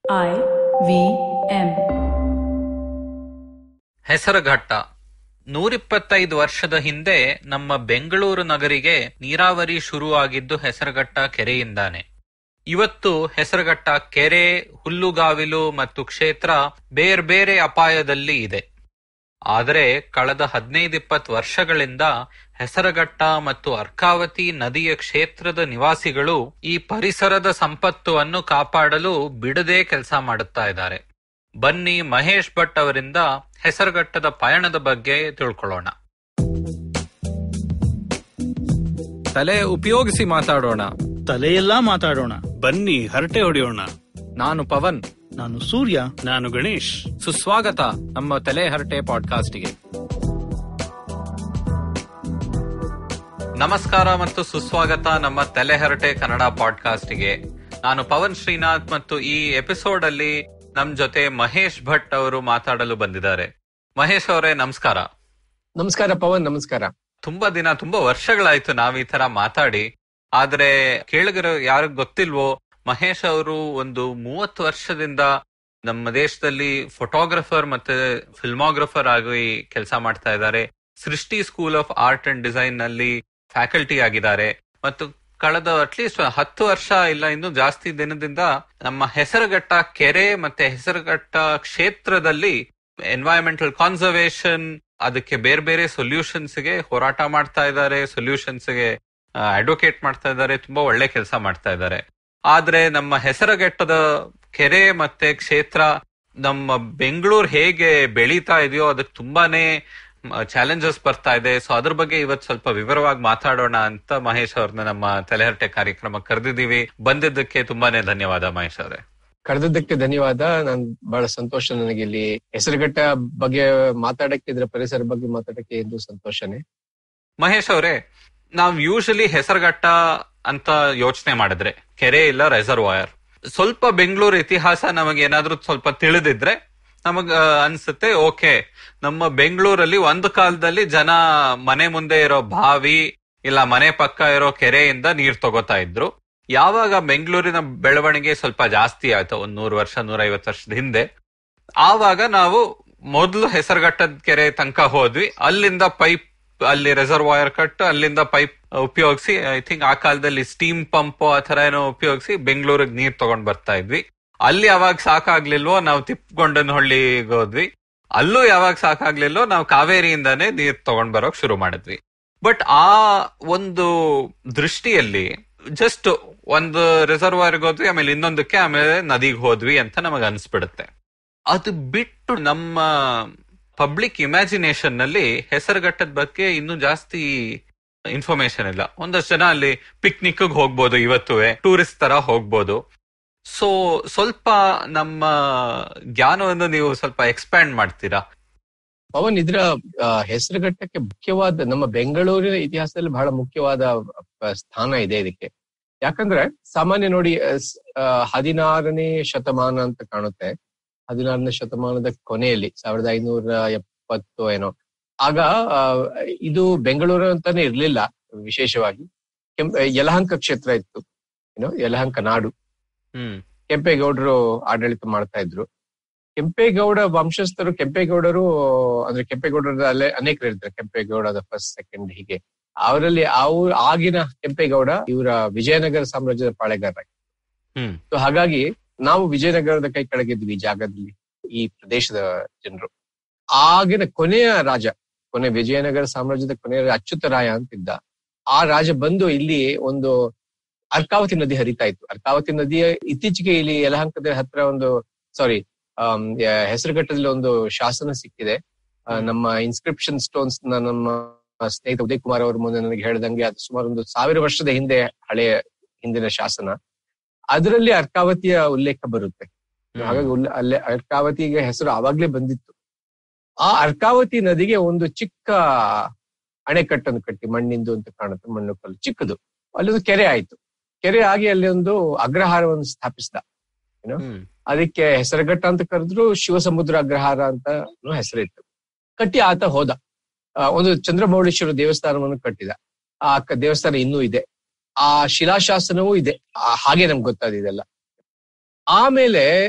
I V M. Hesaraghatta ನೂರಿಪ್ಪತ್ತೈದು ವರ್ಷದ ಹಿಂದೆ ನಮ್ಮ ಬೆಂಗಳೂರು ನಗರಿಗೆ ನೀರಾವರಿ ಶುರುವಾಗಿದ್ದು ಹೆಸರುಘಟ್ಟ ಕೆರೆಯಿಂದಾನೆ ಇವತ್ತು ಹೆಸರುಘಟ್ಟ ಕೆರೆ ಹುಲ್ಲುಗಾವಿಲು ಮತ್ತು ಕ್ಷೇತ್ರ ಬೇರ್ಬೇರೆ ಅಪಾಯದಲ್ಲಿ ಇದೆ ಆದರೆ ಕಳೆದ ಹದಿನೈದಿಪ್ಪತ್ತು ವರ್ಷಗಳಿಂದ ಹೆಸರಘಟ್ಟ ಮತ್ತು ಅರ್ಕಾವತಿ ನದಿಯ ಕ್ಷೇತ್ರದ ನಿವಾಸಿಗಳು ಈ ಪರಿಸರದ ಸಂಪತ್ತನ್ನು ಕಾಪಾಡಲು ಬಿಡದೆ ಕೆಲಸ ಮಾಡುತ್ತಾ ಇದ್ದಾರೆ ಬನ್ನಿ ಮಹೇಶ್ ಭಟ್ ಅವರಿಂದ ಹೆಸರುಘಟ್ಟದ ಪಯಣದ ಬಗ್ಗೆ ತಿಳ್ಕೊಳ್ಳೋಣ ತಲೆ ಉಪಯೋಗಿಸಿ ಮಾತಾಡೋಣ ತಲೆಯೆಲ್ಲಾ ಮಾತಾಡೋಣ ಬನ್ನಿ ಹರಟೆ ಹೊಡೆಯೋಣ ನಾನು ಪವನ್ ನಾನು ಸೂರ್ಯ ನಾನು ಗಣೇಶ್ ಸುಸ್ವಾಗತ ನಮ್ಮ ತಲೆ ಹರಟೆ ಪಾಡ್ಕಾಸ್ಟ್ಗೆ ನಮಸ್ಕಾರ ಮತ್ತು ಸುಸ್ವಾಗತ ನಮ್ಮ ತಲೆಹರಟೆ ಕನ್ನಡ ಪಾಡ್ಕಾಸ್ಟ್ಗೆ ನಾನು ಪವನ್ ಶ್ರೀನಾಥ್ ಮತ್ತು ಈ ಎಪಿಸೋಡ್ ಅಲ್ಲಿ ನಮ್ ಜೊತೆ ಮಹೇಶ್ ಭಟ್ ಅವರು ಮಾತಾಡಲು ಬಂದಿದ್ದಾರೆ ಮಹೇಶ್ ಅವರೇ ನಮಸ್ಕಾರ ನಮಸ್ಕಾರ ಪವನ್ ನಮಸ್ಕಾರ ತುಂಬಾ ದಿನ ತುಂಬಾ ವರ್ಷಗಳಾಯ್ತು ನಾವ್ ಈ ತರ ಮಾತಾಡಿ ಆದ್ರೆ ಕೇಳಿಗರು ಯಾರಿಗ್ ಗೊತ್ತಿಲ್ವೋ ಮಹೇಶ್ ಅವರು ಒಂದು ಮೂವತ್ತು ವರ್ಷದಿಂದ ನಮ್ಮ ದೇಶದಲ್ಲಿ ಫೋಟೋಗ್ರಫರ್ ಮತ್ತೆ ಫಿಲ್ಮೋಗ್ರಫರ್ ಆಗಿ ಕೆಲಸ ಮಾಡ್ತಾ ಇದ್ದಾರೆ Srishti school of art and design ನಲ್ಲಿ ಫ್ಯಾಕಲ್ಟಿ ಆಗಿದ್ದಾರೆ ಮತ್ತು ಕಳೆದ ಅಟ್ಲೀಸ್ಟ್ ಹತ್ತು ವರ್ಷ ಇಲ್ಲ ಇನ್ನು ಜಾಸ್ತಿ ದಿನದಿಂದ ನಮ್ಮ ಹೆಸರುಘಟ್ಟ ಕೆರೆ ಮತ್ತೆ ಹೆಸರುಘಟ್ಟ ಕ್ಷೇತ್ರದಲ್ಲಿ ಎನ್ವೈರನ್ಮೆಂಟಲ್ ಕಾನ್ಸರ್ವೇಷನ್ ಅದಕ್ಕೆ ಬೇರೆ ಬೇರೆ ಸೊಲ್ಯೂಷನ್ಸ್ ಗೆ ಹೋರಾಟ ಮಾಡ್ತಾ ಇದ್ದಾರೆ ಸೊಲ್ಯೂಷನ್ಸ್ ಗೆ ಅಡ್ವೊಕೇಟ್ ಮಾಡ್ತಾ ಇದ್ದಾರೆ ತುಂಬಾ ಒಳ್ಳೆ ಕೆಲಸ ಮಾಡ್ತಾ ಇದ್ದಾರೆ ಆದ್ರೆ ನಮ್ಮ ಹೆಸರುಘಟ್ಟದ ಕೆರೆ ಮತ್ತೆ ಕ್ಷೇತ್ರ ನಮ್ಮ ಬೆಂಗಳೂರು ಹೇಗೆ ಬೆಳೀತಾ ಇದೆಯೋ ಅದಕ್ಕೆ ತುಂಬಾನೇ ಚಾಲೆಂಜಸ್ ಬರ್ತಾ ಇದೆ ಸೊ ಅದ್ರ ಬಗ್ಗೆ ಇವತ್ತು ಸ್ವಲ್ಪ ವಿವರವಾಗಿ ಮಾತಾಡೋಣ ಅಂತ ಮಹೇಶ್ ಅವ್ರನ್ನ ನಮ್ಮ ತಲೆಹರಟೆ ಕಾರ್ಯಕ್ರಮ ಕರೆದಿದ್ದೀವಿ ಬಂದಿದ್ದಕ್ಕೆ ತುಂಬಾನೇ ಧನ್ಯವಾದ ಮಹೇಶ್ ಅವರೇ ಕರೆದಿದ್ದಕ್ಕೆ ಧನ್ಯವಾದ ನಾನ್ ಬಹಳ ಸಂತೋಷ ನನಗೆ ಇಲ್ಲಿ ಹೆಸರುಘಟ್ಟ ಬಗ್ಗೆ ಮಾತಾಡಕ್ಕೆ ಇದ್ರ ಪರಿಸರ ಬಗ್ಗೆ ಮಾತಾಡಕ್ಕೆ ಇದು ಸಂತೋಷನೇ ಮಹೇಶ್ ಅವರೇ ನಾವ್ ಯೂಶಲಿ ಹೆಸರುಘಟ್ಟ ಅಂತ ಯೋಚನೆ ಮಾಡಿದ್ರೆ ಕೆರೆ ಇಲ್ಲ ರೆಸರ್ವಾಯರ್ ಸ್ವಲ್ಪ ಬೆಂಗಳೂರು ಇತಿಹಾಸ ನಮಗೆ ಏನಾದ್ರೂ ಸ್ವಲ್ಪ ತಿಳಿದಿದ್ರೆ ನಮಗ ಅನ್ಸುತ್ತೆ ಓಕೆ ನಮ್ಮ ಬೆಂಗಳೂರಲ್ಲಿ ಒಂದು ಕಾಲದಲ್ಲಿ ಜನ ಮನೆ ಮುಂದೆ ಇರೋ ಬಾವಿ ಇಲ್ಲ ಮನೆ ಪಕ್ಕ ಇರೋ ಕೆರೆಯಿಂದ ನೀರ್ ತಗೋತಾ ಇದ್ರು ಯಾವಾಗ ಬೆಂಗಳೂರಿನ ಬೆಳವಣಿಗೆ ಸ್ವಲ್ಪ ಜಾಸ್ತಿ ಆಯ್ತು ಒಂದ್ ನೂರು ವರ್ಷ ನೂರೈವತ್ತು ವರ್ಷದ ಹಿಂದೆ ಆವಾಗ ನಾವು ಮೊದಲು ಹೆಸರುಘಟ್ಟದ ಕೆರೆ ತನಕ ಹೋದ್ವಿ ಅಲ್ಲಿಂದ ಪೈಪ್ ಅಲ್ಲಿ ರೆಸರ್ವಾಯರ್ ಕಟ್ಟು ಅಲ್ಲಿಂದ ಪೈಪ್ ಉಪಯೋಗಿಸಿ ಐ ಥಿಂಕ್ ಆ ಕಾಲದಲ್ಲಿ ಸ್ಟೀಮ್ ಪಂಪ್ ಆ ತರ ಏನೋ ಉಪಯೋಗಿಸಿ ಬೆಂಗಳೂರಿಗೆ ನೀರ್ ತಗೊಂಡ್ ಬರ್ತಾ ಇದ್ವಿ ಅಲ್ಲಿ ಯಾವಾಗ ಸಾಕಾಗ್ಲಿಲ್ವೋ ನಾವು ತಿಪ್ಪಗೊಂಡನಹಳ್ಳಿಗೆ ಹೋದ್ವಿ ಅಲ್ಲೂ ಯಾವಾಗ ಸಾಕಾಗ್ಲಿಲ್ವೋ ನಾವು ಕಾವೇರಿಯಿಂದಾನೇ ನೀರ್ ತಗೊಂಡ್ ಬರೋಕ್ ಶುರು ಮಾಡಿದ್ವಿ ಬಟ್ ಆ ಒಂದು ದೃಷ್ಟಿಯಲ್ಲಿ ಜಸ್ಟ್ ಒಂದು ರಿಸರ್ವಾಯರ್ಗೆ ಹೋದ್ವಿ ಆಮೇಲೆ ಇನ್ನೊಂದಕ್ಕೆ ಆಮೇಲೆ ನದಿಗೆ ಹೋದ್ವಿ ಅಂತ ನಮಗ್ ಅನ್ಸ್ಬಿಡುತ್ತೆ ಅದು ಬಿಟ್ಟು ನಮ್ಮ ಪಬ್ಲಿಕ್ ಇಮ್ಯಾಜಿನೇಷನ್ ನಲ್ಲಿ ಹೆಸರುಘಟ್ಟದ ಬಗ್ಗೆ ಇನ್ನೂ ಜಾಸ್ತಿ ಇನ್ಫಾರ್ಮೇಶನ್ ಇಲ್ಲ ಒಂದಷ್ಟು ಜನ ಅಲ್ಲಿ ಪಿಕ್ನಿಕ್ ಹೋಗ್ಬೋದು ಇವತ್ತುವೆ ಟೂರಿಸ್ಟ್ ತರ ಹೋಗ್ಬೋದು ಸೊ ಸ್ವಲ್ಪ ನಮ್ಮ ಜ್ಞಾನವನ್ನು ನೀವು ಸ್ವಲ್ಪ ಎಕ್ಸ್ಪ್ಯಾಂಡ್ ಮಾಡ್ತೀರಾ ಪವನ್ ಇದ್ರ ಆ, ಹೆಸರುಘಟ್ಟಕ್ಕೆ ಮುಖ್ಯವಾದ ನಮ್ಮ ಬೆಂಗಳೂರಿನ ಇತಿಹಾಸದಲ್ಲಿ ಬಹಳ ಮುಖ್ಯವಾದ ಆ, ಸ್ಥಾನ ಇದೆ ಇದಕ್ಕೆ ಯಾಕಂದ್ರೆ ಸಾಮಾನ್ಯ ನೋಡಿ ಆ, ಸ್- ಆ, ಹದಿನಾರನೇ ಶತಮಾನ ಅಂತ ಕಾಣುತ್ತೆ ಹದಿನಾರನೇ ಶತಮಾನದ ಕೊನೆಯಲ್ಲಿ ಸಾವಿರದ ಐನೂರ ಎಪ್ಪತ್ತು ಏನೋ ಆಗ ಆ, ಇದು ಬೆಂಗಳೂರು ಅಂತಾನೆ ಇರ್ಲಿಲ್ಲ ವಿಶೇಷವಾಗಿ ಕೆಂಪ ಯಲಹಂಕ ಕ್ಷೇತ್ರ ಇತ್ತು ಏನೋ ಯಲಹಂಕ ನಾಡು ಹ್ಮ್ ಕೆಂಪೇಗೌಡರು ಆಡಳಿತ ಮಾಡ್ತಾ ಇದ್ರು ಕೆಂಪೇಗೌಡ ವಂಶಸ್ಥರು ಕೆಂಪೇಗೌಡರು ಅಂದ್ರೆ ಕೆಂಪೇಗೌಡರ ಅಲ್ಲೇ ಅನೇಕರು ಇರ್ತಾರೆ ಕೆಂಪೇಗೌಡ ಫಸ್ಟ್ ಸೆಕೆಂಡ್ ಹೀಗೆ ಅವರಲ್ಲಿ ಅವ್ರ ಆಗಿನ ಕೆಂಪೇಗೌಡ ಇವರ ವಿಜಯನಗರ ಸಾಮ್ರಾಜ್ಯದ ಪಾಳೆಗಾರ ಹ್ಮ್ ಸೊ ಹಾಗಾಗಿ ನಾವು ವಿಜಯನಗರದ ಕೈ ಕೆಳಗಿದ್ವಿ ಈ ಜಾಗದಲ್ಲಿ ಈ ಪ್ರದೇಶದ ಜನರು ಆಗಿನ ಕೊನೆಯ ರಾಜ ಕೊನೆ ವಿಜಯನಗರ ಸಾಮ್ರಾಜ್ಯದ ಕೊನೆಯ ರಾಜ ಅಚ್ಯುತರಾಯ ಅಂತಿದ್ದ ಆ ರಾಜ ಬಂದು ಇಲ್ಲಿ ಒಂದು ಅರ್ಕಾವತಿ ನದಿ ಹರಿತಾ ಇತ್ತು ಅರ್ಕಾವತಿ ನದಿಯ ಇತ್ತೀಚೆಗೆ ಇಲ್ಲಿ ಯಲಹಂಕದ ಹತ್ರ ಒಂದು ಸಾರಿ ಹೆಸರುಘಟ್ಟದಲ್ಲಿ ಒಂದು ಶಾಸನ ಸಿಕ್ಕಿದೆ ಆ, ನಮ್ಮ ಇನ್ಸ್ಕ್ರಿಪ್ಷನ್ ಸ್ಟೋನ್ಸ್ ನಮ್ಮ ಸ್ನೇಹಿತ ಉದಯ್ ಕುಮಾರ್ ಅವರು ಮುಂದೆ ನನಗೆ ಹೇಳ್ದಂಗೆ ಅದು ಸುಮಾರು ಒಂದು ಸಾವಿರ ವರ್ಷದ ಹಿಂದೆ ಹಳೆಯ ಹಿಂದಿನ ಶಾಸನ ಅದರಲ್ಲಿ ಅರ್ಕಾವತಿಯ ಉಲ್ಲೇಖ ಬರುತ್ತೆ ಹಾಗಾಗಿ ಉಲ್ಲ- ಅಲ್ಲೇ ಅರ್ಕಾವತಿಗೆ ಹೆಸರು ಆವಾಗ್ಲೇ ಬಂದಿತ್ತು ಆ ಅರ್ಕಾವತಿ ನದಿಗೆ ಒಂದು ಚಿಕ್ಕ ಅಣೆಕಟ್ಟನ್ನು ಕಟ್ಟಿ ಮಣ್ಣಿಂದು ಅಂತ ಕಾಣುತ್ತೆ ಮಣ್ಣು ಕಲ್ಲು ಚಿಕ್ಕದು ಅಲ್ಲೊಂದು ಕೆರೆ ಆಯ್ತು ಕೆರೆ ಆಗಿ ಅಲ್ಲಿ ಒಂದು ಅಗ್ರಹಾರವನ್ನು ಸ್ಥಾಪಿಸಿದ ಹ್ಮ್ ಅದಕ್ಕೆ ಹೆಸರುಘಟ್ಟ ಅಂತ ಕರೆದ್ರು ಶಿವಸಮುದ್ರ ಅಗ್ರಹಾರ ಅಂತ ಹೆಸರಿತ್ತು ಕಟ್ಟಿ ಆತ ಹೋದ ಆ, ಒಂದು ಚಂದ್ರಮೌಳೀಶ್ವರ ದೇವಸ್ಥಾನವನ್ನು ಕಟ್ಟಿದ ಆ ಕ- ದೇವಸ್ಥಾನ ಇನ್ನೂ ಇದೆ ಆ ಶಿಲಾಶಾಸನವೂ ಇದೆ ಆ, ಹಾಗೆ ನಮ್ಗೆ ಗೊತ್ತಾದ ಇದೆಲ್ಲ ಆಮೇಲೆ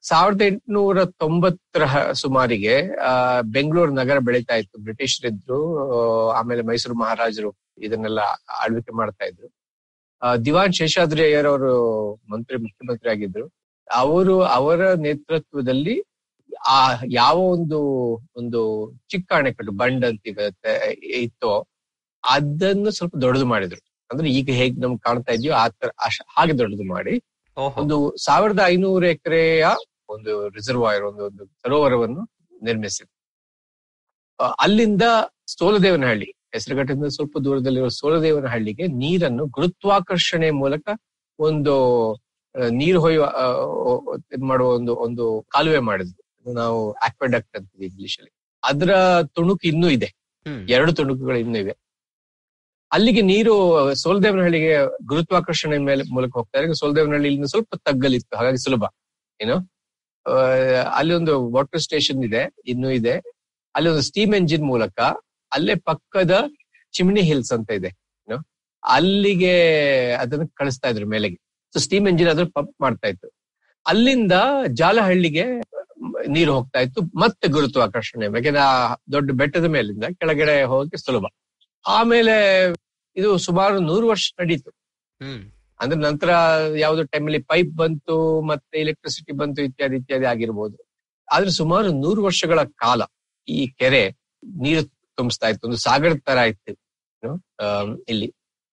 ಸಾವಿರದ ಎಂಟುನೂರ ತೊಂಬತ್ತರ ಹ- ಸುಮಾರಿಗೆ ಆ ಬೆಂಗಳೂರು ನಗರ ಬೆಳೀತಾ ಇತ್ತು ಬ್ರಿಟಿಷರಿದ್ರು ಆ, ಆಮೇಲೆ ಮೈಸೂರು ಮಹಾರಾಜರು ಇದನ್ನೆಲ್ಲ ಆಳ್ವಿಕೆ ಮಾಡ್ತಾ ಇದ್ರು ಆ, ದಿವಾನ್ ಶೇಷಾದ್ರಿ ಅಯ್ಯರ್ ಅವರು ಮಂತ್ರಿ ಮುಖ್ಯಮಂತ್ರಿ ಆಗಿದ್ರು ಅವರು ಅವರ ನೇತೃತ್ವದಲ್ಲಿ ಆ ಯಾವ ಒಂದು ಒಂದು ಚಿಕ್ಕ ಅಣೆಕಟ್ಟು ಬಂಡ್ ಅಂತ ಇವತ್ತೆ ಇತ್ತೋ ಅದನ್ನು ಸ್ವಲ್ಪ ದೊಡ್ಡದು ಮಾಡಿದ್ರು ಅಂದ್ರೆ ಈಗ ಹೇಗ್ ನಮ್ಗೆ ಕಾಣ್ತಾ ಇದೆಯೋ ಆ ತರ ಅಶ್- ಹಾಗೆ ದೊಡ್ಡದು ಮಾಡಿ ಓಹೋ ಒಂದು ಸಾವಿರದ ಐನೂರು ಎಕರೆಯ ಒಂದು ರಿಸರ್ವಾಯರ್ ಒಂದು ಒಂದು ಸರೋವರವನ್ನು ನಿರ್ಮಿಸಿದ್ರು ಆ, ಅಲ್ಲಿಂದ ಸೋಲದೇವನಹಳ್ಳಿ ಹೆಸರುಘಟ್ಟದಿಂದ ಸ್ವಲ್ಪ ದೂರದಲ್ಲಿರುವ ಸೋಲದೇವನಹಳ್ಳಿಗೆ ನೀರನ್ನು ಗುರುತ್ವಾಕರ್ಷಣೆ ಮೂಲಕ ಒಂದು ಆ, ನೀರು ಹೊಯ್ಯುವ ಆ, ಇದ್ ಮಾಡುವ ಒಂದು ಒಂದು ಕಾಲುವೆ ಮಾಡಿದ್ರು ಇದನ್ನ ನಾವು ಆಕ್ವೆಡಕ್ಟ್ ಅಂತೀವಿ ಇಂಗ್ಲಿಷ್ ಅಲ್ಲಿ ಅದರ ತುಣುಕು ಇನ್ನೂ ಇದೆ ಹ್ಮ್ ಎರಡು ತುಣುಕುಗಳು ಇನ್ನೂ ಇವೆ ಅಲ್ಲಿಗೆ ನೀರು ಸೋಲದೇವನಹಳ್ಳಿಗೆ ಗುರುತ್ವಾಕರ್ಷಣೆ ಮೇಲೆ ಮೂಲಕ ಹೋಗ್ತಾ ಇದೆ ಸೋಲದೇವನಹಳ್ಳಿ ಇಲ್ಲಿಂದ ಸ್ವಲ್ಪ ತಗ್ಗಲಿತ್ತು ಹಾಗಾಗಿ ಸುಲಭ ಏನು ಆ, ಅಲ್ಲಿ ಒಂದು ವಾಟರ್ ಸ್ಟೇಷನ್ ಇದೆ ಇನ್ನೂ ಇದೆ ಅಲ್ಲಿ ಒಂದು ಸ್ಟೀಮ್ ಎಂಜಿನ್ ಮೂಲಕ ಅಲ್ಲೇ ಪಕ್ಕದ ಚಿಮ್ನಿ ಹಿಲ್ಸ್ ಅಂತ ಇದೆ ಏನು ಅಲ್ಲಿಗೆ ಅದನ್ನ ಕಳಿಸ್ತಾ ಇದ್ರು ಮೇಲೆಗೆ ಸೊ ಸ್ಟೀಮ್ ಎಂಜಿನ್ ಅದ್ರ ಪಂಪ್ ಮಾಡ್ತಾ ಇತ್ತು ಅಲ್ಲಿಂದ ಜಾಲಹಳ್ಳಿಗೆ ನೀರು ಹೋಗ್ತಾ ಇತ್ತು ಮತ್ತೆ ಗುರುತ್ವಾಕರ್ಷಣೆ ಯಾಕೆಂದ್ರೆ ಆ ದೊಡ್ಡ ಬೆಟ್ಟದ ಮೇಲಿಂದ ಕೆಳಗಡೆ ಹೋಗಕ್ಕೆ ಸುಲಭ ಆಮೇಲೆ ಇದು ಸುಮಾರು ನೂರು ವರ್ಷ ನಡೀತು ಹ್ಮ್ ಅಂದ್ರೆ ನಂತರ ಯಾವ್ದೋ ಟೈಮಲ್ಲಿ ಪೈಪ್ ಬಂತು ಮತ್ತೆ ಎಲೆಕ್ಟ್ರಿಸಿಟಿ ಬಂತು ಇತ್ಯಾದಿ ಇತ್ಯಾದಿ ಆಗಿರ್ಬೋದು ಆದ್ರೆ ಸುಮಾರು ನೂರು ವರ್ಷಗಳ ಕಾಲ ಈ ಕೆರೆ ನೀರು ತುಂಬಿಸ್ತಾ ಇತ್ತು ಒಂದು ಸಾಗರದ ತರ ಇತ್ತು ಏನು, ಆಮ್, ಇಲ್ಲಿ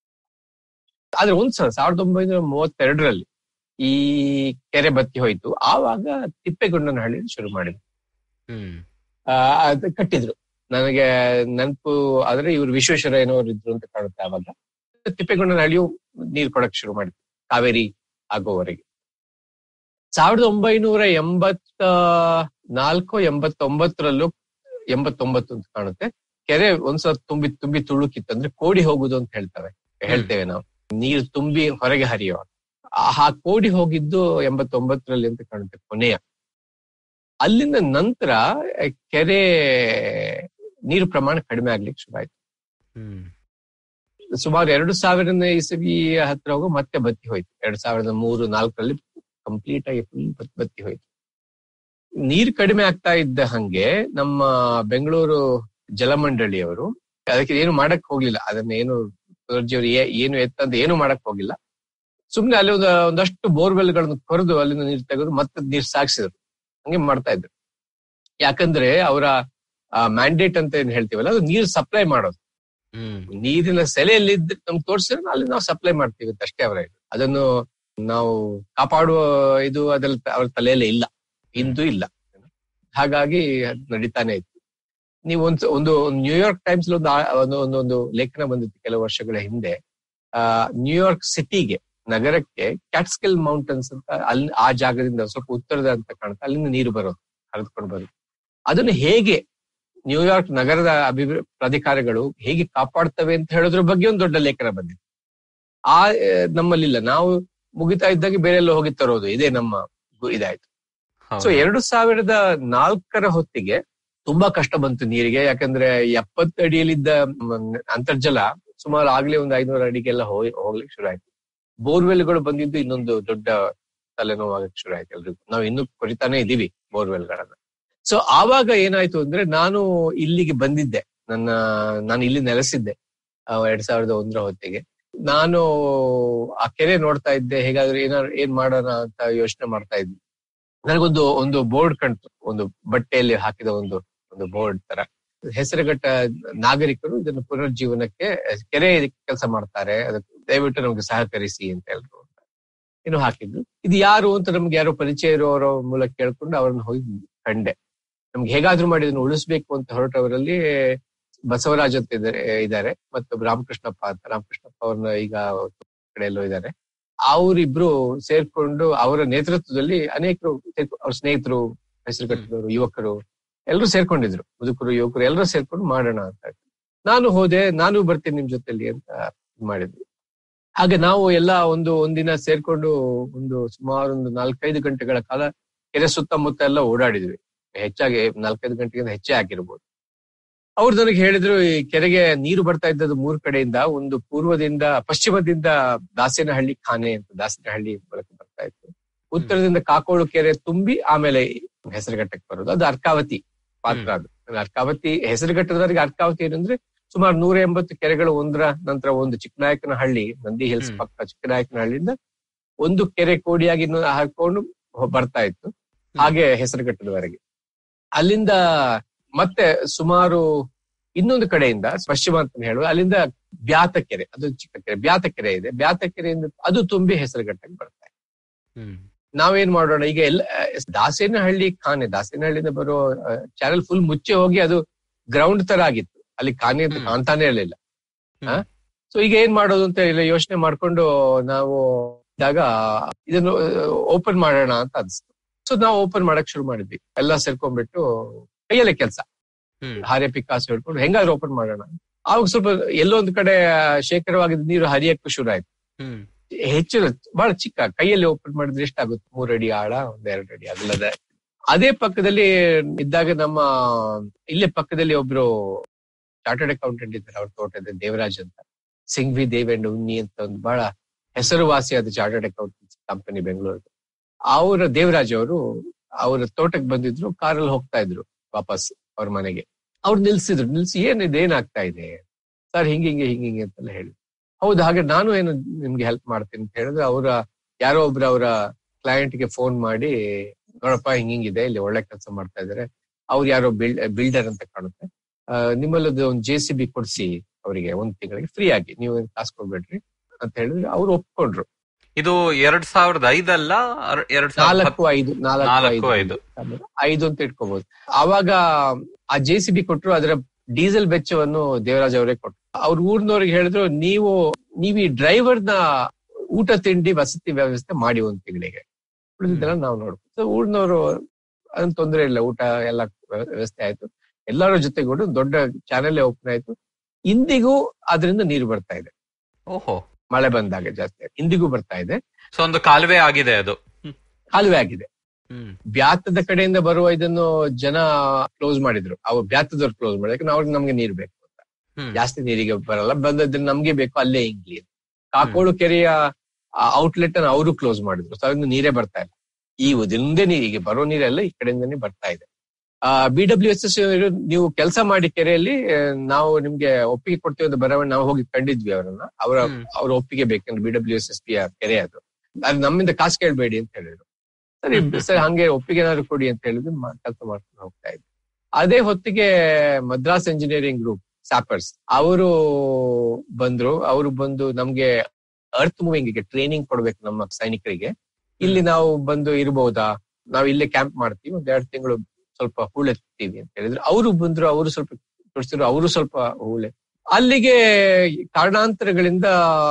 ಆದ್ರೆ ಒಂದ್ಸಲ ಸಾವಿರದ ಒಂಬೈನೂರ ಮೂವತ್ತೆರಡರಲ್ಲಿ ಈ ಕೆರೆ ಬತ್ತಿ ಹೋಯ್ತು ಆವಾಗ ತಿಪ್ಪೇಗೊಂಡನಹಳ್ಳಿ ಶುರು ಮಾಡಿದ್ರು ಹ್ಮ್ ಆ, ಅದು ಕಟ್ಟಿದ್ರು ನನಗೆ ನೆನಪು ಆದ್ರೆ ಇವ್ರು ವಿಶ್ವೇಶ್ವರಯ್ಯನವರು ಇದ್ರು ಅಂತ ಕಾಣುತ್ತೆ ಆವಾಗ ತಿಪ್ಪೇಗೊಂಡನಹಳ್ಳಿಯು ನೀರ್ ಕೊಡಕ್ ಶುರು ಮಾಡಿದ್ರು ಕಾವೇರಿ ಆಗೋವರೆಗೆ ಸಾವಿರದ ಒಂಬೈನೂರ ಎಂಬತ್ತ ನಾಲ್ಕು ಎಂಬತ್ತೊಂಬತ್ತರಲ್ಲೂ ಎಂಬತ್ತೊಂಬತ್ತು ಅಂತ ಕಾಣುತ್ತೆ ಕೆರೆ ಒಂದ್ಸಲ ತುಂಬಿ ತುಂಬಿ ತುಳುಕಿತ್ತು ಅಂದ್ರೆ ಕೋಡಿ ಹೋಗುದು ಅಂತ ಹೇಳ್ತವೆ ಹೇಳ್ತೇವೆ ನಾವು ನೀರು ತುಂಬಿ ಹೊರಗೆ ಹರಿಯುವ ಆ ಕೋಡಿ ಹೋಗಿದ್ದು ಎಂಬತ್ತೊಂಬತ್ತರಲ್ಲಿ ಅಂತ ಕಾಣುತ್ತೆ ಕೊನೆಯ ಅಲ್ಲಿಂದ ನಂತರ ಆ, ಕೆರೆ ನೀರು ಪ್ರಮಾಣ ಕಡಿಮೆ ಆಗ್ಲಿಕ್ಕೆ ಶುರು ಆಯ್ತು ಹ್ಮ್ ಸುಮಾರು ಎರಡು ಸಾವಿರನೇ ಇಸವಿ ಹತ್ರ ಹೋಗೋ ಮತ್ತೆ ಬತ್ತಿ ಹೋಯ್ತು ಎರಡ್ ಸಾವಿರದ ಮೂರು ನಾಲ್ಕರಲ್ಲಿ ಕಂಪ್ಲೀಟ್ ಆಗಿ ಫುಲ್ ಬತ್ತಿ ಹೋಯ್ತು ನೀರ್ ಕಡಿಮೆ ಆಗ್ತಾ ಇದ್ದ ಹಂಗೆ ನಮ್ಮ ಬೆಂಗಳೂರು ಜಲಮಂಡಳಿಯವರು ಅದಕ್ಕೆ ಏನು ಮಾಡಕ್ ಹೋಗ್ಲಿಲ್ಲ ಅದನ್ನ ಏನು ಅವರು ಏನು ಎತ್ತಂತ ಏನು ಮಾಡಕ್ ಹೋಗಿಲ್ಲ ಸುಮ್ನೆ ಅಲ್ಲಿ ಒಂದು ಒಂದಷ್ಟು ಬೋರ್ವೆಲ್ ಗಳನ್ನು ಕೊರೆದು ಅಲ್ಲಿಂದ ನೀರು ತೆಗೆದು ಮತ್ತೆ ನೀರ್ ಸಾಗಿಸಿದ್ರು ಹಂಗೆ ಮಾಡ್ತಾ ಇದ್ರು ಯಾಕಂದ್ರೆ ಅವರ ಮ್ಯಾಂಡೇಟ್ ಅಂತ ಏನ್ ಹೇಳ್ತೀವಲ್ಲ ಅದು ನೀರು ಸಪ್ಲೈ ಮಾಡೋದು ಹ್ಮ್ ನೀರಿನ ಸೆಲೆಯಲ್ಲಿ ನಮ್ಗೆ ತೋರಿಸಿದ್ರೆ ಅಲ್ಲಿ ನಾವು ಸಪ್ಲೈ ಮಾಡ್ತೀವಿ ಅಂತ ಅಷ್ಟೇ ಅವರ ಇದು ಅದನ್ನು ನಾವು ಕಾಪಾಡುವ ಇದು ಅದ್ರಲ್ಲಿ ಅವ್ರ ತಲೆಯಲ್ಲೇ ಇಲ್ಲ ಇಂದು ಇಲ್ಲ ಹಾಗಾಗಿ ಅದ್ ನಡೀತಾನೆ ಇತ್ತು ನೀವು ಒಂದು ಒಂದು ನ್ಯೂಯಾರ್ಕ್ ಟೈಮ್ಸ್ ಒಂದು ಆ- ಒಂದು ಒಂದು ಒಂದು ಲೇಖನ ಬಂದಿತ್ತು ಕೆಲವು ವರ್ಷಗಳ ಹಿಂದೆ ಆ ನ್ಯೂಯಾರ್ಕ್ ಸಿಟಿಗೆ ನಗರಕ್ಕೆ ಕ್ಯಾಟ್ಸ್ಕೆಲ್ ಮೌಂಟನ್ಸ್ ಅಂತ ಅಲ್ಲಿ ಆ ಜಾಗದಿಂದ ಸ್ವಲ್ಪ ಉತ್ತರದ ಅಂತ ಕಾಣುತ್ತೆ ಅಲ್ಲಿಂದ ನೀರು ಬರೋದು ಹರಿದುಕೊಂಡು ಬರೋದು ಅದನ್ನು ಹೇಗೆ ನ್ಯೂಯಾರ್ಕ್ ನಗರದ ಅಭಿವೃದ್ಧಿ ಪ್ರಾಧಿಕಾರಗಳು ಹೇಗೆ ಕಾಪಾಡ್ತವೆ ಅಂತ ಹೇಳೋದ್ರ ಬಗ್ಗೆ ಒಂದು ದೊಡ್ಡ ಲೇಖನ ಬಂದಿದೆ ಆ ಆ, ನಮ್ಮಲ್ಲಿಲ್ಲ ನಾವು ಮುಗಿತಾ ಇದ್ದಾಗ ಬೇರೆ ಎಲ್ಲ ಹೋಗಿ ತರೋದು ಇದೇ ನಮ್ಮ ಗು- ಇದಾಯ್ತು ಸೊ ಹೌದು. ಎರಡು ಸಾವಿರದ ನಾಲ್ಕರ ಹೊತ್ತಿಗೆ ತುಂಬಾ ಕಷ್ಟ ಬಂತು ನೀರಿಗೆ ಯಾಕಂದ್ರೆ ಎಪ್ಪತ್ತು ಅಡಿಯಲ್ಲಿದ್ದ ಮ್, ಅಂತರ್ಜಲ ಸುಮಾರು ಆಗ್ಲೇ ಒಂದು ಐನೂರು ಅಡಿಗೆಲ್ಲ ಹೋಗಿ ಹೋಗ್ಲಿಕ್ಕೆ ಶುರು ಆಯ್ತು ಬೋರ್ವೆಲ್ಗಳು ಬಂದಿದ್ದು ಇನ್ನೊಂದು ದೊಡ್ಡ ತಲೆನೋವಾಗಕ್ಕೆ ಶುರು ಆಯ್ತು ಎಲ್ರಿಗೂ ನಾವು ಇನ್ನೂ ಕೊರಿತಾನೆ ಇದೀವಿ ಬೋರ್ವೆಲ್ಗಳನ್ನ ಸೊ ಆವಾಗ ಏನಾಯ್ತು ಅಂದ್ರೆ ನಾನು ಇಲ್ಲಿಗೆ ಬಂದಿದ್ದೆ ನನ್ನ ನಾನು ಇಲ್ಲಿ ನೆಲೆಸಿದ್ದೆ ಆ, ಎರಡ್ ಸಾವಿರದ ಒಂದರ ಹೊತ್ತಿಗೆ ನಾನು ಆ ಕೆರೆ ನೋಡ್ತಾ ಇದ್ದೆ ಹೇಗಾದ್ರೆ ಏನಾದ್ರು ಏನ್ ಮಾಡೋಣ ಅಂತ ಯೋಚನೆ ಮಾಡ್ತಾ ಇದ್ದೆ ನನಗೊಂದು ಒಂದು ಬೋರ್ಡ್ ಕಾಣ್ತು ಒಂದು ಬಟ್ಟೆಯಲ್ಲಿ ಹಾಕಿದ ಒಂದು ಒಂದು ಬೋರ್ಡ್ ತರ ಹೆಸರುಘಟ್ಟ ನಾಗರಿಕರು ಇದನ್ನು ಪುನರ್ಜೀವನಕ್ಕೆ ಕೆರೆ ಕೆಲಸ ಮಾಡ್ತಾರೆ ಅದಕ್ಕೆ ದಯವಿಟ್ಟು ನಮ್ಗೆ ಸಹಕರಿಸಿ ಅಂತ ಹೇಳಿದ್ರು ಏನು ಹಾಕಿದ್ರು ಇದು ಯಾರು ಅಂತ ನಮ್ಗೆ ಯಾರೋ ಪರಿಚಯ ಇರೋರ ಮೂಲಕ ಕೇಳ್ಕೊಂಡು ಅವ್ರನ್ನ ಹೋಗಿ ಕಂಡೆ ನಮ್ಗೆ ಹೇಗಾದ್ರೂ ಮಾಡಿ ಇದನ್ನ ಉಳಿಸ್ಬೇಕು ಅಂತ ಹೊರಟವರಲ್ಲಿ ಬಸವರಾಜ್ ಅಂತ ಇದ್ದಾರೆ ಇದ್ದಾರೆ ಮತ್ತು ರಾಮಕೃಷ್ಣಪ್ಪ ಅಂತ ರಾಮಕೃಷ್ಣಪ್ಪ ಅವ್ರನ್ನ ಈಗ ಕಡೆಯಲ್ಲೂ ಇದ್ದಾರೆ ಅವರಿಬ್ರು ಸೇರ್ಕೊಂಡು ಅವರ ನೇತೃತ್ವದಲ್ಲಿ ಅನೇಕರು ಸೇರ್ಕೊ- ಅವ್ರ ಸ್ನೇಹಿತರು ಹೆಸರುಘಟ್ಟದವರು ಯುವಕರು ಎಲ್ಲರೂ ಸೇರ್ಕೊಂಡಿದ್ರು ಮುದುಕರು ಯುವಕರು ಎಲ್ಲರೂ ಸೇರ್ಕೊಂಡು ಮಾಡೋಣ ಅಂತ ನಾನು ಹೋದೆ ನಾನು ಬರ್ತೀನಿ ನಿಮ್ ಜೊತೆಲಿ ಅಂತ ಇದ್ ಮಾಡಿದ್ವಿ ಹಾಗೆ ನಾವು ಎಲ್ಲ ಒಂದು ಒಂದಿನ ಸೇರ್ಕೊಂಡು ಒಂದು ಸುಮಾರು ಒಂದು ನಾಲ್ಕೈದು ಗಂಟೆಗಳ ಕಾಲ ಕೆರೆ ಸುತ್ತಮುತ್ತ ಎಲ್ಲ ಓಡಾಡಿದ್ವಿ ಹೆಚ್ಚಾಗಿ ನಾಲ್ಕೈದು ಗಂಟೆಗಿಂತ ಹೆಚ್ಚೇ ಆಗಿರ್ಬೋದು ಅವ್ರು ನನಗೆ ಹೇಳಿದ್ರು ಈ ಕೆರೆಗೆ ನೀರು ಬರ್ತಾ ಇದ್ದದ್ದು ಮೂರ್ ಕಡೆಯಿಂದ ಒಂದು ಪೂರ್ವದಿಂದ ಪಶ್ಚಿಮದಿಂದ ದಾಸೇನಹಳ್ಳಿ ಖಾನೆ ಅಂತ ದಾಸೇನಹಳ್ಳಿ ಮೂಲಕ ಬರ್ತಾ ಇತ್ತು ಉತ್ತರದಿಂದ ಕಾಕೋಳು ಕೆರೆ ತುಂಬಿ ಆಮೇಲೆ ಹೆಸರುಘಟ್ಟಕ್ಕೆ ಬರೋದು ಅದು ಅರ್ಕಾವತಿ ಪಾತ್ರ ಅದು ಅರ್ಕಾವತಿ ಹೆಸರುಘಟ್ಟದವರೆಗೆ ಅರ್ಕಾವತಿ ಏನಂದ್ರೆ ಸುಮಾರು ನೂರ ಎಂಬತ್ತು ಕೆರೆಗಳು ಒಂದರ ನಂತರ ಒಂದು ಚಿಕ್ಕನಾಯಕನಹಳ್ಳಿ ನಂದಿ ಹಿಲ್ಸ್ ಹ್ಮ್. ಪಕ್ಕ ಚಿಕ್ಕನಾಯಕನಹಳ್ಳಿಯಿಂದ ಒಂದು ಕೆರೆ ಕೋಡಿಯಾಗಿ ಇನ್ನು ಹಾಕೊಂಡು ಹೊ- ಬರ್ತಾ ಇತ್ತು ಹಾಗೆ ಹೆಸರುಘಟ್ಟದವರೆಗೆ ಅಲ್ಲಿಂದ ಮತ್ತೆ ಸುಮಾರು ಇನ್ನೊಂದು ಕಡೆಯಿಂದ ಪಶ್ಚಿಮ ಅಂತ ಹೇಳುವ ಅಲ್ಲಿಂದ ಬ್ಯಾತ ಕೆರೆ ಅದು ಚಿಕ್ಕ ಕೆರೆ ಬ್ಯಾತ ಕೆರೆ ಇದೆ ಬ್ಯಾತ ಕೆರೆಯಿಂದ ಅದು ತುಂಬಿ ಹೆಸರುಘಟ್ಟಕ್ಕೆ ಬರ್ತಾ ಇದೆ ಹ್ಮ್ ನಾವೇನ್ ಮಾಡೋಣ ಈಗ ಎಲ್ಲ ದಾಸೇನಹಳ್ಳಿ ಖಾನೆ ದಾಸೇನಹಳ್ಳಿಯಿಂದ ಬರೋ ಚಾನೆಲ್ ಫುಲ್ ಮುಚ್ಚಿ ಹೋಗಿ ಅದು ಗ್ರೌಂಡ್ ತರ ಆಗಿತ್ತು ಅಲ್ಲಿ ಖಾನೆ ಅಂತ ಹ್ಮ್. ಕಾಣ್ತಾನೆ ಇರಲಿಲ್ಲ ಹ್ಮ್. ಸೊ ಈಗ ಏನ್ ಮಾಡೋದು ಅಂತ ಇಲ್ಲ ಯೋಚನೆ ಮಾಡ್ಕೊಂಡು ನಾವು ಇದ್ದಾಗ ಇದನ್ನು ಓಪನ್ ಮಾಡೋಣ ಅಂತ ಅನ್ಸ್ತು ಸೊ ನಾವು ಓಪನ್ ಮಾಡಕ್ ಶುರು ಮಾಡಿದ್ವಿ ಎಲ್ಲ ಸೇರ್ಕೊಂಡ್ಬಿಟ್ಟು ಕೈಯಲ್ಲೇ ಕೆಲಸ ಹ್ಮ್ ಹಾರೆ ಪಿಕಾಸ್ ಹೇಳ್ಕೊಂಡು ಹೆಂಗಾದ್ರೂ ಓಪನ್ ಮಾಡೋಣ ಆವಾಗ ಸ್ವಲ್ಪ ಎಲ್ಲೋ ಒಂದ್ ಕಡೆ ಶೇಖರವಾಗಿದ್ದ ನೀರು ಹರಿಯಕ್ಕೂ ಶುರು ಆಯ್ತು ಹ್ಮ್ ಹೆಚ್ಚು ಬಹಳ ಚಿಕ್ಕ ಕೈಯಲ್ಲಿ ಓಪನ್ ಮಾಡಿದ್ರೆ ಎಷ್ಟಾಗುತ್ತೆ ಮೂರ್ ಅಡಿ ಆಳ ಒಂದ್ ಎರಡು ಅಡಿ ಅಗಲದ ಅದೇ ಪಕ್ಕದಲ್ಲಿ ಇದ್ದಾಗ ನಮ್ಮ ಇಲ್ಲೇ ಪಕ್ಕದಲ್ಲಿ ಒಬ್ರು ಚಾರ್ಟರ್ಡ್ ಅಕೌಂಟೆಂಟ್ ಇದ್ದಾರೆ ಅವ್ರ ತೋಟದ ದೇವರಾಜ್ ಅಂತ ಸಿಂಘ್ವಿ ದೇವ್ ಅಂಡ್ ಉನ್ನಿ ಅಂತ ಒಂದು ಬಹಳ ಹೆಸರುವಾಸಿಯಾದ ಚಾರ್ಟರ್ಡ್ ಅಕೌಂಟೆಂಟ್ ಕಂಪನಿ ಬೆಂಗಳೂರು ಅವರ ದೇವರಾಜ್ ಅವರು ಅವರ ತೋಟಕ್ಕೆ ಬಂದಿದ್ರು ಕಾರಲ್ಲಿ ಹೋಗ್ತಾ ಇದ್ರು ವಾಪಸ್ ಅವ್ರ ಮನೆಗೆ ಅವ್ರು ನಿಲ್ಸಿದ್ರು ನಿಲ್ಸಿ ಏನಿದೆ ಏನಾಗ್ತಾ ಇದೆ ಸರ್ ಹಿಂಗೆ ಹಿಂಗೆ ಹಿಂಗೆ ಹಿಂಗೆ ಅಂತೆಲ್ಲ ಹೇಳಿ ಹೌದು ಹಾಗೆ ನಾನು ಏನು ನಿಮ್ಗೆ ಹೆಲ್ಪ್ ಮಾಡ್ತೀನಿ ಅಂತ ಹೇಳಿದ್ರೆ ಅವರ ಯಾರೋ ಒಬ್ರು ಅವರ ಕ್ಲೈಂಟ್ ಗೆ ಫೋನ್ ಮಾಡಿ ನೋಡಪ್ಪ ಹಿಂಗ್ ಹಿಂಗಿದೆ ಇಲ್ಲಿ ಒಳ್ಳೆ ಕೆಲಸ ಮಾಡ್ತಾ ಇದಾರೆ ಅವ್ರು ಯಾರೋ ಬಿಲ್ಡ್ ಬಿಲ್ಡರ್ ಅಂತ ಕಾಣುತ್ತೆ ಆ, ನಿಮ್ಮಲ್ಲದು ಒಂದು ಜೆ ಸಿ ಬಿ ಕೊಡ್ಸಿ ಅವರಿಗೆ ಒಂದ್ ತಿಂಗಳಿಗೆ ಫ್ರೀ ಆಗಿ ನೀವು ಏನ್ ಕಾಸು ಕೊಡ್ಬೇಡ್ರಿ ಅಂತ ಹೇಳಿದ್ರೆ ಅವ್ರು ಒಪ್ಕೊಂಡ್ರು ಇದು ಎರಡ್ ಸಾವಿರದ ಐದಲ್ಲ ಅರ್- ಎರಡ್ ಸಾವಿರದ ನಾಲ್ಕು ಐದು ನಾಲ್ಕು ನಾಲ್ಕು ಐದು ಐದು ಐದು ಅಂತ ಇಟ್ಕೋಬಹುದು ಆವಾಗ ಆ ಜೆ ಸಿ ಬಿ ಕೊಟ್ರು ಅದರ ಡೀಸೆಲ್ ವೆಚ್ಚವನ್ನು ದೇವರಾಜ್ ಅವರೇ ಕೊಟ್ರು ಅವ್ರ ಊರ್ನವ್ರಿಗೆ ಹೇಳಿದ್ರು ನೀವು ನೀವು ಈ ಡ್ರೈವರ್ನ ಊಟ ತಿಂಡಿ ವಸತಿ ವ್ಯವಸ್ಥೆ ಮಾಡಿ ಒಂದ್ ತಿಂಗಳಿಗೆ ಉಳಿದಿದ್ದೆಲ್ಲ ನಾವು ನೋಡ್ಬೋದು ಸೊ ಊರ್ನವರು ಅದನ್ನ ತೊಂದರೆ ಇಲ್ಲ ಊಟ ಎಲ್ಲ ವ್ಯ- ವ್ಯವಸ್ಥೆ ಆಯ್ತು ಎಲ್ಲರ ಜೊತೆಗೂಡು ದೊಡ್ಡ ಚಾನೆಲ್ ಓಪನ್ ಆಯ್ತು ಇಂದಿಗೂ ಅದರಿಂದ ನೀರು ಬರ್ತಾ ಇದೆ ಓಹೋ ಮಳೆ ಬಂದಾಗ ಜಾಸ್ತಿ ಇಂದಿಗೂ ಬರ್ತಾ ಇದೆ ಸೊ ಒಂದು ಕಾಲುವೆ ಆಗಿದೆ ಅದು ಕಾಲುವೆ ಆಗಿದೆ ಹ್ಮ್ ಬ್ಯಾತದ ಕಡೆಯಿಂದ ಬರುವ ಇದನ್ನು ಜನ ಕ್ಲೋಸ್ ಮಾಡಿದ್ರು ಅವ್ರು ಬ್ಯಾತದವ್ರು ಕ್ಲೋಸ್ ಮಾಡಿದ್ರು ಯಾಕಂದ್ರೆ ಅವ್ರಿಗೆ ನಮ್ಗೆ ನೀರು ಬೇಕು ಅಂತ ಹ್ಮ್ ಜಾಸ್ತಿ ನೀರಿಗೆ ಬರಲ್ಲ ಬಂದದ್ದು ನಮ್ಗೆ ಬೇಕು ಅಲ್ಲೇ ಇಂಗ್ಲಿ ಕಾಕೋಳು ಕೆರೆಯ ಔಟ್ಲೆಟ್ ಅನ್ನು ಅವರು ಕ್ಲೋಸ್ ಮಾಡಿದ್ರು ಸೊ ಅದರಿಂದ ನೀರೇ ಬರ್ತಾ ಇಲ್ಲ ಈ ಒಂದೇ ನೀರಿಗೆ ಬರೋ ನೀರೆಲ್ಲ ಈ ಕಡೆಯಿಂದನೇ ಬರ್ತಾ ಇದೆ ಬಿ ಡಬ್ಲ್ಯೂ ಎಸ್ ಎಸ್ ನೀವು ಕೆಲಸ ಮಾಡಿ ಕೆರೆಯಲ್ಲಿ ಆ, ನಾವು ನಿಮ್ಗೆ ಒಪ್ಪಿಗೆ ಕೊಡ್ತೀವಿ ಅಂತ ಬರವಣ್ಣ ನಾವು ಹೋಗಿ ಕಂಡಿದ್ವಿ ಅವರನ್ನ ಅವರ ಹ್ಮ್. ಅವ್ರ ಒಪ್ಪಿಗೆ ಬೇಕಂದ್ರೆ B W S S P ಕೆರೆ ಅದು ಅದು ನಮ್ಮಿಂದ ಕಾಸು ಕೇಳಬೇಡಿ ಅಂತ ಹೇಳಿದ್ರು ಸರಿ ಸರಿ ಹಂಗೆ ಒಪ್ಪಿಗೆ ಏನಾದ್ರು ಕೊಡಿ ಅಂತ ಹೇಳಿದ್ರು ಕೆಲಸ ಮಾಡ್ಕೊಂಡು ಹೋಗ್ತಾ ಇದ್ವಿ ಅದೇ ಹೊತ್ತಿಗೆ ಮದ್ರಾಸ್ ಇಂಜಿನಿಯರಿಂಗ್ ಗ್ರೂಪ್ ಸ್ಯಾಪರ್ಸ್ ಅವರು ಬಂದ್ರು ಅವರು ಬಂದು ನಮ್ಗೆ ಅರ್ತ್ ಮೂವಿಂಗ್ ಗೆ ಟ್ರೈನಿಂಗ್ ಕೊಡ್ಬೇಕು ನಮ್ಮ ಸೈನಿಕರಿಗೆ ಇಲ್ಲಿ ನಾವು ಬಂದು ಇರ್ಬೋದಾ ನಾವ್ ಇಲ್ಲೇ ಕ್ಯಾಂಪ್ ಮಾಡ್ತೀವಿ ಒಂದ್ ಎರಡು ತಿಂಗಳು ಸ್ವಲ್ಪ ಹೂಳೆತ್ತೀವಿ ಅಂತ ಹೇಳಿದ್ರು ಅವರು ಬಂದ್ರು ಅವರು ಸ್ವಲ್ಪ ತೋರಿಸಿದ್ರು ಅವರು ಸ್ವಲ್ಪ ಹೂಳೆ ಅಲ್ಲಿಗೆ ಕಾರಣಾಂತರಗಳಿಂದ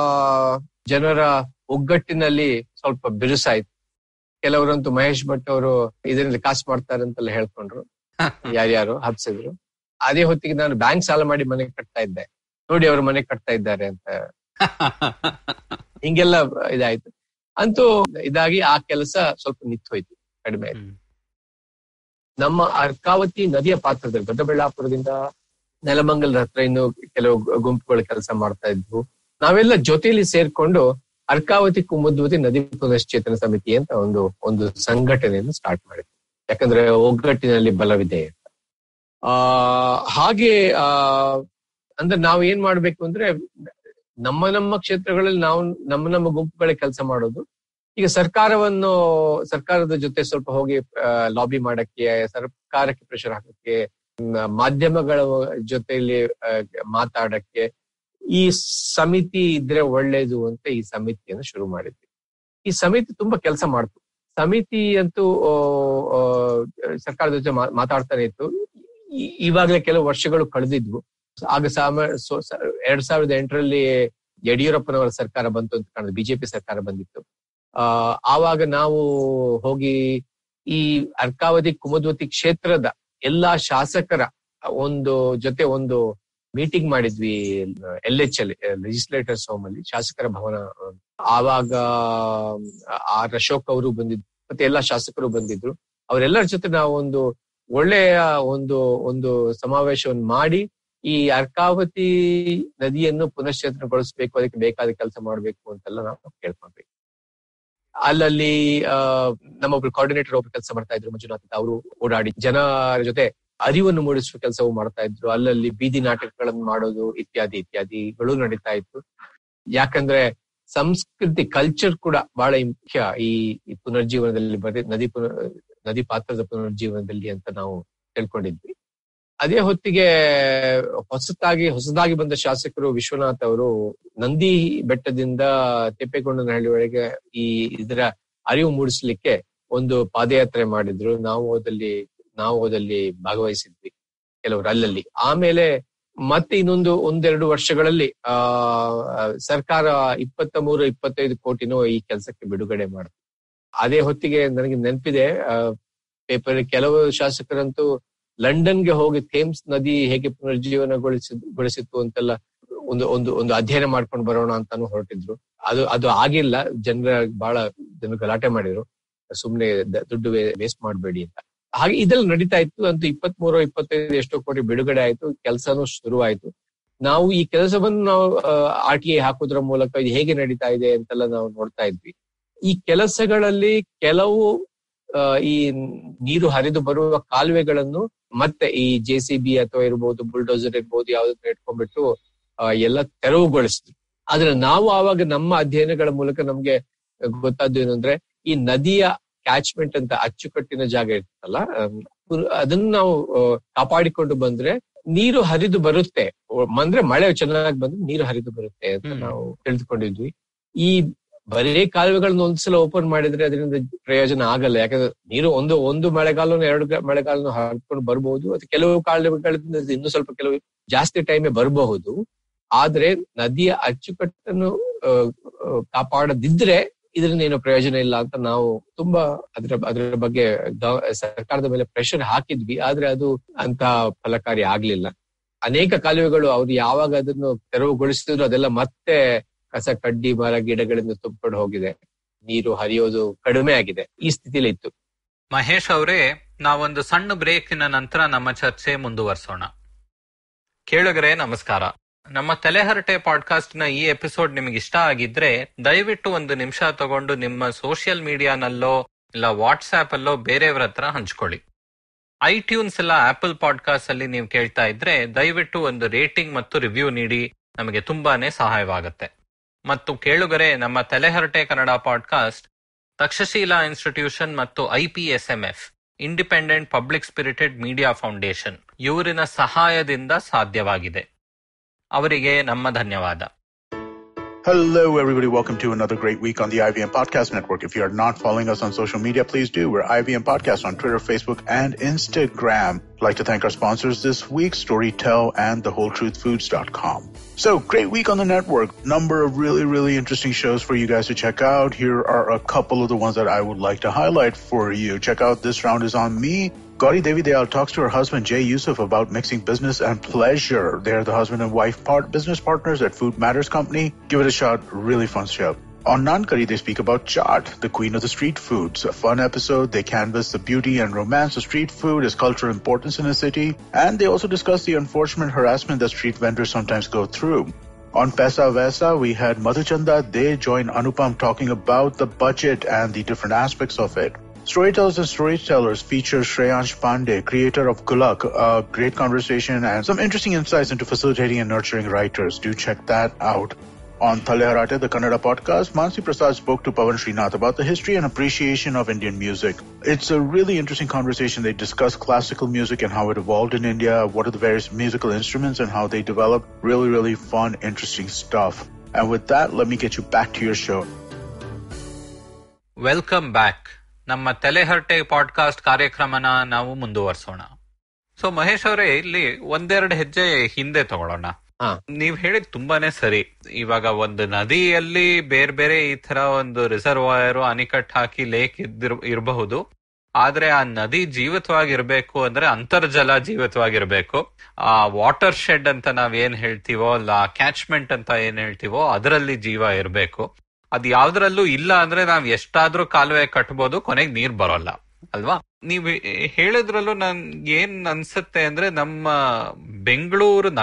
ಜನರ ಒಗ್ಗಟ್ಟಿನಲ್ಲಿ ಸ್ವಲ್ಪ ಬಿರುಸಾಯ್ತು ಕೆಲವರಂತೂ ಮಹೇಶ್ ಭಟ್ ಅವರು ಇದರಿಂದ ಕಾಸು ಮಾಡ್ತಾರೆ ಅಂತೆಲ್ಲ ಹೇಳ್ಕೊಂಡ್ರು ಯಾರ್ಯಾರು ಹಬ್ಸಿದ್ರು ಅದೇ ಹೊತ್ತಿಗೆ ನಾನು ಬ್ಯಾಂಕ್ ಸಾಲ ಮಾಡಿ ಮನೆ ಕಟ್ತಾ ಇದ್ದೆ ನೋಡಿ ಅವರು ಮನೆ ಕಟ್ತಾ ಇದ್ದಾರೆ ಅಂತ ಹಿಂಗೆಲ್ಲ ಇದಾಯ್ತು ಅಂತೂ ಇದಾಗಿ ಆ ಕೆಲಸ ಸ್ವಲ್ಪ ನಿಂತು ಹೋಯ್ತು ಕಡಿಮೆ ಆಯ್ತು ಹ್ಮ್. ನಮ್ಮ ಅರ್ಕಾವತಿ ನದಿಯ ಪಾತ್ರದಲ್ಲಿ ದೊಡ್ಡಬಳ್ಳಾಪುರದಿಂದ ನೆಲಮಂಗಲದ ಹತ್ರ ಇನ್ನು ಕೆಲವು ಗು- ಗುಂಪುಗಳು ಕೆಲಸ ಮಾಡ್ತಾ ಇದ್ವು ನಾವೆಲ್ಲ ಜೊತೆಯಲ್ಲಿ ಸೇರ್ಕೊಂಡು ಅರ್ಕಾವತಿ ಕುಮುದ್ವತಿ ನದಿ ಪುನಶ್ಚೇತನ ಸಮಿತಿ ಅಂತ ಒಂದು ಒಂದು ಸಂಘಟನೆಯನ್ನು ಸ್ಟಾರ್ಟ್ ಮಾಡಿದ್ವಿ ಯಾಕಂದ್ರೆ ಒಗ್ಗಟ್ಟಿನಲ್ಲಿ ಬಲವಿದೆ ಅಂತ ಆ ಹಾಗೆ ಆ ಅಂದ್ರೆ ನಾವು ಏನ್ ಮಾಡ್ಬೇಕು ಅಂದ್ರೆ ನಮ್ಮ ನಮ್ಮ ಕ್ಷೇತ್ರಗಳಲ್ಲಿ ನಾವು ನಮ್ಮ ನಮ್ಮ ಗುಂಪುಗಳೇ ಕೆಲಸ ಮಾಡೋದು ಈಗ ಸರ್ಕಾರವನ್ನು ಸರ್ಕಾರದ ಜೊತೆ ಸ್ವಲ್ಪ ಹೋಗಿ ಲಾಬಿ ಮಾಡಕ್ಕೆ ಸರ್ಕಾರಕ್ಕೆ ಪ್ರೆಷರ್ ಹಾಕಕ್ಕೆ ಮ್, ಮಾಧ್ಯಮಗಳ ಜೊತೆಯಲ್ಲಿ ಆ, ಮಾತಾಡಕ್ಕೆ ಈ ಸಮಿತಿ ಇದ್ರೆ ಒಳ್ಳೇದು ಅಂತ ಈ ಸಮಿತಿಯನ್ನು ಶುರು ಮಾಡಿದ್ವಿ ಈ ಸಮಿತಿ ತುಂಬಾ ಕೆಲಸ ಮಾಡ್ತು ಸಮಿತಿ ಅಂತೂ ಆ, ಆ, ಸರ್ಕಾರದ ಜೊತೆ ಮಾ- ಮಾತಾಡ್ತಾನೆ ಇತ್ತು ಈ- ಇವಾಗ್ಲೇ ಕೆಲವು ವರ್ಷಗಳು ಕಳೆದಿದ್ವು ಆಗ ಸಾಮ ಸೊ- ಸ- ಎರಡ್ ಸಾವಿರದ ಎಂಟರಲ್ಲಿ ಯಡಿಯೂರಪ್ಪನವರ ಸರ್ಕಾರ ಬಂತು ಅಂತ ಕಾಣುತ್ತೆ ಬಿಜೆಪಿ ಸರ್ಕಾರ ಬಂದಿತ್ತು ಆ ಆವಾಗ ನಾವು ಹೋಗಿ ಈ ಅರ್ಕಾವತಿ ಕುಮದ್ವತಿ ಕ್ಷೇತ್ರದ ಎಲ್ಲಾ ಶಾಸಕರ ಒಂದು ಜೊತೆ ಒಂದು ಮೀಟಿಂಗ್ ಮಾಡಿದ್ವಿ ಎಲ್ ಎಚ್ ಅಲ್ಲಿ ಲೆಜಿಸ್ಲೇಟರ್ಸ್ ಹೋಮ್ ಅಲ್ಲಿ ಶಾಸಕರ ಭವನ ಆವಾಗ ಆರ್ ಅಶೋಕ್ ಅವರು ಬಂದಿದ್ರು ಮತ್ತೆ ಎಲ್ಲಾ ಶಾಸಕರು ಬಂದಿದ್ರು ಅವರೆಲ್ಲರ ಜೊತೆ ನಾವು ಒಂದು ಒಳ್ಳೆಯ ಒಂದು ಒಂದು ಸಮಾವೇಶವನ್ನು ಮಾಡಿ ಈ ಅರ್ಕಾವತಿ ನದಿಯನ್ನು ಪುನಶ್ಚೇತನಗೊಳಿಸ್ಬೇಕು ಅದಕ್ಕೆ ಬೇಕಾದ ಕೆಲಸ ಮಾಡ್ಬೇಕು ಅಂತೆಲ್ಲ ನಾವು ಕೇಳ್ಕೊಂಡ್ವಿ ಅಲ್ಲಲ್ಲಿ ಆ, ನಮ್ಮೊಬ್ರು ಕೋಆರ್ಡಿನೇಟರ್ ಒಬ್ರು ಕೆಲಸ ಮಾಡ್ತಾ ಇದ್ರು ಮಂಜುನಾಥ್ ಅಂತ ಅವರು ಓಡಾಡಿ ಜನರ ಜೊತೆ ಅರಿವನ್ನು ಮೂಡಿಸುವ ಕೆಲಸವು ಮಾಡ್ತಾ ಇದ್ರು ಅಲ್ಲಲ್ಲಿ ಬೀದಿ ನಾಟಕಗಳನ್ನು ಮಾಡೋದು ಇತ್ಯಾದಿ ಇತ್ಯಾದಿಗಳು ನಡೀತಾ ಇತ್ತು ಯಾಕಂದ್ರೆ ಸಂಸ್ಕೃತಿ ಕಲ್ಚರ್ ಕೂಡ ಬಹಳ ಮುಖ್ಯ ಈ ಈ ಪುನರ್ಜೀವನದಲ್ಲಿ ಬರೀ ನದಿ ಪುನರ್ ನದಿ ಪಾತ್ರದ ಪುನರ್ಜೀವನದಲ್ಲಿ ಅಂತ ನಾವು ತಿಳ್ಕೊಂಡಿದ್ವಿ ಅದೇ ಹೊತ್ತಿಗೆ ಹೊಸತಾಗಿ ಹೊಸದಾಗಿ ಬಂದ ಶಾಸಕರು ವಿಶ್ವನಾಥ್ ಅವರು ನಂದಿ ಬೆಟ್ಟದಿಂದ ತೆಪ್ಪೆಗೊಂಡನಹಳ್ಳಿವರೆಗೆ ಈ ಇದರ ಅರಿವು ಮೂಡಿಸ್ಲಿಕ್ಕೆ ಒಂದು ಪಾದಯಾತ್ರೆ ಮಾಡಿದ್ರು ನಾವು ಅದಲ್ಲಿ ನಾವು ಅದಲ್ಲಿ ಭಾಗವಹಿಸಿದ್ವಿ ಕೆಲವರು ಅಲ್ಲಲ್ಲಿ ಆಮೇಲೆ ಮತ್ತೆ ಇನ್ನೊಂದು ಒಂದೆರಡು ವರ್ಷಗಳಲ್ಲಿ ಆ ಸರ್ಕಾರ ಇಪ್ಪತ್ತ ಮೂರು ಇಪ್ಪತ್ತೈದು ಕೋಟಿನೂ ಈ ಕೆಲಸಕ್ಕೆ ಬಿಡುಗಡೆ ಮಾಡಿದ್ರು ಅದೇ ಹೊತ್ತಿಗೆ ನನಗೆ ನೆನಪಿದೆ ಪೇಪರ್ ಕೆಲವು ಶಾಸಕರಂತೂ ಲಂಡನ್ಗೆ ಹೋಗಿ ಥೇಮ್ಸ್ ನದಿ ಹೇಗೆ ಪುನರ್ಜೀವನಗೊಳಿಸಿ ಗೊಳಿಸಿತ್ತು ಅಂತೆಲ್ಲ ಒಂದು ಒಂದು ಒಂದು ಅಧ್ಯಯನ ಮಾಡ್ಕೊಂಡು ಬರೋಣ ಅಂತಾನು ಹೊರಟಿದ್ರು ಅದು ಅದು ಆಗಿಲ್ಲ ಜನರ ಬಹಳ ಜನ ಗಲಾಟೆ ಮಾಡಿದ್ರು ಸುಮ್ನೆ ದ- ದುಡ್ಡು ವೇಸ್ಟ್ ಮಾಡಬೇಡಿ ಅಂತ ಹಾಗೆ ಇದೆಲ್ಲ ನಡೀತಾ ಇತ್ತು ಅಂತೂ ಇಪ್ಪತ್ತ್ ಮೂರು ಇಪ್ಪತ್ತೈದು ಎಷ್ಟೋ ಕೋಟಿ ಬಿಡುಗಡೆ ಆಯ್ತು ಕೆಲಸನೂ ಶುರುವಾಯ್ತು ನಾವು ಈ ಕೆಲಸವನ್ನು ನಾವು ಆರ್ ಟಿ ಐ ಹಾಕೋದ್ರ ಮೂಲಕ ಇದು ಹೇಗೆ ನಡೀತಾ ಇದೆ ಅಂತೆಲ್ಲ ನಾವು ನೋಡ್ತಾ ಇದ್ವಿ ಈ ಕೆಲಸಗಳಲ್ಲಿ ಕೆಲವು ಆ, ಈ ನೀರು ಹರಿದು ಬರುವ ಕಾಲುವೆಗಳನ್ನು ಮತ್ತೆ ಈ ಜೆ ಸಿ ಬಿ ಅಥವಾ ಇರ್ಬೋದು ಬುಲ್ಡೋಸರ್ ಇರ್ಬೋದು ಯಾವ್ದನ್ನ ಇಟ್ಕೊಂಡ್ಬಿಟ್ಟು ಆ, ಎಲ್ಲ ತೆರವುಗೊಳಿಸಿದ್ರು ಆದ್ರೆ ನಾವು ಆವಾಗ ನಮ್ಮ ಅಧ್ಯಯನಗಳ ಮೂಲಕ ನಮ್ಗೆ ಗೊತ್ತಾದ್ದು ಏನು ಅಂದ್ರೆ ಈ ನದಿಯ ಕ್ಯಾಚ್ಮೆಂಟ್ ಅಂತ ಅಚ್ಚುಕಟ್ಟಿನ ಜಾಗ ಇರ್ತಲ್ಲ ಅಮ್, ಪುರ್- ಅದನ್ನ ನಾವು ಆ, ಕಾಪಾಡಿಕೊಂಡು ಬಂದ್ರೆ ನೀರು ಹರಿದು ಬರುತ್ತೆ ಓ- ಅಂದ್ರೆ ಮಳೆ ಚೆನ್ನಾಗಿ ಬಂದ್ರೆ ನೀರು ಹರಿದು ಬರುತ್ತೆ ಅಂತ ಹ್ಮ್. ನಾವು ತಿಳಿದುಕೊಂಡಿದ್ವಿ ಈ ಬರೀ ಕಾಲುವೆಗಳನ್ನ ಒಂದ್ಸಲ ಓಪನ್ ಮಾಡಿದ್ರೆ ಅದರಿಂದ ಪ್ರಯೋಜನ ಆಗಲ್ಲ ಯಾಕಂದ್ರೆ ನೀರು ಒಂದು ಒಂದು ಮಳೆಗಾಲನು ಎರಡು ಗ- ಮಳೆಗಾಲನು ಹರ್ಕೊಂಡು ಬರ್ಬಹುದು ಅದು ಕೆಲವು ಕಾಲುವೆಗಳಿಂದ ಇನ್ನು ಸ್ವಲ್ಪ ಕೆಲವು ಜಾಸ್ತಿ ಟೈಮೇ ಬರಬಹುದು ಆದ್ರೆ ನದಿಯ ಅಚ್ಚುಕಟ್ಟನ್ನು ಆ, ಆ, ಕಾಪಾಡದಿದ್ರೆ ಇದರಿಂದ ಏನು ಪ್ರಯೋಜನ ಇಲ್ಲ ಅಂತ ನಾವು ತುಂಬಾ ಅದ್ರ ಅದ್ರ ಬಗ್ಗೆ ಗವ- ಸರ್ಕಾರದ ಮೇಲೆ ಪ್ರೆಷರ್ ಹಾಕಿದ್ವಿ ಆದ್ರೆ ಅದು ಅಂತ ಫಲಕಾರಿ ಆಗ್ಲಿಲ್ಲ ಅನೇಕ ಕಾಲುವೆಗಳು ಅವ್ರು ಯಾವಾಗ ಅದನ್ನು ತೆರವುಗೊಳಿಸಿದ್ರು ಅದೆಲ್ಲ ಮತ್ತೆ ಕಸ ಕಡ್ಡಿ ಮರ ಗಿಡಗಳಿಂದ ತುಂಬಿಕೊಂಡು ಹೋಗಿದೆ ನೀರು ಹರಿಯೋದು ಕಡಿಮೆ ಆಗಿದೆ ಈ ಸ್ಥಿತಿಲಿ ಇತ್ತು ಮಹೇಶ್ ಅವರೇ ನಾವೊಂದು ಸಣ್ಣ ಬ್ರೇಕಿನ ನಂತರ ನಮ್ಮ ಚರ್ಚೆ ಮುಂದುವರಿಸೋಣ ಕೇಳುಗರೆ ನಮಸ್ಕಾರ ನಮ್ಮ ತಲೆಹರಟೆ ಪಾಡ್ಕಾಸ್ಟ್ ನ ಈ ಎಪಿಸೋಡ್ ನಿಮಗೆ ಇಷ್ಟ ಆಗಿದ್ರೆ ದಯವಿಟ್ಟು ಒಂದು ನಿಮಿಷ ತಗೊಂಡು ನಿಮ್ಮ ಸೋಷಿಯಲ್ ಮೀಡಿಯಾನಲ್ಲೋ ಇಲ್ಲ ವಾಟ್ಸ್ಆಪ್ ಅಲ್ಲೋ ಬೇರೆಯವ್ರ ಹತ್ರ ಹಂಚ್ಕೊಳ್ಳಿ ಐಟ್ಯೂನ್ಸ್ ಇಲ್ಲ ಆಪಲ್ ಪಾಡ್ಕಾಸ್ಟ್ ಅಲ್ಲಿ ನೀವು ಕೇಳ್ತಾ ಇದ್ರೆ ದಯವಿಟ್ಟು ಒಂದು ರೇಟಿಂಗ್ ಮತ್ತು ರಿವ್ಯೂ ನೀಡಿ ನಮಗೆ ತುಂಬಾನೇ ಸಹಾಯವಾಗುತ್ತೆ ಮತ್ತು ಕೇಳುಗರೆ ನಮ್ಮ ತಲೆಹರಟೆ ಕನ್ನಡ ಪಾಡ್ಕಾಸ್ಟ್ ತಕ್ಷಶೀಲಾ ಇನ್ಸ್ಟಿಟ್ಯೂಷನ್ ಮತ್ತು I P S M F independent public spirited media foundation ಇವರಿನ ಸಹಾಯದಿಂದ ಸಾಧ್ಯವಾಗಿದೆ ಅವರಿಗೆ ನಮ್ಮ ಧನ್ಯವಾದ Hello, everybody. Welcome to another great week on the IVM Podcast Network. If you are not following us on social media, please do. We're IVM Podcast on Twitter, Facebook, and Instagram. I'd like to thank our sponsors this week, Storytel and TheWholeTruthFoods.com. So, great week on the network. Number of really, really interesting shows for you guys to check out. Here are a couple of the ones that I would like to highlight for you. Check out This Round is on Me. Gauri Devi Dayal talks to her husband Jay Yusuf about mixing business and pleasure. They're the husband and wife part business partners at Food Matters Company. Give it a shot. Really fun show. On Nankari, they speak about chaat, the queen of the street foods. A fun episode. They canvass the beauty and romance of street food, its cultural importance in a city, and they also discuss the unfortunate harassment that street vendors sometimes go through. On Pesa Vesa, we had Madhuchanda. They join Anupam talking about the budget and the different aspects of it. Storytellers and Storytellers features Shreyansh Pandey, creator of Gulak, a great conversation and some interesting insights into facilitating and nurturing writers. Do check that out. On Thaleharate, the Kannada podcast, Mansi Prasad spoke to Pavan Srinath about the history and appreciation of Indian music. It's a really interesting conversation. They discuss classical music and how it evolved in India, what are the various musical instruments and how they developed. Really, really fun, interesting stuff. And with that, let me get you back to your show. Welcome back ನಮ್ಮ Taleharate podcast ಕಾರ್ಯಕ್ರಮನ ನಾವು ಮುಂದುವರಿಸೋಣ so Mahesh ಅವರೇ ಇಲ್ಲಿ ಒಂದೆರಡು ಹೆಜ್ಜೆ ಹಿಂದೆ ತಗೊಳ್ಳೋಣ ಹಾ. ನೀವ್ ಹೇಳಿದ್ ತುಂಬಾನೇ ಸರಿ ಇವಾಗ ಒಂದು ನದಿಯಲ್ಲಿ ಬೇರೆ ಬೇರೆ ಈ ತರ ಒಂದು ರಿಸರ್ವಾಯರ್ ಅಣಿಕಟ್ಟು ಹಾಕಿ ಲೇಕ್ ಇದ್ದಿರ್ ಇರಬಹುದು ಆದ್ರೆ ಆ ನದಿ ಜೀವಿತವಾಗಿರ್ಬೇಕು ಅಂದ್ರೆ ಅಂತರ್ಜಲ ಜೀವಿತವಾಗಿರ್ಬೇಕು ಆ ವಾಟರ್ ಶೆಡ್ ಅಂತ ನಾವ್ ಏನ್ ಹೇಳ್ತೀವೋ ಅಲ್ಲ ಕ್ಯಾಚ್ಮೆಂಟ್ ಅಂತ ಏನ್ ಹೇಳ್ತೀವೋ ಅದರಲ್ಲಿ ಜೀವ ಇರ್ಬೇಕು ಅದ್ ಯಾವ್ದ್ರಲ್ಲೂ ಇಲ್ಲ ಅಂದ್ರೆ ನಾವ್ ಎಷ್ಟಾದ್ರೂ ಕಾಲುವೆ ಕಟ್ಬೋದು ಕೊನೆಗೆ ನೀರ್ ಬರೋಲ್ಲ ಅಲ್ವಾ ನೀವ್ ಹೇಳಿದ್ರಲ್ಲೂ ನನ್ ಏನ್ ಅನ್ಸುತ್ತೆ ಅಂದ್ರೆ ನಮ್ಮ ಬೆಂಗಳೂರು ನಗರ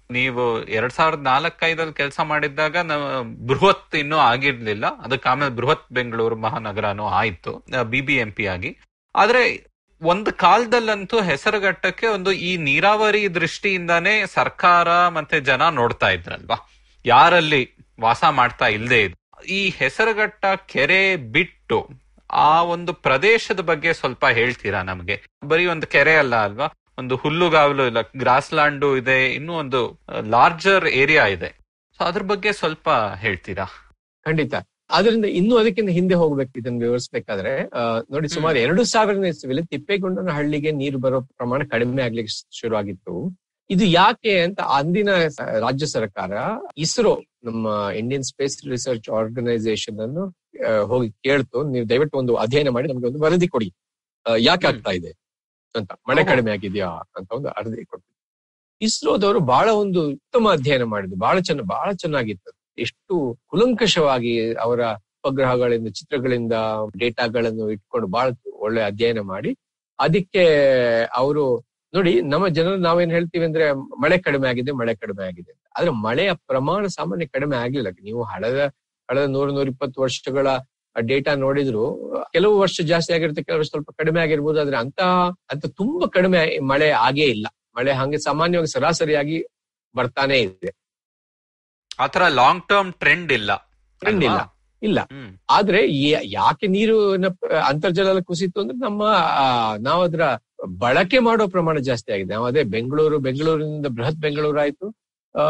ನೀವು ಎರಡ್ ಸಾವಿರದ ನಾಲ್ಕೈದಲ್ಲಿ ಕೆಲಸ ಮಾಡಿದ್ದಾಗ ನಾವು ಬೃಹತ್ ಇನ್ನೂ ಆಗಿರ್ಲಿಲ್ಲ ಅದಕ್ಕೆ ಆಮೇಲೆ ಬೃಹತ್ ಬೆಂಗಳೂರು ಮಹಾನಗರನೂ ಆಯ್ತು ಬಿ ಬಿ ಎಂ ಪಿ ಆಗಿ ಆದ್ರೆ ಒಂದು ಕಾಲದಲ್ಲಂತೂ ಹೆಸರುಘಟ್ಟಕ್ಕೆ ಒಂದು ಈ ನೀರಾವರಿ ದೃಷ್ಟಿಯಿಂದಾನೇ ಸರ್ಕಾರ ಮತ್ತೆ ಜನ ನೋಡ್ತಾ ಇದ್ರಲ್ವಾ ಯಾರಲ್ಲಿ ವಾಸ ಮಾಡ್ತಾ ಇಲ್ದೇ ಇದ್ರು ಈ ಹೆಸರುಘಟ್ಟ ಕೆರೆ ಬಿಟ್ಟು ಆ ಒಂದು ಪ್ರದೇಶದ ಬಗ್ಗೆ ಸ್ವಲ್ಪ ಹೇಳ್ತೀರಾ ನಮಗೆ ಬರೀ ಒಂದು ಕೆರೆ ಅಲ್ಲ ಅಲ್ವಾ ಒಂದು ಹುಲ್ಲುಗಾವಲು ಇಲ್ಲ ಗ್ರಾಸ್ ಲ್ಯಾಂಡು ಇದೆ ಇನ್ನೂ ಒಂದು ಲಾರ್ಜರ್ ಏರಿಯಾ ಇದೆ ಸೊ ಅದ್ರ ಬಗ್ಗೆ ಸ್ವಲ್ಪ ಹೇಳ್ತೀರಾ ಖಂಡಿತ ಆದ್ರಿಂದ ಇನ್ನೂ ಅದಕ್ಕಿಂತ ಹಿಂದೆ ಹೋಗ್ಬೇಕು ಇದನ್ನ ವಿವರಿಸಬೇಕಾದ್ರೆ ಆ, ನೋಡಿ ಸುಮಾರು ಎರಡು ಸಾವಿರನೇ ಇಸ್ವಿಲಿ ತಿಪ್ಪೇಗುಂಡನ ಹಳ್ಳಿಗೆ ನೀರು ಬರೋ ಪ್ರಮಾಣ ಕಡಿಮೆ ಆಗ್ಲಿಕ್ಕೆ ಶುರು ಆಗಿತ್ತು ಇದು ಯಾಕೆ ಅಂತ ಅಂದಿನ ಸ- ರಾಜ್ಯ ಸರ್ಕಾರ ಇಸ್ರೋ ನಮ್ಮ ಇಂಡಿಯನ್ ಸ್ಪೇಸ್ ರಿಸರ್ಚ್ ಆರ್ಗನೈಸೇಷನ್ ಅನ್ನು ಆ, ಹೋಗಿ ಕೇಳ್ತು ನೀವು ದಯವಿಟ್ಟು ಒಂದು ಅಧ್ಯಯನ ಮಾಡಿ ನಮ್ಗೆ ಒಂದು ವರದಿ ಕೊಡಿ ಆ, ಯಾಕೆ ಆಗ್ತಾ ಇದೆ ಅಂತ ಮಳೆ ಓಹೋ. ಕಡಿಮೆ ಆಗಿದ್ಯಾ ಅಂತ ಒಂದು ವರದಿ ಕೊಟ್ಟು ಇಸ್ರೋದವರು ಬಹಳ ಒಂದು ಉತ್ತಮ ಅಧ್ಯಯನ ಮಾಡಿದ್ರು ಬಹಳ ಚೆನ್ನ ಬಹಳ ಚೆನ್ನಾಗಿತ್ತು ಎಷ್ಟು ಕುಲಂಕಷವಾಗಿ ಅವರ ಉಪಗ್ರಹಗಳಿಂದ ಚಿತ್ರಗಳಿಂದ ಡೇಟಾಗಳನ್ನು ಇಟ್ಕೊಂಡು ಬಹಳ ಒಳ್ಳೆ ಅಧ್ಯಯನ ಮಾಡಿ ಅದಕ್ಕೆ ಅವರು ನೋಡಿ ನಮ್ಮ ಜನರು ನಾವೇನ್ ಹೇಳ್ತೀವಿ ಅಂದ್ರೆ ಮಳೆ ಕಡಿಮೆ ಆಗಿದೆ ಮಳೆ ಕಡಿಮೆ ಆಗಿದೆ ಅಂತ ಆದ್ರೆ ಮಳೆಯ ಪ್ರಮಾಣ ಸಾಮಾನ್ಯ ಕಡಿಮೆ ಆಗ್ಲಿಲ್ಲ ನೀವು ಹಳೆದ ಕಳೆದ ನೂರ ನೂರ ಇಪ್ಪತ್ತು ವರ್ಷಗಳ ಡೇಟಾ ನೋಡಿದ್ರು ಕೆಲವು ವರ್ಷ ಜಾಸ್ತಿ ಆಗಿರುತ್ತೆ ಕೆಲವು ವರ್ಷ ಸ್ವಲ್ಪ ಕಡಿಮೆ ಆಗಿರ್ಬೋದು ಆದ್ರೆ ಅಂತ ಅಂತ ತುಂಬಾ ಕಡಿಮೆ ಮಳೆ ಆಗೇ ಇಲ್ಲ ಮಳೆ ಹಂಗೆ ಸಾಮಾನ್ಯವಾಗಿ ಸರಾಸರಿಯಾಗಿ ಬರ್ತಾನೆ ಇದೆ ಆತರ ಲಾಂಗ್ ಟರ್ಮ್ ಟ್ರೆಂಡ್ ಇಲ್ಲ Trend ಇಲ್ಲ. ಅಲ್ವಾ? ಇಲ್ಲ ಹ್ಮ್ ಆದ್ರೆ ಯಾ- ಯಾಕೆ ನೀರು ಅಂತರ್ಜಲ ಕುಸಿತು ಅಂದ್ರೆ ನಮ್ಮ ಆ, ನಾವು ಅದರ ಬಳಕೆ ಮಾಡೋ ಪ್ರಮಾಣ ಜಾಸ್ತಿ ಆಗಿದೆ ನಾವು ಅದೇ ಬೆಂಗಳೂರು ಬೆಂಗಳೂರಿನಿಂದ ಬೃಹತ್ ಬೆಂಗಳೂರು ಆಯ್ತು ಆ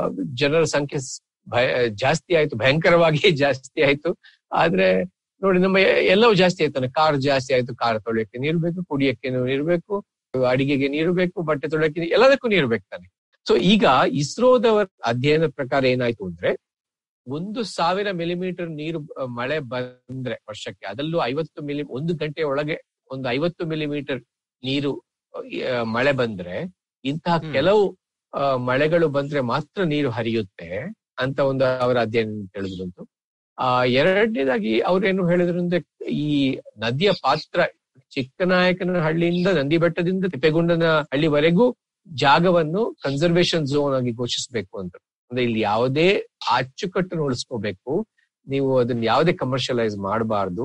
ಜನರ ಸಂಖ್ಯೆ ಸ್- ಭಯ ಜಾಸ್ತಿ ಆಯ್ತು ಭಯಂಕರವಾಗಿ ಜಾಸ್ತಿ ಆಯ್ತು ಆದ್ರೆ ನೋಡಿ ನಮ್ಮ ಎ- ಎಲ್ಲವೂ ಜಾಸ್ತಿ ಆಯ್ತಾನೆ ಕಾರ್ ಜಾಸ್ತಿ ಆಯ್ತು ಕಾರ್ ತೊಳೆಯಕ್ಕೆ ನೀರು ಬೇಕು ಕುಡಿಯಕ್ಕೆ ನೀರು ಬೇಕು ಅಡಿಗೆಗೆ ನೀರು ಬೇಕು ಬಟ್ಟೆ ತೊಳೆಯಕ್ಕೆ ನೀ- ಎಲ್ಲದಕ್ಕೂ ನೀರು ಬೇಕು ತಾನೆ ಸೊ ಈಗ ಇಸ್ರೋದವರ ಅಧ್ಯಯನದ ಪ್ರಕಾರ ಏನಾಯ್ತು ಅಂದ್ರೆ ಒಂದು ಸಾವಿರ ಮಿಲಿಮೀಟರ್ ನೀರು ಅ, ಮಳೆ ಬಂದ್ರೆ ವರ್ಷಕ್ಕೆ ಅದರಲ್ಲೂ ಐವತ್ತು ಮಿಲಿ ಒಂದು ಗಂಟೆ ಒಳಗೆ ಒಂದು ಐವತ್ತು ಮಿಲಿಮೀಟರ್ ನೀರು ಅ, ಮಳೆ ಬಂದ್ರೆ ಇಂತಹ ಹ್ಮ್. ಕೆಲವು ಅ, ಮಳೆಗಳು ಬಂದ್ರೆ ಮಾತ್ರ ನೀರು ಹರಿಯುತ್ತೆ ಅಂತ ಒಂದು ಅವರ ಅಧ್ಯಯನ ತಿಳಿದ್ರಂತು ಆ ಎರಡನೇದಾಗಿ ಅವ್ರೇನು ಹೇಳಿದ್ರು ಅಂದ್ರೆ ಈ ನದಿಯ ಪಾತ್ರ ಚಿಕ್ಕನಾಯಕನ ಹಳ್ಳಿಯಿಂದ ನಂದಿ ಬೆಟ್ಟದಿಂದ ತಿಪ್ಪೆಗುಂಡನ ಹಳ್ಳಿವರೆಗೂ ಜಾಗವನ್ನು ಕನ್ಸರ್ವೇಶನ್ ಝೋನ್ ಆಗಿ ಘೋಷಿಸಬೇಕು ಅಂತ ಅಂದ್ರೆ ಇಲ್ಲಿ ಯಾವುದೇ ಅಚ್ಚುಕಟ್ಟನ್ನು ಉಳಿಸ್ಕೋಬೇಕು ನೀವು ಅದನ್ನ ಯಾವುದೇ ಕಮರ್ಷಿಯಲೈಸ್ ಮಾಡಬಾರ್ದು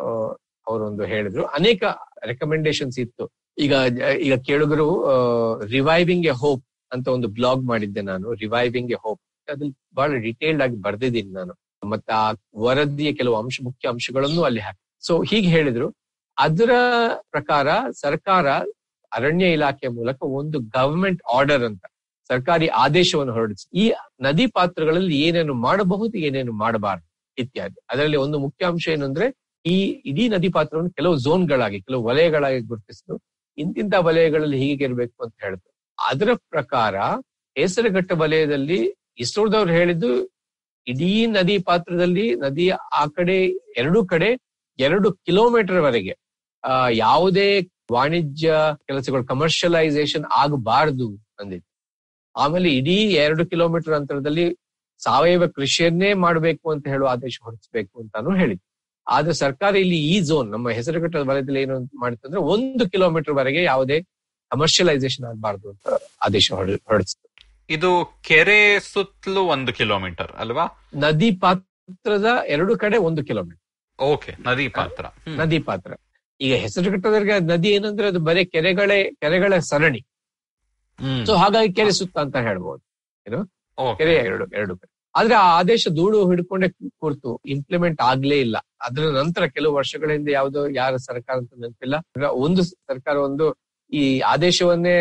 ಅವರೊಂದು ಹೇಳಿದ್ರು ಅನೇಕ ರೆಕಮೆಂಡೇಶನ್ಸ್ ಇತ್ತು ಈಗ ಈಗ ಕೇಳುಗರು ರಿವೈವಿಂಗ್ ಎ ಹೋಪ್ ಅಂತ ಒಂದು ಬ್ಲಾಗ್ ಮಾಡಿದ್ದೆ ನಾನು ರಿವೈವಿಂಗ್ ಎ ಹೋಪ್ ಅದ್ರಲ್ಲಿ ಬಹಳ ಡಿಟೇಲ್ಡ್ ಆಗಿ ಬರ್ದಿದ್ದೀನಿ ನಾನು ಮತ್ತೆ ಆ ವರದಿಯ ಕೆಲವು ಅಂಶ ಮುಖ್ಯ ಅಂಶಗಳನ್ನು ಅಲ್ಲಿ ಹಾಕಿ ಸೊ ಹೀಗೆ ಹೇಳಿದ್ರು ಅದರ ಪ್ರಕಾರ ಸರ್ಕಾರ ಅರಣ್ಯ ಇಲಾಖೆ ಮೂಲಕ ಒಂದು ಗವರ್ಮೆಂಟ್ ಆರ್ಡರ್ ಅಂತ ಸರ್ಕಾರಿ ಆದೇಶವನ್ನು ಹೊರಡಿಸಿ ಈ ನದಿ ಪಾತ್ರಗಳಲ್ಲಿ ಏನೇನು ಮಾಡಬಹುದು ಏನೇನು ಮಾಡಬಾರದು ಇತ್ಯಾದಿ ಅದರಲ್ಲಿ ಒಂದು ಮುಖ್ಯ ಅಂಶ ಏನಂದ್ರೆ ಈ ಇಡೀ ನದಿ ಪಾತ್ರವನ್ನು ಕೆಲವು ಝೋನ್ಗಳಾಗಿ ಕೆಲವು ವಲಯಗಳಾಗಿ ಗುರುತಿಸಿದ್ರು ಇಂತಿಂತ ವಲಯಗಳಲ್ಲಿ ಹೀಗೆ ಇರಬೇಕು ಅಂತ ಹೇಳಿದ್ರು ಅದರ ಪ್ರಕಾರ ಹೆಸರುಘಟ್ಟ ವಲಯದಲ್ಲಿ ಇಸ್ರೋದವ್ರು ಹೇಳಿದ್ದು ಇಡೀ ನದಿ ಪಾತ್ರದಲ್ಲಿ ನದಿಯ ಆ ಕಡೆ ಎರಡೂ ಕಡೆ ಎರಡು ಕಿಲೋಮೀಟರ್ ವರೆಗೆ ಆ ಯಾವುದೇ ವಾಣಿಜ್ಯ ಕೆಲಸಗಳು ಕಮರ್ಷಿಯಲೈಸೇಷನ್ ಆಗಬಾರದು ಅಂದಿತ್ತು ಆಮೇಲೆ ಇಡೀ ಎರಡು ಕಿಲೋಮೀಟರ್ ಅಂತರದಲ್ಲಿ ಸಾವಯವ ಕೃಷಿಯನ್ನೇ ಮಾಡಬೇಕು ಅಂತ ಹೇಳುವ ಆದೇಶ ಹೊರಡಿಸಬೇಕು ಅಂತಾನು ಹೇಳಿದ್ರು ಆದ್ರೆ ಸರ್ಕಾರ ಇಲ್ಲಿ ಈ ಝೋನ್ ನಮ್ಮ ಹೆಸರುಘಟ್ಟದ ವಲಯದಲ್ಲಿ ಏನು ಮಾಡಿತ್ತು ಅಂದ್ರೆ ಒಂದು ಕಿಲೋಮೀಟರ್ ವರೆಗೆ ಯಾವುದೇ ಕಮರ್ಷಿಯಲೈಸೇಷನ್ ಆಗಬಾರ್ದು ಅಂತ ಆದೇಶ ಹೊರ- ಹೊರಡಿಸಿತು ಇದು ಕೆರೆ ಸುತ್ತಲೂ ಒಂದು ಕಿಲೋಮೀಟರ್ ಅಲ್ವಾ ನದಿ ಪಾತ್ರದ ಎರಡು ಕಡೆ ಒಂದು ಕಿಲೋಮೀಟರ್ ಓಕೆ ನದಿ ಪಾತ್ರ ಹ್ಮ್. ನದಿ ಪಾತ್ರ ಈಗ ಹೆಸರುಘಟ್ಟದವರೆಗೆ ನದಿ ಏನಂದ್ರೆ ಅದು ಬರೀ ಕೆರೆಗಳೇ ಕೆರೆಗಳ ಸರಣಿ ಹ್ಮ್. ಸೊ ಹಾಗಾಗಿ ಕೆರೆ ಸುತ್ತ ಅಂತ ಹೇಳ್ಬೋದು Okay. ಕೆರೆ ಎರಡು ಎರಡು ಕಡೆ ಆದ್ರೆ ಆ ಆದೇಶ ಧೂಳು ಹಿಡ್ಕೊಂಡೆ ಕೂರ್ತು ಇಂಪ್ಲಿಮೆಂಟ್ ಆಗ್ಲೇ ಇಲ್ಲ ಅದರ ನಂತರ ಕೆಲವು ವರ್ಷಗಳ ಹಿಂದೆ ಯಾವ್ದೋ ಯಾರ ಸರ್ಕಾರ ಅಂತ ನೆನಪಿಲ್ಲ ಅಂದ್ರೆ ಒಂದು ಸರ್ಕಾರ ಒಂದು ಈ ಆದೇಶವನ್ನೇ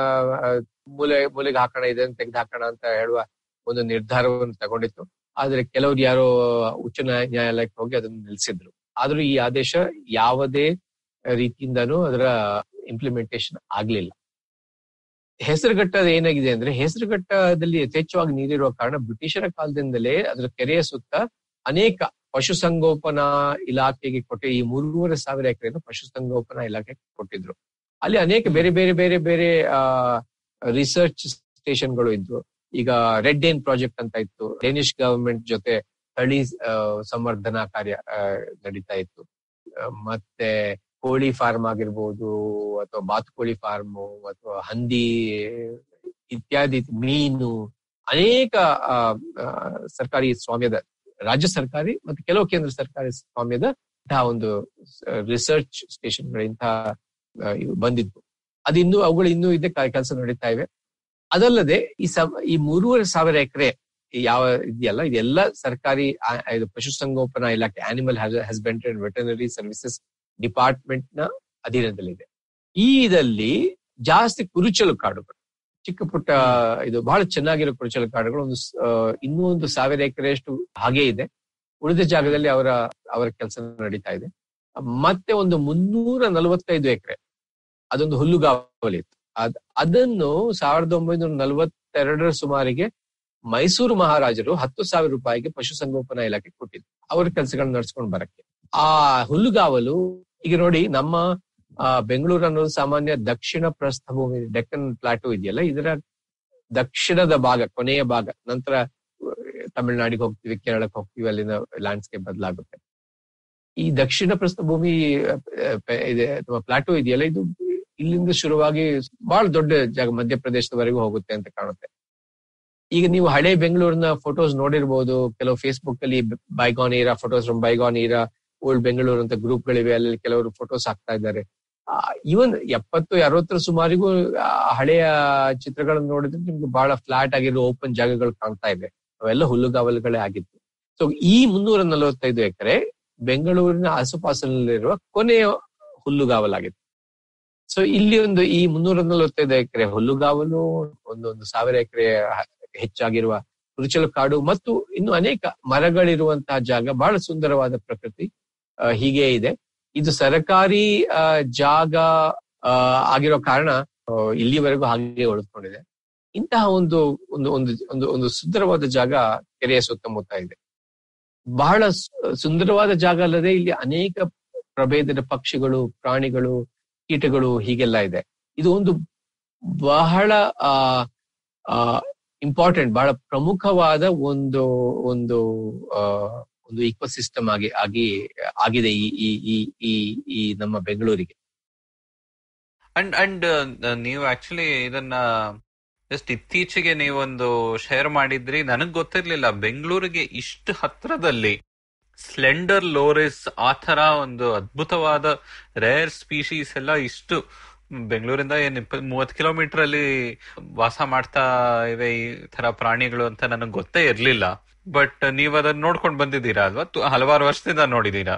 ಆ, ಮೂಲೆ ಮೂಲೆಗೆ ಹಾಕೋಣ ಇದನ್ನ ತೆಗೆದು ಹಾಕೋಣ ಅಂತ ಹೇಳುವ ಒಂದು ನಿರ್ಧಾರವನ್ನು ತಗೊಂಡಿತ್ತು ಆದ್ರೆ ಕೆಲವ್ರು ಯಾರೋ ಉಚ್ಚ ನ್ಯಾಯ- ನ್ಯಾಯಾಲಯಕ್ಕೆ ಹೋಗಿ ಅದನ್ನು ನಿಲ್ಸಿದ್ರು ಆದ್ರೂ ಈ ಆದೇಶ ಯಾವುದೇ ರೀತಿಯಿಂದನೂ ಅದರ ಇಂಪ್ಲಿಮೆಂಟೇಶನ್ ಆಗ್ಲಿಲ್ಲ ಹೆಸರುಘಟ್ಟದ ಏನಾಗಿದೆ ಅಂದ್ರೆ ಹೆಸರುಘಟ್ಟದಲ್ಲಿ ಯಥೇಚ್ಛವಾಗಿ ನೀರಿರುವ ಕಾರಣ ಬ್ರಿಟಿಷರ ಕಾಲದಿಂದಲೇ ಅದರ ಕೆರೆಯ ಸುತ್ತ ಅನೇಕ ಪಶುಸಂಗೋಪನಾ ಇಲಾಖೆಗೆ ಕೊಟ್ಟ ಈ ಮೂರುವರೆ ಸಾವಿರ ಎಕರೆಯನ್ನು ಪಶುಸಂಗೋಪನಾ ಇಲಾಖೆಗೆ ಕೊಟ್ಟಿದ್ರು ಅಲ್ಲಿ ಅನೇಕ ಬೇರೆ ಬೇರೆ ಬೇರೆ ಬೇರೆ ಆ ರಿಸರ್ಚ್ ಸ್ಟೇಷನ್ಗಳು ಇದ್ವು ಈಗ ರೆಡ್ ಡೇನ್ ಪ್ರಾಜೆಕ್ಟ್ ಅಂತ ಇತ್ತು ಡೇನಿಶ್ ಗವರ್ಮೆಂಟ್ ಜೊತೆ ತಳಿ ಆ, ಸಂವರ್ಧನಾ ಕಾರ್ಯ ಆ, ನಡೀತಾ ಇತ್ತು ಆ, ಮತ್ತೆ ಕೋಳಿ ಫಾರ್ಮ್ ಆಗಿರ್ಬೋದು ಅಥವಾ ಬಾತುಕೋಳಿ ಫಾರ್ಮ್ ಅಥವಾ ಹಂದಿ ಇತ್ಯಾದಿ ಮೀನು ಅನೇಕ ಆ, ಆ, ಸರ್ಕಾರಿ ಸ್ವಾಮ್ಯದ ರಾಜ್ಯ ಸರ್ಕಾರಿ ಮತ್ತು ಕೆಲವು ಕೇಂದ್ರ ಸರ್ಕಾರಿ ಸ್ವಾಮ್ಯದ ಇಂತಹ ಒಂದು ರಿಸರ್ಚ್ ಸ್ಟೇಷನ್ಗಳು ಇಂತಹ ಆ, ಇವು ಬಂದಿದ್ವು ಅದು ಇನ್ನೂ ಅವುಗಳು ಇನ್ನೂ ಇದೆ ಕೆಲಸ ನಡೀತಾ ಇವೆ ಅದಲ್ಲದೆ ಈ ಸಂ ಈ ಮೂರುವರೆ ಸಾವಿರ ಎಕರೆ ಯಾವ ಇದೆಯಲ್ಲ ಇದೆಲ್ಲ ಸರ್ಕಾರಿ ಆ, ಇದು ಪಶುಸಂಗೋಪನಾ ಇಲಾಖೆ animal husbandry and veterinary services department ನ ಅಧೀನದಲ್ಲಿದೆ ಈ ಇದಲ್ಲಿ ಜಾಸ್ತಿ ಕುರುಚಲು ಕಾಡುಗಳು ಚಿಕ್ಕ ಪುಟ್ಟ ಇದು ಬಹಳ ಚೆನ್ನಾಗಿರೋ ಕುರುಚಲು ಕಾಡುಗಳು ಒಂದು ಸ- ಆ, ಇನ್ನೂ ಒಂದು ಸಾವಿರ ಎಕರೆಯಷ್ಟು ಹಾಗೆ ಇದೆ ಉಳಿದ ಜಾಗದಲ್ಲಿ ಅವರ ಅವರ ಕೆಲಸ ನಡೀತಾ ಇದೆ ಮತ್ತೆ ಒಂದು ಮುನ್ನೂರ ನಲವತ್ತೈದು ಎಕರೆ ಅದೊಂದು ಹುಲ್ಲುಗಾವಲು ಇತ್ತು ಅದ್ ಅದನ್ನು ಸಾವಿರದ ಒಂಬೈನೂರ ನಲವತ್ತೆರಡರ ಸುಮಾರಿಗೆ ಮೈಸೂರು ಮಹಾರಾಜರು ಹತ್ತು ಸಾವಿರ ರೂಪಾಯಿಗೆ ಪಶುಸಂಗೋಪನಾ ಇಲಾಖೆ ಕೊಟ್ಟಿದ್ರು ಅವ್ರ ಕೆಲಸಗಳನ್ನ ನಡ್ಸ್ಕೊಂಡು ಬರಕ್ಕೆ ಆ ಹುಲ್ಲುಗಾವಲು ಈಗ ನೋಡಿ ನಮ್ಮ ಆ, ಬೆಂಗಳೂರು ಅನ್ನೋದು ಸಾಮಾನ್ಯ ದಕ್ಷಿಣ ಪ್ರಸ್ಥಭೂಮಿ ಡೆಕ್ಕನ್ ಪ್ಲಾಟೂ ಇದೆಯಲ್ಲ ಇದರ ದಕ್ಷಿಣದ ಭಾಗ ಕೊನೆಯ ಭಾಗ ನಂತರ ತಮಿಳುನಾಡಿಗೆ ಹೋಗ್ತೀವಿ ಕೇರಳಕ್ಕೆ ಹೋಗ್ತೀವಿ ಅಲ್ಲಿನ ಲ್ಯಾಂಡ್ಸ್ಕೇಪ್ ಬದಲಾಗುತ್ತೆ ಈ ದಕ್ಷಿಣ ಪ್ರಸ್ಥಭೂಮಿ ಆ, ಆ, ಇದೆ ಅಥವಾ ಪ್ಲಾಟೂ ಇದೆಯಲ್ಲ ಇದು ಇಲ್ಲಿಂದ ಶುರುವಾಗಿ ಬಹಳ ದೊಡ್ಡ ಜಾಗ ಮಧ್ಯಪ್ರದೇಶದವರೆಗೂ ಹೋಗುತ್ತೆ ಅಂತ ಕಾಣುತ್ತೆ ಈಗ ನೀವು ಹಳೆ ಬೆಂಗಳೂರಿನ ಫೋಟೋಸ್ ನೋಡಿರ್ಬೋದು ಕೆಲವು ಫೇಸ್ಬುಕ್ ಅಲ್ಲಿ bygone era photos from bygone era old Bengaluru ಅಂತ ಗ್ರೂಪ್ ಗಳಿವೆ ಅಲ್ಲಿ ಕೆಲವರು ಫೋಟೋಸ್ ಹಾಕ್ತಾ ಇದ್ದಾರೆ ಇವನ್ ಎಪ್ಪತ್ತು ಅರವತ್ತರ ಸುಮಾರಿಗೂ ಆ ಹಳೆಯ ಚಿತ್ರಗಳನ್ನು ನೋಡಿದ್ರೆ ನಿಮ್ಗೆ ಬಹಳ ಫ್ಲಾಟ್ ಆಗಿರೋ ಓಪನ್ ಜಾಗಗಳು ಕಾಣ್ತಾ ಇದೆ ಅವೆಲ್ಲ ಹುಲ್ಲುಗಾವಲುಗಳೇ ಆಗಿತ್ತು ಸೊ ಈ ಮುನ್ನೂರ ನಲವತ್ತೈದು ಎಕರೆ ಬೆಂಗಳೂರಿನ ಆಸುಪಾಸಿನಲ್ಲಿರುವ ಕೊನೆಯ ಹುಲ್ಲುಗಾವಲಾಗಿತ್ತು ಸೊ ಇಲ್ಲಿ ಒಂದು ಈ ಮುನ್ನೂರ ನಲವತ್ತೈದು ಎಕರೆ ಹುಲ್ಲುಗಾವಲು ಒಂದೊಂದು ಸಾವಿರ ಎಕರೆ ಹೆಚ್ಚಾಗಿರುವ ಕುರುಚಲು ಕಾಡು ಮತ್ತು ಇನ್ನು ಅನೇಕ ಮರಗಳಿರುವಂತಹ ಜಾಗ ಬಹಳ ಸುಂದರವಾದ ಪ್ರಕೃತಿ ಆ, ಹೀಗೆ ಇದೆ ಇದು ಸರಕಾರಿ ಆ, ಜಾಗ ಆ, ಆಗಿರೋ ಕಾರಣ ಆ, ಇಲ್ಲಿವರೆಗೂ ಹಾಗೆ ಉಳಿದುಕೊಂಡಿದೆ ಇಂತಹ ಒಂದು ಒಂದು ಒಂದು ಒಂದು ಒಂದು ಸುಂದರವಾದ ಜಾಗ ಕೆರೆಯ ಸುತ್ತಮುತ್ತ ಇದೆ ಬಹಳ ಸು- ಸುಂದರವಾದ ಜಾಗ ಅಲ್ಲದೆ ಇಲ್ಲಿ ಅನೇಕ ಪ್ರಭೇದದ ಪಕ್ಷಿಗಳು ಪ್ರಾಣಿಗಳು ಕೀಟಗಳು ಹೀಗೆಲ್ಲ ಇದೆ ಇದು ಒಂದು ಬಹಳ ಆ ಇಂಪಾರ್ಟೆಂಟ್ ಬಹಳ ಪ್ರಮುಖವಾದ ಒಂದು ಒಂದು ಆ, ಒಂದು ಇಕೋಸಿಸ್ಟಮ್ ಆಗಿ ಆಗಿ ಆಗಿದೆ ಈ ಈ ಈ ಈ ಈ ನಮ್ಮ ಬೆಂಗಳೂರಿಗೆ ಅಂಡ್ ಅಂಡ್ ನೀವು ಆಕ್ಚುಲಿ ಇದನ್ನ ಜಸ್ಟ್ ಇತ್ತೀಚೆಗೆ ನೀವೊಂದು ಶೇರ್ ಮಾಡಿದ್ರಿ ನನಗ್ ಗೊತ್ತಿರ್ಲಿಲ್ಲ ಬೆಂಗಳೂರಿಗೆ ಇಷ್ಟು ಹತ್ರದಲ್ಲಿ ಸ್ಲೆಂಡರ್ ಲೋರಿಸ್ ಆ ತರ ಒಂದು ಅದ್ಭುತವಾದ ರೇರ್ ಸ್ಪೀಶೀಸ್ ಎಲ್ಲ ಇಷ್ಟು ಬೆಂಗಳೂರಿಂದ ಏನ್ ಇಪ್ಪ ಮೂವತ್ ಕಿಲೋಮೀಟರ್ ಅಲ್ಲಿ ವಾಸ ಮಾಡ್ತಾ ಇವೆ ಈ ತರ ಪ್ರಾಣಿಗಳು ಅಂತ ನನಗೆ ಗೊತ್ತೇ ಇರ್ಲಿಲ್ಲ ಬಟ್ ನೀವ್ ಅದನ್ನ ನೋಡ್ಕೊಂಡ್ ಬಂದಿದ್ದೀರಾ ಅಲ್ವಾ ತು- ಹಲವಾರು ವರ್ಷದಿಂದ ನೋಡಿದೀರಾ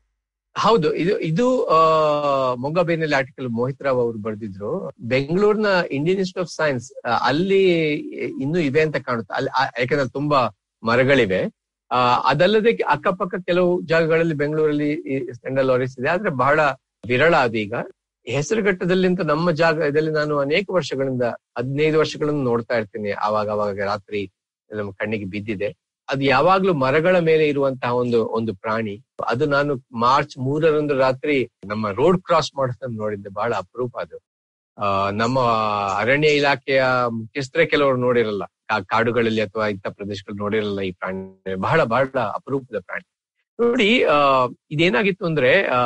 ಹೌದು ಇದು ಇದು ಆ ಮೊಂಗಬೇನಲ್ಲಿ ಆರ್ಟಿಕಲ್ ಮೋಹಿತ್ ರಾವ್ ಅವರು ಬರೆದಿದ್ರು ಬೆಂಗಳೂರಿನ ಇಂಡಿಯನ್ ಇನ್ಸ್ಟಿಟ್ಯೂಟ್ ಆಫ್ ಸೈನ್ಸ್ ಅಲ್ಲಿ ಇನ್ನೂ ಇವೆ ಅಂತ ಕಾಣುತ್ತೆ ಅಲ್ಲಿ ಆ- ಯಾಕಂದ್ರೆ ತುಂಬಾ ಮರಗಳಿವೆ ಆ ಅದಲ್ಲದೆ ಅಕ್ಕಪಕ್ಕ ಕೆಲವು ಜಾಗಗಳಲ್ಲಿ ಬೆಂಗಳೂರಲ್ಲಿ ಸ್ಟೆಂಡಲ್ ಲಾರಿಸ್ ಇದೆ ಆದ್ರೆ ಬಹಳ ವಿರಳ ಅದು ಈಗ ಹೆಸರುಘಟ್ಟದಲ್ಲಿ ಅಂತ ನಮ್ಮ ಜಾಗ ಇದರಲ್ಲಿ ನಾನು ಅನೇಕ ವರ್ಷಗಳಿಂದ ಹದಿನೈದು ವರ್ಷಗಳನ್ನು ನೋಡ್ತಾ ಇರ್ತೀನಿ ಆವಾಗ ಅವಾಗ ರಾತ್ರಿ ನಮ್ಮ ಕಣ್ಣಿಗೆ ಬಿದ್ದಿದೆ ಅದು ಯಾವಾಗ್ಲೂ ಮರಗಳ ಮೇಲೆ ಇರುವಂತಹ ಒಂದು ಒಂದು ಪ್ರಾಣಿ ಅದು ನಾನು ಮಾರ್ಚ್ ಮೂರರಂದು ರಾತ್ರಿ ನಮ್ಮ ರೋಡ್ ಕ್ರಾಸ್ ಮಾಡೋದನ್ನ ನೋಡಿದ್ದೆ ಬಹಳ ಅಪರೂಪ ಅದು ಆ ನಮ್ಮ ಅರಣ್ಯ ಇಲಾಖೆಯ ಮುಖ್ಯಸ್ಥರೇ ಕೆಲವರು ನೋಡಿರಲ್ಲ ಕಾ- ಕಾಡುಗಳಲ್ಲಿ ಅಥವಾ ಇಂಥ ಪ್ರದೇಶಗಳು ನೋಡಿರಲ್ಲ ಈ ಪ್ರಾಣಿ ಬಹಳ ಬಹಳ ಅಪರೂಪದ ಪ್ರಾಣಿ ನೋಡಿ ಆ ಇದೇನಾಗಿತ್ತು ಅಂದ್ರೆ ಆ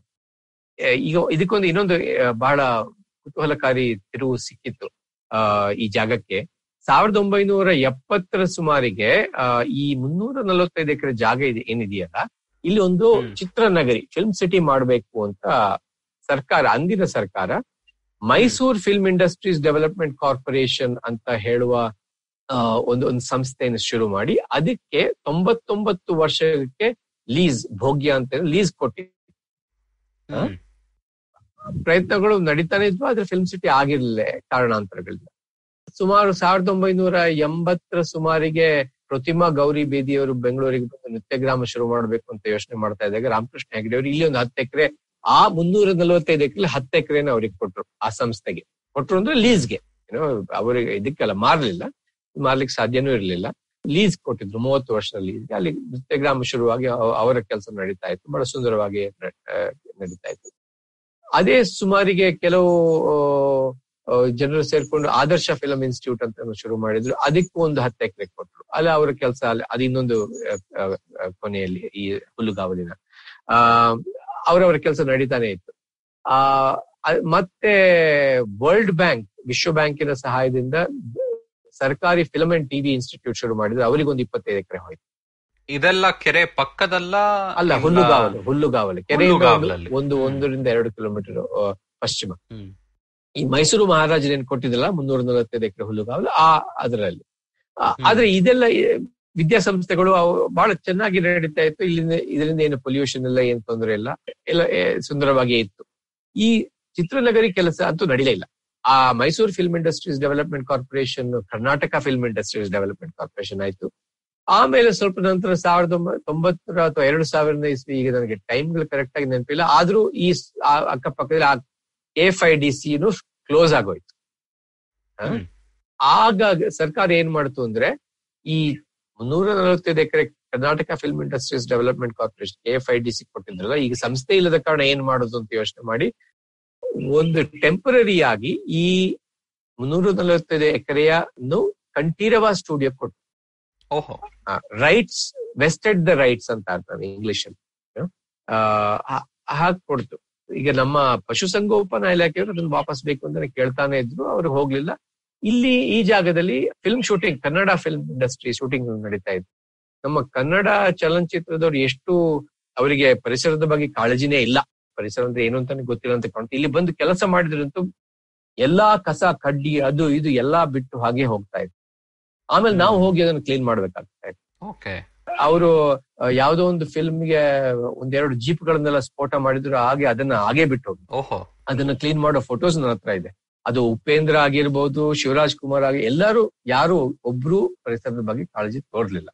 ಎ, ಈಗ ಇದಕ್ಕೊಂದು ಇನ್ನೊಂದು ಆ, ಬಹಳ ಕುತೂಹಲಕಾರಿ ತಿರುವು ಸಿಕ್ಕಿತ್ತು ಆ ಈ ಜಾಗಕ್ಕೆ ಸಾವಿರದ ಒಂಬೈನೂರ ಎಪ್ಪತ್ತರ ಸುಮಾರಿಗೆ ಆ ಈ ಮುನ್ನೂರ ನಲವತ್ತೈದು ಎಕರೆ ಜಾಗ ಇದೆ ಏನಿದೆಯಲ್ಲ ಇಲ್ಲಿ ಒಂದು ಹ್ಮ್. ಚಿತ್ರನಗರಿ ಫಿಲ್ಮ್ ಸಿಟಿ ಮಾಡಬೇಕು ಅಂತ ಸರ್ಕಾರ ಅಂದಿನ ಸರ್ಕಾರ Mysore film industries development corporation ಅಂತ ಹೇಳುವ ಆ, ಒಂದು ಒಂದು ಸಂಸ್ಥೆಯನ್ನು ಶುರು ಮಾಡಿ ಅದಕ್ಕೆ ತೊಂಬತ್ತೊಂಬತ್ತು ವರ್ಷಕ್ಕೆ ಲೀಸ್ ಭೋಗ್ಯ ಅಂತ ಲೀಸ್ ಕೊಟ್ಟಿ ಹಾ? ಹ್ಮ್. ಪ್ರಯತ್ನಗಳು ನಡೀತಾನೆ ಇದ್ವು ಆದ್ರೆ ಫಿಲ್ಮ್ ಸಿಟಿ ಆಗಿರ್ಲಿಲ್ಲ ಕಾರಣಾಂತರಗಳಿಂದ ಸುಮಾರು ಸಾವಿರದ ಒಂಬೈನೂರ ಎಂಬತ್ತರ ಸುಮಾರಿಗೆ ಪ್ರತಿಮಾ ಗೌರಿ ಬೇದಿಯವರು ಬೆಂಗಳೂರಿಗೆ ಬಂದು ನೃತ್ಯಗ್ರಾಮ ಶುರು ಮಾಡಬೇಕು ಅಂತ ಯೋಚನೆ ಮಾಡ್ತಾ ಇದ್ದಾಗ ರಾಮಕೃಷ್ಣ ಹೆಗಡೆ ಅವರು ಇಲ್ಲಿ ಒಂದು ಹತ್ತು ಎಕರೆ ಆ ಮುನ್ನೂರ ನಲವತ್ತೈದು ಎಕರೆ ಹತ್ತು ಎಕರೆನ ಅವ್ರಿಗೆ ಕೊಟ್ರು ಆ ಸಂಸ್ಥೆಗೆ ಕೊಟ್ರು ಅಂದ್ರೆ ಲೀಸ್ಗೆ ಏನೋ ಅವರಿಗೆ ಇದಕ್ಕೆಲ್ಲ ಮಾರ್ಲಿಲ್ಲ ಮಾರ್ಲಿಕ್ಕೆ ಸಾಧ್ಯನೂ ಇರಲಿಲ್ಲ ಲೀಸ್ ಕೊಟ್ಟಿದ್ರು ಮೂವತ್ತು ವರ್ಷದ ಲೀಸ್ಗೆ ಅಲ್ಲಿ ನೃತ್ಯಗ್ರಾಮ ಶುರುವಾಗಿ ಅವ- ಅವರ ಕೆಲಸ ನಡೀತಾ ಇತ್ತು ಬಹಳ ಸುಂದರವಾಗಿ ನ- ಆ, ನಡೀತಾ ಇತ್ತು ಅದೇ ಸುಮಾರಿಗೆ ಕೆಲವು ಆ, ಜನರು ಸೇರ್ಕೊಂಡು ಆದರ್ಶ ಫಿಲಂ ಇನ್ಸ್ಟಿಟ್ಯೂಟ್ ಅಂತ ಒಂದು ಶುರು ಮಾಡಿದ್ರು ಅದಕ್ಕೂ ಒಂದು ಹತ್ತು ಎಕರೆ ಕೊಟ್ರು ಅಲ್ಲಿ ಅವರ ಕೆಲಸ ಅಲ್ಲಿ ಅದು ಇನ್ನೊಂದು ಆ, ಆ, ಆ, ಕೊನೆಯಲ್ಲಿ ಈ ಹುಲ್ಲುಗಾವಲಿನ ಆ ಅವರವರ ಕೆಲಸ ನಡೀತಾನೆ ಇತ್ತು ಆ ಅದ್- ಮತ್ತೆ ವರ್ಲ್ಡ್ ಬ್ಯಾಂಕ್ ವಿಶ್ವ ಬ್ಯಾಂಕಿನ ಸಹಾಯದಿಂದ ಸರ್ಕಾರಿ ಫಿಲ್ಮ್ ಅಂಡ್ ಟಿವಿ ಇನ್ಸ್ಟಿಟ್ಯೂಟ್ ಶುರು ಮಾಡಿದ್ರೆ ಅವರಿಗೊಂದು ಇಪ್ಪತ್ತೈದು ಎಕರೆ ಹೋಯ್ತು ಇದೆಲ್ಲ ಕೆರೆ ಪಕ್ಕದಲ್ಲ ಅಲ್ಲ ಇಲ್ಲ- ಹುಲ್ಲುಗಾವಲು ಹುಲ್ಲುಗಾವಲು ಕೆರೆಯಿಂದ ಒಂದು- ಹುಲ್ಲುಗಾವಲಲ್ಲಿ. ಒಂದು ಹ್ಮ್. ಒಂದರಿಂದ ಎರಡು ಕಿಲೋಮೀಟರ್ ಪಶ್ಚಿಮ ಹ್ಮ್. ಈ ಮೈಸೂರು ಮಹಾರಾಜರು ಏನ್ ಕೊಟ್ಟಿದ್ದಲ್ಲ ಮುನ್ನೂರ ನಲವತ್ತೈದು ಎಕರೆ ಹುಲ್ಲುಗಾವಲು ಆ ಅದರಲ್ಲಿ ಆ, ಹ್ಮ್. ಆದ್ರೆ ಇದೆಲ್ಲ ಈ ವಿದ್ಯಾಸಂಸ್ಥೆಗಳು ಅವು ಬಹಳ ಚೆನ್ನಾಗಿ ನಡೀತಾ ಇತ್ತು ಇಲ್ಲಿಂದ ಇದರಿಂದ ಏನು ಪೊಲ್ಯೂಷನ್ ಎಲ್ಲ ಏನ್ ತೊಂದರೆ ಇಲ್ಲ ಎಲ್ಲ ಏ, ಸುಂದರವಾಗಿ ಇತ್ತು ಈ ಚಿತ್ರನಗರಿ ಕೆಲಸ ಅಂತೂ ನಡೀಲೇ ಇಲ್ಲ ಆ Mysuru film industries development corporation Karnataka film industries development corporation ಆಯ್ತು ಆಮೇಲೆ ಸ್ವಲ್ಪ ನಂತರ ಸಾವಿರದ ಒಂಬ- ತೊಂಬತ್ತರ ಅಥವಾ ಎರಡು ಸಾವಿರದ ಇಸ್ವಿ ಈಗ ನನಗೆ ಟೈಮ್ಗಳು ಕರೆಕ್ಟ್ ಆಗಿ ನೆನಪಿಲ್ಲ ಆದ್ರೂ ಈ ಸ್- ಆ ಅಕ್ಕಪಕ್ಕದಲ್ಲಿ ಆ ಎ ಫೈವ್ ಡಿ ಸಿನು ಕ್ಲೋಸ್ ಆಗೋಯ್ತು ಹ? ಹ್ಮ್. ಆಗ ಸರ್ಕಾರ ಏನ್ ಮಾಡ್ತು ಅಂದ್ರೆ ಈ ಮುನ್ನೂರ ನಲವತ್ತೈದು acre Karnataka film industries development corporation A five D C ಕೊಟ್ಟಿದ್ರಲ್ಲ ಈಗ ಸಂಸ್ಥೆ ಇಲ್ಲದ ಕಾರಣ ಏನ್ ಮಾಡೋದು ಅಂತ ಯೋಚನೆ ಮಾಡಿ ಒಂದು ಟೆಂಪರರಿ ಆಗಿ ಈ ಮುನ್ನೂರ ನಲವತ್ತೈದು ಎಕರೆಯನ್ನು ಕಂಠೀರವ ಸ್ಟುಡಿಯೋ ಕೊಟ್ಟು ಓಹೋ ರೈಟ್ಸ್ ವೆಸ್ಟೆಡ್ ದ ರೈಟ್ಸ್ ಅಂತ ಆಗ್ತದೆ ಇಂಗ್ಲಿಷ್ ಅಲ್ಲಿ ಹಾಗೆ ಕೊಡ್ತು ಈಗ ನಮ್ಮ ಪಶುಸಂಗೋಪನಾ ಇಲಾಖೆಯವರು ಅದನ್ನ ವಾಪಸ್ ಬೇಕು ಅಂತ ಕೇಳ್ತಾನೆ ಇದ್ರು ಅವ್ರು ಹೋಗ್ಲಿಲ್ಲ ಇಲ್ಲಿ ಈ ಜಾಗದಲ್ಲಿ film shooting Kannada film industry shooting ನಡೀತಾ ಇತ್ತು ನಮ್ಮ ಕನ್ನಡ ಚಲನಚಿತ್ರದವ್ರು ಎಷ್ಟು ಅವರಿಗೆ ಪರಿಸರದ ಬಗ್ಗೆ ಕಾಳಜಿನೇ ಇಲ್ಲ ಪರಿಸರ ಅಂದ್ರೆ ಏನು ಅಂತಾನೆ ಗೊತ್ತಿಲ್ಲ ಅಂತ ಕಾಣುತ್ತೆ ಇಲ್ಲಿ ಬಂದು ಕೆಲಸ ಮಾಡಿದ್ರಂತೂ ಎಲ್ಲಾ ಕಸ ಕಡ್ಡಿ ಅದು ಇದು ಎಲ್ಲಾ ಬಿಟ್ಟು ಹಾಗೆ ಹೋಗ್ತಾ ಇತ್ತು ಆಮೇಲೆ ನಾವು ಹೋಗಿ ಅದನ್ನ ಕ್ಲೀನ್ ಮಾಡ್ಬೇಕಾಗ್ತಾ ಇತ್ತು ಓಕೆ ಅವರು ಯಾವ್ದೋ ಒಂದು ಫಿಲ್ಮ್ಗೆ ಒಂದೆರಡು ಜೀಪ್ ಗಳನ್ನೆಲ್ಲ ಸ್ಫೋಟ ಮಾಡಿದ್ರು ಹಾಗೆ ಅದನ್ನ ಹಾಗೆ ಬಿಟ್ಟು ಹೋಗಿ ಓಹೋ ಅದನ್ನ ಕ್ಲೀನ್ ಮಾಡೋ ಫೋಟೋಸ್ ನನ್ನ ಹತ್ರ ಇದೆ ಅದು ಉಪೇಂದ್ರ ಆಗಿರ್ಬೋದು ಶಿವರಾಜ್ ಕುಮಾರ್ ಆಗಿ ಎಲ್ಲರೂ ಯಾರು ಒಬ್ರು ಪರಿಸರದ ಬಗ್ಗೆ ಕಾಳಜಿ ತೋರ್ಲಿಲ್ಲ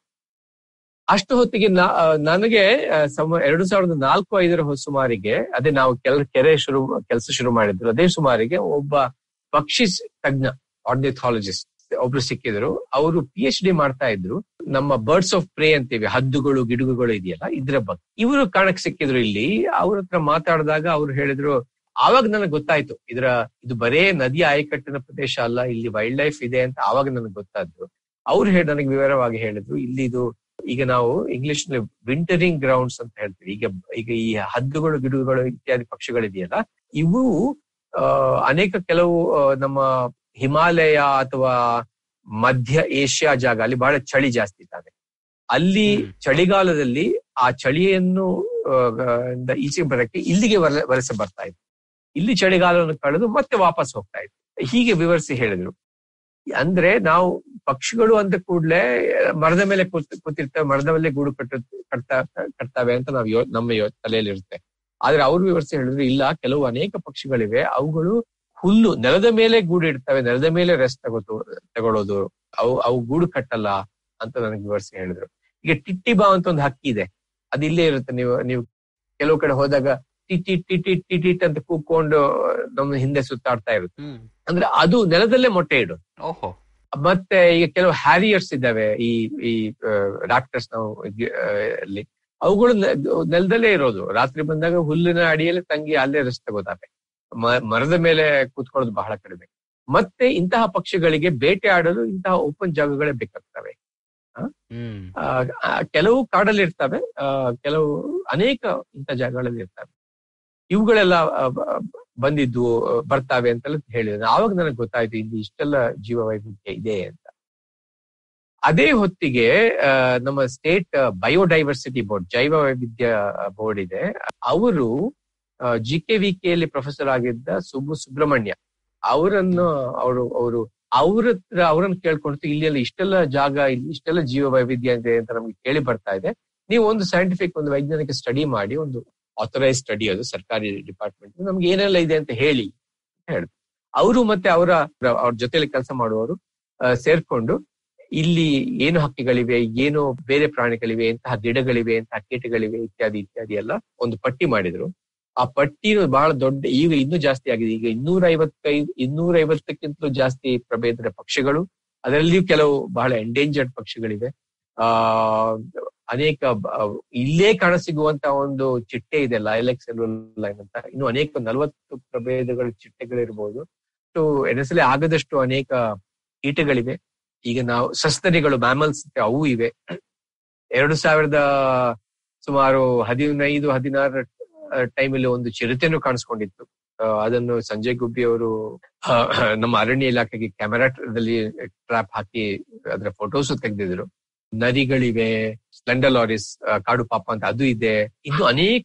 ಅಷ್ಟು ಹೊತ್ತಿಗೆ ನಾ- ಆ, ನನಗೆ ಆ, ಸಮ- ಎರಡು ಸಾವಿರದ ನಾಲ್ಕು ಐದರ ಹೊ- ಸುಮಾರಿಗೆ ಅದೇ ನಾವು ಕೆಲ ಕೆರೆ ಶುರು ಕೆಲಸ ಶುರು ಮಾಡಿದ್ರು ಅದೇ ಸುಮಾರಿಗೆ ಒಬ್ಬ ಪಕ್ಷಿ ಸ್- ತಜ್ಞ ಆರ್ನಿಥಾಲಜಿಸ್ಟ್ ಒಬ್ರು ಸಿಕ್ಕಿದ್ರು ಅವರು ಪಿ ಎಚ್ ಡಿ ಮಾಡ್ತಾ ಇದ್ರು ನಮ್ಮ ಬರ್ಡ್ಸ್ ಆಫ್ ಪ್ರೇ ಅಂತೀವಿ ಹದ್ದುಗಳು ಗಿಡುಗುಗಳು ಇದೆಯಲ್ಲ ಇದ್ರ ಬಗ್ಗೆ ಇವರು ಕಾಣಕ್ ಸಿಕ್ಕಿದ್ರು ಇಲ್ಲಿ ಅವ್ರ ಹತ್ರ ಮಾತಾಡಿದಾಗ ಅವ್ರು ಹೇಳಿದ್ರು ಆವಾಗ ನನಗೆ ಗೊತ್ತಾಯ್ತು ಇದರ ಇದು ಬರೇ ನದಿ ಆಯಕಟ್ಟಿನ ಪ್ರದೇಶ ಅಲ್ಲ ಇಲ್ಲಿ ವೈಲ್ಡ್ ಲೈಫ್ ಇದೆ ಅಂತ ಆವಾಗ ನನಗೆ ಗೊತ್ತಾದ್ದು ಅವ್ರು ಹೇಳಿ ನನಗೆ ವಿವರವಾಗಿ ಹೇಳಿದ್ರು ಇಲ್ಲಿ ಇದು ಈಗ ನಾವು ಇಂಗ್ಲಿಷ್ ನಲ್ಲಿ ವಿಂಟರಿಂಗ್ ಗ್ರೌಂಡ್ಸ್ ಅಂತ ಹೇಳ್ತೀವಿ ಈಗ ಈಗ ಈ ಹದ್ದುಗಳು ಗಿಡುಗಳು ಇತ್ಯಾದಿ ಪಕ್ಷಿಗಳಿದೆಯಲ್ಲ ಇವು ಆ, ಅನೇಕ ಕೆಲವು ಆ, ನಮ್ಮ ಹಿಮಾಲಯ ಅಥವಾ ಮಧ್ಯ ಏಷ್ಯಾ ಜಾಗ ಅಲ್ಲಿ ಬಹಳ ಚಳಿ ಜಾಸ್ತಿ ಇದ್ದಾವೆ ಅಲ್ಲಿ ಹ್ಮ್. ಚಳಿಗಾಲದಲ್ಲಿ ಆ ಚಳಿಯನ್ನು ಆ, ಇಂದ ಈಚೆಗೆ ಬರಕ್ಕೆ ಇಲ್ಲಿಗೆ ವಲ- ವಲಸೆ ಬರ್ತಾ ಇತ್ತು ಇಲ್ಲಿ ಚಳಿಗಾಲವನ್ನು ಕಳೆದು ಮತ್ತೆ ವಾಪಸ್ ಹೋಗ್ತಾ ಇತ್ತು ಹೀಗೆ ವಿವರಿಸಿ ಹೇಳಿದ್ರು ಅಂದ್ರೆ ನಾವು ಪಕ್ಷಿಗಳು ಅಂದ ಕೂಡ್ಲೆ ಮರದ ಮೇಲೆ ಕೂತ್ ಕೂತಿರ್ತವೆ ಮರದ ಮೇಲೆ ಗೂಡು ಕಟ್ಟ ಕಟ್ತಾ ಕಟ್ತವೆ ಅಂತ ನಾವು ಯೋ ನಮ್ಮ ಯೋ ತಲೆಯಲ್ಲಿ ಇರುತ್ತೆ ಆದ್ರೆ ಅವ್ರು ವಿವರಿಸಿ ಹೇಳಿದ್ರು ಇಲ್ಲ ಕೆಲವು ಅನೇಕ ಪಕ್ಷಿಗಳಿವೆ ಅವುಗಳು ಹುಲ್ಲು ನೆಲದ ಮೇಲೆ ಗೂಡು ಇಡ್ತವೆ ನೆಲದ ಮೇಲೆ ರೆಸ್ಟ್ ತಗೋತು ತಗೊಳ್ಳೋದು ಅವು ಅವು ಗೂಡು ಕಟ್ಟಲ್ಲ ಅಂತ ನನಗೆ ವಿವರಿಸಿ ಹೇಳಿದ್ರು ಈಗ ಟಿಟ್ಟಿಬಾ ಅಂತ ಒಂದು ಹಕ್ಕಿ ಇದೆ ಅದು ಇಲ್ಲೇ ಇರುತ್ತೆ ನೀವು ನೀವು ಕೆಲವು ಕಡೆ ಹೋದಾಗ ಟಿಟಿ ಟಿಟಿ ಟಿಟಿಟ್ ಅಂತ ಕೂತ್ಕೊಂಡು ನಮ್ಮ ಹಿಂದೆ ಸುತ್ತಾಡ್ತಾ ಇರುತ್ತೆ ಹ್ಮ್ ಅಂದ್ರೆ ಅದು ನೆಲದಲ್ಲೇ ಮೊಟ್ಟೆ ಇಡೋದು ಓಹೋ ಮತ್ತೆ ಈಗ ಕೆಲವು ಹ್ಯಾರಿಯರ್ಸ್ ಇದ್ದಾವೆ ಈ ಈ ರಾಪ್ಟರ್ಸ್ ನಾವು ಇದ್- ಆ, ಅಲ್ಲಿ ಅವುಗಳು ನೆ- ನೆಲದಲ್ಲೇ ಇರೋದು ರಾತ್ರಿ ಬಂದಾಗ ಹುಲ್ಲಿನ ಅಡಿಯಲ್ಲಿ ತಂಗಿ ಅಲ್ಲೇ ರೆಸ್ಟ್ ತಗೋತಾವೆ ಮ- ಮರದ ಮೇಲೆ ಕೂತ್ಕೊಳ್ಳೋದು ಬಹಳ ಕಡಿಮೆ ಮತ್ತೆ ಇಂತಹ ಪಕ್ಷಿಗಳಿಗೆ ಬೇಟೆ ಆಡಲು ಇಂತಹ ಓಪನ್ ಜಾಗಗಳೇ ಬೇಕಾಗ್ತವೆ ಹ್ಮ್ ಆ, ಆ, ಕೆಲವು ಕಾಡಲ್ಲಿ ಇರ್ತವೆ ಆ, ಕೆಲವು ಅನೇಕ ಇಂಥ ಜಾಗಗಳಲ್ಲಿ ಇರ್ತವೆ ಇವುಗಳೆಲ್ಲ ಆ, ಬ- ಬಂದಿದ್ದು ಆ, ಬರ್ತಾವೆ ಅಂತೆಲ್ಲ ಹೇಳಿದ್ರು ಆವಾಗ ನನಗೆ ಗೊತ್ತಾಯ್ತು ಇಲ್ಲಿ ಇಷ್ಟೆಲ್ಲ ಜೀವ ವೈವಿಧ್ಯ ಇದೆ ಅಂತ ಅದೇ ಹೊತ್ತಿಗೆ ಆ, ನಮ್ಮ ಸ್ಟೇಟ್ ಬಯೋಡೈವರ್ಸಿಟಿ ಬೋರ್ಡ್ ಜೈವ ವೈವಿಧ್ಯ ಬೋರ್ಡ್ ಇದೆ ಅವರು ಜಿ ಕೆ ವಿ ಯಲ್ಲಿ ಪ್ರೊಫೆಸರ್ ಆಗಿದ್ದ ಸುಬ್ಬು ಸುಬ್ರಹ್ಮಣ್ಯ ಅವರನ್ನು ಅವರು ಅವರು ಅವ್ರ ಹತ್ರ ಅವರನ್ನು ಕೇಳ್ಕೊಂಡು ಇಲ್ಲಿ ಎಲ್ಲ ಇಷ್ಟೆಲ್ಲ ಜಾಗ ಇಲ್ಲಿ ಇಷ್ಟೆಲ್ಲ ಜೀವ ವೈವಿಧ್ಯ ಇದೆ ಅಂತ ನಮ್ಗೆ ಕೇಳಿ ಬರ್ತಾ ಇದೆ ನೀವು ಒಂದು ಸೈಂಟಿಫಿಕ್ ಒಂದು ವೈಜ್ಞಾನಿಕ ಸ್ಟಡಿ ಮಾಡಿ ಒಂದು ಆಥರೈಸ್ ಸ್ಟಡಿ ಅದು ಸರ್ಕಾರಿ ಡಿಪಾರ್ಟ್ಮೆಂಟ್ ನಮ್ಗೆ ಏನೆಲ್ಲ ಇದೆ ಅಂತ ಹೇಳಿ ಅಂತ ಹೇಳಿದ್ರು ಅವರು ಮತ್ತೆ ಅವರ ಅವ್ರ ಜೊತೆಲಿ ಕೆಲಸ ಮಾಡುವವರು ಆ, ಸೇರ್ಕೊಂಡು ಇಲ್ಲಿ ಏನು ಹಕ್ಕಿಗಳಿವೆ ಏನು ಬೇರೆ ಪ್ರಾಣಿಗಳಿವೆ ಎಂತಹ ಗಿಡಗಳಿವೆ ಎಂತಹ ಕೀಟಗಳಿವೆ ಇತ್ಯಾದಿ ಇತ್ಯಾದಿ ಎಲ್ಲ ಒಂದು ಪಟ್ಟಿ ಮಾಡಿದ್ರು ಆ ಪಟ್ಟಿ ಬಹಳ ದೊಡ್ಡ ಈಗ ಇನ್ನೂ ಜಾಸ್ತಿ ಆಗಿದೆ ಈಗ ಇನ್ನೂರ ಐವತ್ತೈದು ಇನ್ನೂರ ಐವತ್ತಕ್ಕಿಂತಲೂ ಜಾಸ್ತಿ ಪ್ರಭೇದದ ಪಕ್ಷಿಗಳು ಅದರಲ್ಲಿಯೂ ಕೆಲವು ಬಹಳ ಎಂಡೇಂಜರ್ಡ್ ಪಕ್ಷಿಗಳಿವೆ ಆ ಅನೇಕ ಬ- ಇಲ್ಲೇ ಕಾಣಸಿಗುವಂತ ಒಂದು ಚಿಟ್ಟೆ ಇದೆ ಲೈಲೆಕ್ಸ್ ಲೈನ್ ಅಂತ ಇನ್ನು ಅನೇಕ ನಲವತ್ತು ಪ್ರಭೇದಗಳ ಚಿಟ್ಟೆಗಳಿರ್ಬೋದು ಅಷ್ಟು ಎಣಸಲೇ ಆಗದಷ್ಟು ಅನೇಕ ಕೀಟಗಳಿವೆ ಈಗ ನಾವು ಸಸ್ತನಿಗಳು ಮ್ಯಾಮಲ್ಸ್ ಅವು ಇವೆ ಎರಡು ಸಾವಿರದ ಸುಮಾರು ಹದಿನೈದು ಹದಿನಾರರ ಟೈಮಲ್ಲಿ ಒಂದು ಚಿರತೆನೂ ಕಾಣಿಸ್ಕೊಂಡಿತ್ತು ಆ, ಅದನ್ನು ಸಂಜಯ್ ಗುಬ್ಬಿ ಅವರು ಆ, ನಮ್ಮ ಅರಣ್ಯ ಇಲಾಖೆಗೆ ಕ್ಯಾಮೆರಾದಲ್ಲಿ ಟ್ರ್ಯಾಪ್ ಹಾಕಿ ಅದರ ಫೋಟೋಸ್ ತೆಗೆದಿದ್ರು ನರಿಗಳಿವೆ ಸ್ಲೆಂಡರ್ ಲಾರಿಸ್ ಆ, ಕಾಡು ಪಾಪ ಅಂತ ಅದು ಇದೆ ಇನ್ನು ಅನೇಕ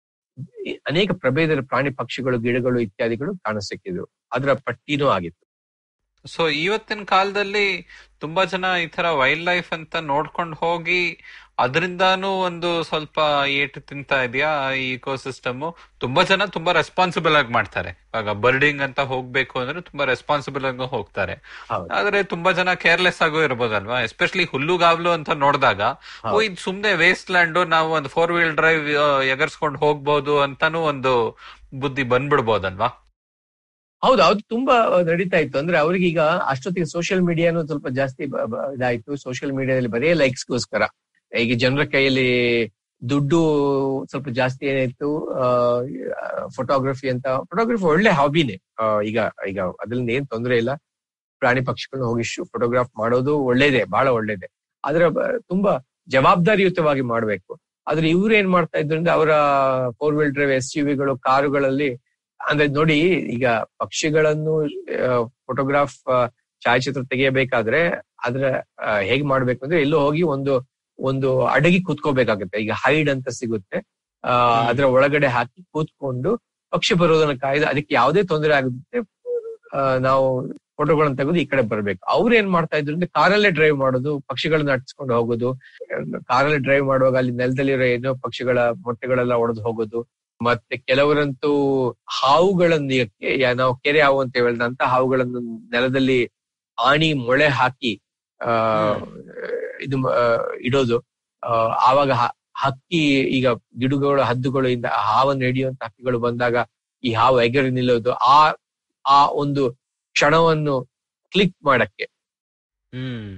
ಅನೇಕ ಪ್ರಭೇದದ ಪ್ರಾಣಿ ಪಕ್ಷಿಗಳು ಗಿಡಗಳು ಇತ್ಯಾದಿಗಳು ಕಾಣಸಿಕ್ಕಿದ್ರು ಅದರ ಪಟ್ಟಿನೂ ಆಗಿತ್ತು ಸೊ ಇವತ್ತಿನ ಕಾಲದಲ್ಲಿ ತುಂಬಾ ಜನ ಈ ತರ ವೈಲ್ಡ್ ಲೈಫ್ ಅಂತ ನೋಡ್ಕೊಂಡು ಹೋಗಿ ಅದರಿಂದಾನು ಒಂದು ಸ್ವಲ್ಪ ಏಟು ತಿಂತಾ ಇದೆಯಾ ಈ ಇಕೋಸಿಸ್ಟಮ್ ತುಂಬಾ ಜನ ತುಂಬಾ ರೆಸ್ಪಾನ್ಸಿಬಲ್ ಆಗಿ ಮಾಡ್ತಾರೆ ಇವಾಗ ಬರ್ಡಿಂಗ್ ಅಂತ ಹೋಗ್ಬೇಕು ಅಂದ್ರೆ ತುಂಬಾ ರೆಸ್ಪಾನ್ಸಿಬಲ್ ಆಗಿ ಹೋಗ್ತಾರೆ ಹೌದು. ಆದ್ರೆ ತುಂಬಾ ಜನ ಕೇರ್ಲೆಸ್ ಆಗೋ ಇರ್ಬೋದಲ್ವಾ ಎಸ್ಪೆಷಲಿ ಹುಲ್ಲುಗಾವ್ಲು ಅಂತ ನೋಡಿದಾಗ ಓ ಹೌದು. ಇದು ಸುಮ್ನೆ ವೇಸ್ಟ್ ಲ್ಯಾಂಡ್ ನಾವು ಒಂದು ಫೋರ್ ವೀಲ್ ಡ್ರೈವ್ ಎಗರ್ಸ್ಕೊಂಡು ಹೋಗ್ಬೋದು ಅಂತಾನು ಒಂದು ಬುದ್ಧಿ ಬಂದ್ಬಿಡ್ಬೋದಲ್ವಾ ಹೌದು ಅದು ತುಂಬಾ ನಡೀತಾ ಇತ್ತು ಅಂದ್ರೆ ಅವ್ರಿಗೆ ಈಗ ಅಷ್ಟೊತ್ತಿಗೆ ಸೋಷಿಯಲ್ ಮೀಡಿಯಾನು ಸ್ವಲ್ಪ ಜಾಸ್ತಿ ಬ- ಬ- ಇದಾಯ್ತು ಸೋಷಿಯಲ್ ಮೀಡಿಯಾದಲ್ಲಿ ಬರೀ ಲೈಕ್ಸ್ಗೋಸ್ಕರ ಈಗ ಜನರ ಕೈಯಲ್ಲಿ ದುಡ್ಡು ಸ್ವಲ್ಪ ಜಾಸ್ತಿ ಏನಾಯ್ತು ಫೋಟೋಗ್ರಫಿ ಅಂತ ಫೋಟೋಗ್ರಫಿ ಒಳ್ಳೆ ಹಾಬಿನೇ ಈಗ ಈಗ ಅದ್ರಿಂದ ಏನ್ ತೊಂದರೆ ಇಲ್ಲ ಪ್ರಾಣಿ ಪಕ್ಷಿಗಳನ್ನ ಹೋಗಿ ಫೋಟೋಗ್ರಾಫ್ ಮಾಡೋದು ಒಳ್ಳೇದೇ ಬಹಳ ಒಳ್ಳೇದೇ ಆದ್ರೆ ಬ- ತುಂಬಾ ಜವಾಬ್ದಾರಿಯುತವಾಗಿ ಮಾಡ್ಬೇಕು ಆದ್ರೆ ಇವ್ರು ಏನ್ ಮಾಡ್ತಾ ಇದ್ರು ಅಂದ್ರೆ ಅವರ ಫೋರ್ ವೀಲ್ ಡ್ರೈವ್ ಎಸ್ ಗಳು ಕಾರುಗಳಲ್ಲಿ ಅಂದ್ರೆ ನೋಡಿ ಈಗ ಪಕ್ಷಿಗಳನ್ನು ಫೋಟೋಗ್ರಾಫ್ ಛಾಯಾಚಿತ್ರ ತೆಗೆಯಬೇಕಾದ್ರೆ ಅದ್ರ ಆ, ಹೇಗ್ ಮಾಡ್ಬೇಕು ಅಂದ್ರೆ ಎಲ್ಲೋ ಹೋಗಿ ಒಂದು ಒಂದು ಅಡಗಿ ಕೂತ್ಕೋಬೇಕಾಗುತ್ತೆ ಈಗ ಹೈಡ್ ಅಂತ ಸಿಗುತ್ತೆ ಆ ಅದ್ರ ಒಳಗಡೆ ಹಾಕಿ ಕೂತ್ಕೊಂಡು ಪಕ್ಷಿ ಬರೋದನ್ನ ಕಾಯ್ದು ಅದಕ್ಕೆ ಯಾವುದೇ ತೊಂದರೆ ಆಗುತ್ತೆ ಆ, ನಾವು ಫೋಟೋಗಳನ್ನ ತೆಗೆದು ಈ ಕಡೆ ಬರ್ಬೇಕು ಅವ್ರು ಏನ್ ಮಾಡ್ತಾ ಇದ್ರು ಅಂದ್ರೆ ಕಾರಲ್ಲೇ ಡ್ರೈವ್ ಮಾಡೋದು ಪಕ್ಷಿಗಳನ್ನ ಅಟ್ಸ್ಕೊಂಡು ಹೋಗೋದು ಕಾರಲ್ಲಿ ಡ್ರೈವ್ ಮಾಡುವಾಗ ಅಲ್ಲಿ ನೆಲದಲ್ಲಿರೋ ಏನೋ ಪಕ್ಷಿಗಳ ಮೊಟ್ಟೆಗಳೆಲ್ಲ ಒಡೆದು ಹೋಗೋದು ಮತ್ತೆ ಕೆಲವರಂತೂ ಹಾವುಗಳನ್ನು ಈಗ ಯಾ- ನಾವು ಕೆರೆ ಹಾವು ಅಂತ ಹೇಳಿದ ಅಂತ ಹಾವುಗಳನ್ನು ನೆಲದಲ್ಲಿ ಆಣಿ ಮೊಳೆ ಹಾಕಿ ಆ ಇದು ಮ- ಆ, ಇಡೋದು ಆ, ಆವಾಗ ಹ- ಹಕ್ಕಿ ಈಗ ಗಿಡಗಳು ಹದ್ದುಗಳು ಇಂದ ಹಾವನ್ನು ಹಿಡಿಯುವಂತ ಹಕ್ಕಿಗಳು ಬಂದಾಗ ಈ ಹಾವು ಎಗರಿ ನಿಲ್ಲೋದು ಆ ಆ ಒಂದು ಕ್ಷಣವನ್ನು ಕ್ಲಿಕ್ ಮಾಡಕ್ಕೆ ಹ್ಮ್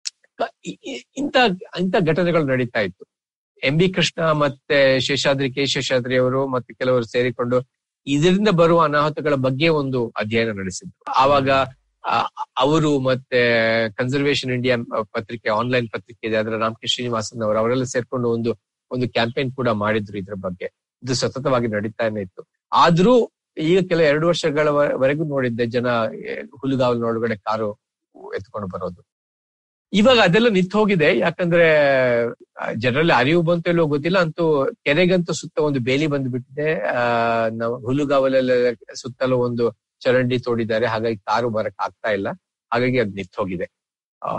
ಕ- ಇ- ಇ- ಇಂತ ಇಂತ ಘಟನೆಗಳು ನಡೀತಾ ಇತ್ತು ಎಂ ಬಿ ಕೃಷ್ಣ ಮತ್ತೆ ಶೇಷಾದ್ರಿ ಕೆ ಶೇಷಾದ್ರಿ ಅವರು ಮತ್ತೆ ಕೆಲವರು ಸೇರಿಕೊಂಡು ಇದರಿಂದ ಬರುವ ಅನಾಹುತಗಳ ಬಗ್ಗೆ ಒಂದು ಅಧ್ಯಯನ ನಡೆಸಿದ್ರು ಆವಾಗ ಆ, ಅವರು ಮತ್ತೆ ಕನ್ಸರ್ವೇಷನ್ ಇಂಡಿಯಾ ಪತ್ರಿಕೆ ಆನ್ಲೈನ್ ಪತ್ರಿಕೆ ಇದೆ ಅದರ ರಾಮಕೃಷ್ಣ ಶ್ರೀನಿವಾಸನ್ ಅವರು ಅವರೆಲ್ಲ ಸೇರ್ಕೊಂಡು ಒಂದು ಒಂದು ಕ್ಯಾಂಪೇನ್ ಕೂಡ ಮಾಡಿದ್ರು ಇದ್ರ ಬಗ್ಗೆ ಇದು ಸತತವಾಗಿ ನಡೀತಾನೆ ಇತ್ತು ಆದ್ರೂ ಈಗ ಕೆಲ ಎರಡು ವರ್ಷಗಳವರೆಗೂ ನೋಡಿದ್ದೆ ಜನ ಏ, ಹುಲ್ಲುಗಾವಲಿನ ಒಳಗಡೆ ಕಾರು ಎತ್ಕೊಂಡು ಬರೋದು ಇವಾಗ ಅದೆಲ್ಲ ನಿಂತು ಹೋಗಿದೆ ಯಾಕಂದ್ರೆ ಜನರಲ್ಲಿ ಅರಿವು ಬಂತು ಇಲ್ಲೋ ಗೊತ್ತಿಲ್ಲ ಅಂತೂ ಕೆರೆಗಂತೂ ಸುತ್ತ ಒಂದು ಬೇಲಿ ಬಂದ್ಬಿಟ್ಟಿದೆ ಆ ನಾವು ಹುಲ್ಲುಗಾವಲೆಲ್ಲ ಸುತ್ತಲೂ ಒಂದು ಚರಂಡಿ ತೋಡಿದ್ದಾರೆ ಹಾಗಾಗಿ ಕಾರು ಬರಕ್ ಆಗ್ತಾ ಇಲ್ಲ ಹಾಗಾಗಿ ಅದ್ ನಿಂತು ಹೋಗಿದೆ ಆ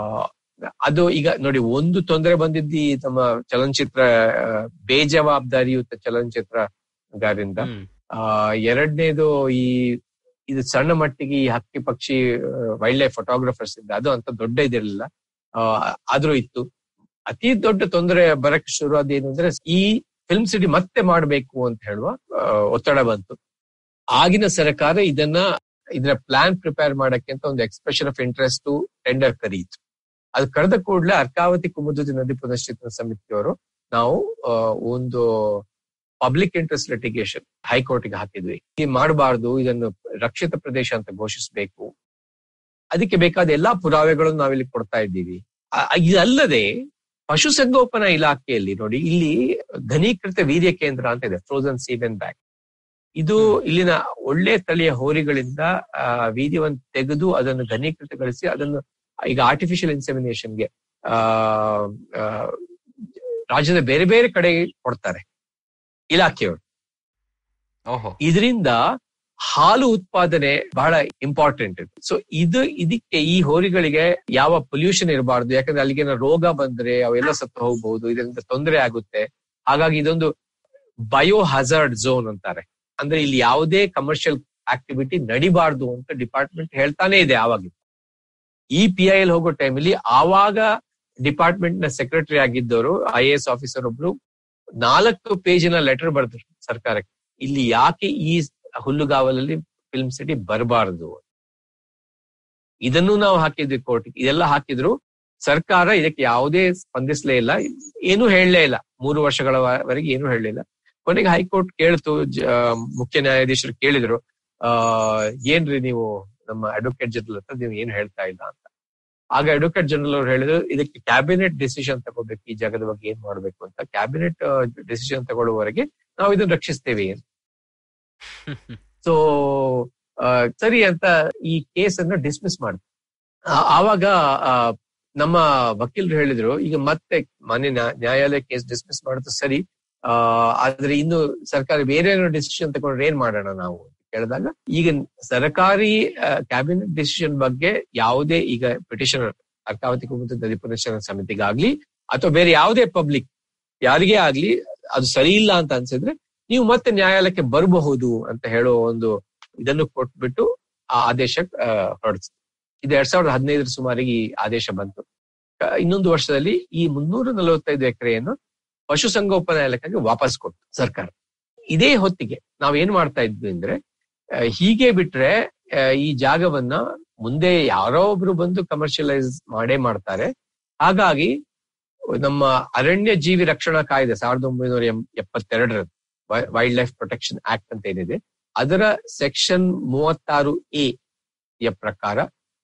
ಅದು ಈಗ ನೋಡಿ ಒಂದು ತೊಂದರೆ ಬಂದಿದ್ದು ಈ ನಮ್ಮ ಚಲನಚಿತ್ರ ಆ, ಬೇಜವಾಬ್ದಾರಿಯುತ ಚಲನಚಿತ್ರಗಾರಿಂದ ಹ್ಮ್ ಆ ಎರಡನೇದು ಈ ಇದು ಸಣ್ಣ ಮಟ್ಟಿಗೆ ಈ ಹಕ್ಕಿ ಪಕ್ಷಿ ವೈಲ್ಡ್ ಲೈಫ್ ಫೋಟೋಗ್ರಫರ್ಸ್ ಇಂದ ಅದು ಅಂತ ದೊಡ್ಡ ಇದಿರಲಿಲ್ಲ ಆ ಆದ್ರೂ ಇತ್ತು ಅತಿ ದೊಡ್ಡ ತೊಂದರೆ ಬರಕ್ ಶುರುವಾದ ಏನು ಅಂದ್ರೆ ಈ ಫಿಲ್ಮ್ ಸಿಟಿ ಮತ್ತೆ ಮಾಡ್ಬೇಕು ಅಂತ ಹೇಳುವ ಆ, ಒತ್ತಡ ಬಂತು ಆಗಿನ ಸರ್ಕಾರ ಇದನ್ನ ಇದರ ಪ್ಲಾನ್ ಪ್ರಿಪೇರ್ ಮಾಡಕ್ಕೆ ಅಂತ ಒಂದು ಎಕ್ಸ್ಪ್ರೆಷನ್ ಆಫ್ ಇಂಟ್ರೆಸ್ಟ್ ಟೆಂಡರ್ ಕರೀತು ಅದು ಕರೆದ ಕೂಡಲೇ ಅರ್ಕಾವತಿ ಕುಮುದುತಿ ನದಿ ಪುನಶ್ಚೇತನ ಸಮಿತಿಯವರು ನಾವು ಆ, ಒಂದು ಪಬ್ಲಿಕ್ ಇಂಟ್ರೆಸ್ಟ್ ಲಿಟಿಗೇಷನ್ ಹೈಕೋರ್ಟ್ಗೆ ಹಾಕಿದ್ವಿ ಈ ಮಾಡಬಾರ್ದು ಇದನ್ನು ರಕ್ಷಿತ ಪ್ರದೇಶ ಅಂತ ಘೋಷಿಸಬೇಕು ಅದಕ್ಕೆ ಬೇಕಾದ ಎಲ್ಲಾ ಪುರಾವೆಗಳನ್ನು ನಾವಿಲ್ಲಿ ಕೊಡ್ತಾ ಇದ್ದೀವಿ ಆ- ಇದಲ್ಲದೆ ಪಶುಸಂಗೋಪನಾ ಇಲಾಖೆಯಲ್ಲಿ ನೋಡಿ ಇಲ್ಲಿ ಘನೀಕೃತ ವೀರ್ಯ ಕೇಂದ್ರ ಅಂತ ಇದೆ ಫ್ರೋಸನ್ ಸೀಮೆನ್ ಬ್ಯಾಗ್ ಇದು ಇಲ್ಲಿನ ಒಳ್ಳೆ ತಳಿಯ ಹೋರಿಗಳಿಂದ ಆ, ವೀರ್ಯವನ್ನು ತೆಗೆದು ಅದನ್ನು ಘನೀಕೃತಗೊಳಿಸಿ ಅದನ್ನು ಈಗ ಆರ್ಟಿಫಿಷಿಯಲ್ ಇನ್ಸೆಮಿನೇಷನ್ಗೆ ಆ ಆ, ರಾಜ್ಯದ ಬೇರೆ ಬೇರೆ ಕಡೆ ಕೊಡ್ತಾರೆ ಇಲಾಖೆಯವರು ಓಹೋ ಇದರಿಂದ ಹಾಲು ಉತ್ಪಾದನೆ ಬಹಳ ಇಂಪಾರ್ಟೆಂಟ್ ಸೊ ಇದು ಇದಕ್ಕೆ ಈ ಹೋರಿಗಳಿಗೆ ಯಾವ ಪೊಲ್ಯೂಷನ್ ಇರಬಾರ್ದು ಯಾಕಂದ್ರೆ ಅಲ್ಲಿಗೆ ರೋಗ ಬಂದ್ರೆ ಅವೆಲ್ಲ ಸತ್ತು ಹೋಗ್ಬಹುದು ಇದರಿಂದ ತೊಂದರೆ ಆಗುತ್ತೆ ಹಾಗಾಗಿ ಇದೊಂದು ಬಯೋ ಹಜಾರ್ಡ್ ಝೋನ್ ಅಂತಾರೆ ಅಂದ್ರೆ ಇಲ್ಲಿ ಯಾವುದೇ ಕಮರ್ಷಿಯಲ್ ಆಕ್ಟಿವಿಟಿ ನಡಿಬಾರ್ದು ಅಂತ ಡಿಪಾರ್ಟ್ಮೆಂಟ್ ಹೇಳ್ತಾನೆ ಇದೆ ಆವಾಗ ಈ ಪಿ ಐ ಎಲ್ ಹೋಗೋ ಟೈಮಲ್ಲಿ ಆವಾಗ ಡಿಪಾರ್ಟ್ಮೆಂಟ್ ನ ಸೆಕ್ರೆಟರಿ ಆಗಿದ್ದವರು ಐ ಎ ಎಸ್ ಆಫೀಸರ್ ಒಬ್ರು ನಾಲ್ಕು ಪೇಜಿನ ಲೆಟರ್ ಬರೆದ್ರು ಸರ್ಕಾರಕ್ಕೆ ಇಲ್ಲಿ ಯಾಕೆ ಈ ಹುಲ್ಲುಗಾವಲಲ್ಲಿ ಫಿಲ್ಮ್ ಸಿಟಿ ಬರಬಾರದು ಇದನ್ನು ನಾವು ಹಾಕಿದ್ವಿ ಕೋರ್ಟ್ ಇದೆಲ್ಲ ಹಾಕಿದ್ರು ಸರ್ಕಾರ ಇದಕ್ಕೆ ಯಾವುದೇ ಸ್ಪಂದಿಸಲೇ ಇಲ್ಲ ಏನೂ ಹೇಳಲೇ ಇಲ್ಲ ಮೂರು ವರ್ಷಗಳವರೆಗೆ ಏನೂ ಹೇಳಲಿಲ್ಲ ಕೊನೆಗೆ ಹೈಕೋರ್ಟ್ ಕೇಳ್ತು ಜ- ಮುಖ್ಯ ನ್ಯಾಯಾಧೀಶರು ಕೇಳಿದ್ರು ಆ ಏನ್ರಿ ನೀವು ನಮ್ಮ ಅಡ್ವೊಕೇಟ್ ಜನರಲ್ ಹತ್ರ ನೀವು ಏನು ಹೇಳ್ತಾ ಇಲ್ಲ ಅಂತ ಆಗ ಅಡ್ವೊಕೇಟ್ ಜನರಲ್ ಅವ್ರು ಹೇಳಿದ್ರು ಇದಕ್ಕೆ ಕ್ಯಾಬಿನೆಟ್ ಡಿಸಿಷನ್ ತಗೋಬೇಕು ಈ ಜಾಗದ ಬಗ್ಗೆ ಏನ್ ಮಾಡ್ಬೇಕು ಅಂತ ಕ್ಯಾಬಿನೆಟ್ ಡಿಸಿಷನ್ ತಗೊಳ್ಳುವವರೆಗೆ ನಾವು ಇದನ್ನ ರಕ್ಷಿಸ್ತೇವೆ ಅಂತ ಸೊ ಸರಿ ಅಂತ ಈ ಕೇಸ್ ಅನ್ನ ಡಿಸ್ಮಿಸ್ ಮಾಡ್ತಾರೆ ಆ- ಆವಾಗ ಆ, ನಮ್ಮ ವಕೀಲರು ಹೇಳಿದ್ರು ಈಗ ಮತ್ತೆ ಮಾನ್ಯ ನ್ಯಾ- ನ್ಯಾಯಾಲಯ ಕೇಸ್ ಡಿಸ್ಮಿಸ್ ಮಾಡುತ್ತೆ ಸರಿ ಆ ಆದ್ರೆ ಇನ್ನು ಸರ್ಕಾರ ಬೇರೆ ಏನೋ ಡಿಸಿಷನ್ ತಗೊಂಡ್ರೆ ಏನ್ ಮಾಡೋಣ ನಾವು ಅಂತ ಕೇಳಿದಾಗ ಈಗ ಸರ್ಕಾರಿ ಕ್ಯಾಬಿನೆಟ್ ಡಿಸಿಷನ್ ಬಗ್ಗೆ ಯಾವುದೇ ಈಗ ಪಿಟಿಷನರ್ ಅರ್ಕಾವತಿ ಕುಮುತ ನದಿ ಪುನಶ್ಚರಣ ಸಮಿತಿಗಾಗ್ಲಿ ಅಥವಾ ಬೇರೆ ಯಾವುದೇ ಪಬ್ಲಿಕ್ ಯಾರಿಗೇ ಆಗ್ಲಿ ಅದು ಸರಿ ಇಲ್ಲ ಅಂತ ಅನ್ಸಿದ್ರೆ ನೀವು ಮತ್ತೆ ನ್ಯಾಯಾಲಯಕ್ಕೆ ಬರಬಹುದು ಅಂತ ಹೇಳೋ ಒಂದು ಇದನ್ನು ಕೊಟ್ಬಿಟ್ಟು ಆ ಆದೇಶ ಹೊರಡಿಸ್ ಇದು ಎರಡ್ ಸಾವಿರದ ಹದಿನೈದರ ಸುಮಾರಿಗೆ ಈ ಆದೇಶ ಬಂತು ಆ, ಇನ್ನೊಂದು ವರ್ಷದಲ್ಲಿ ಈ ಮುನ್ನೂರ ನಲವತ್ತೈದು ಎಕರೆಯನ್ನು ಪಶುಸಂಗೋಪನಾ ಇಲಾಖೆಗೆ ವಾಪಸ್ ಕೊಟ್ಟು ಸರ್ಕಾರ ಇದೇ ಹೊತ್ತಿಗೆ ನಾವ್ ಏನ್ ಮಾಡ್ತಾ ಇದ್ವಿ ಅಂದ್ರೆ ಆ, ಹೀಗೆ ಬಿಟ್ರೆ ಆ, ಈ ಜಾಗವನ್ನ ಮುಂದೆ ಯಾರೋ ಒಬ್ರು ಬಂದು ಕಮರ್ಷಿಯಲೈಸ್ ಮಾಡೇ ಮಾಡ್ತಾರೆ ಹಾಗಾಗಿ ನಮ್ಮ ಅರಣ್ಯ ಜೀವಿ ರಕ್ಷಣಾ ಕಾಯ್ದೆ ಸಾವಿರದ ಒಂಬೈನೂರ ಎಂ- ಎಪ್ಪತ್ತೆರಡರ ವೈಲ್ಡ್ ಲೈಫ್ ಪ್ರೊಟೆಕ್ಷನ್ ಆಕ್ಟ್ ಅಂತ ಏನಿದೆ ಅದರ ಸೆಕ್ಷನ್ ಮೂವತ್ತಾರು ಎ ಯ ಪ್ರಕಾರ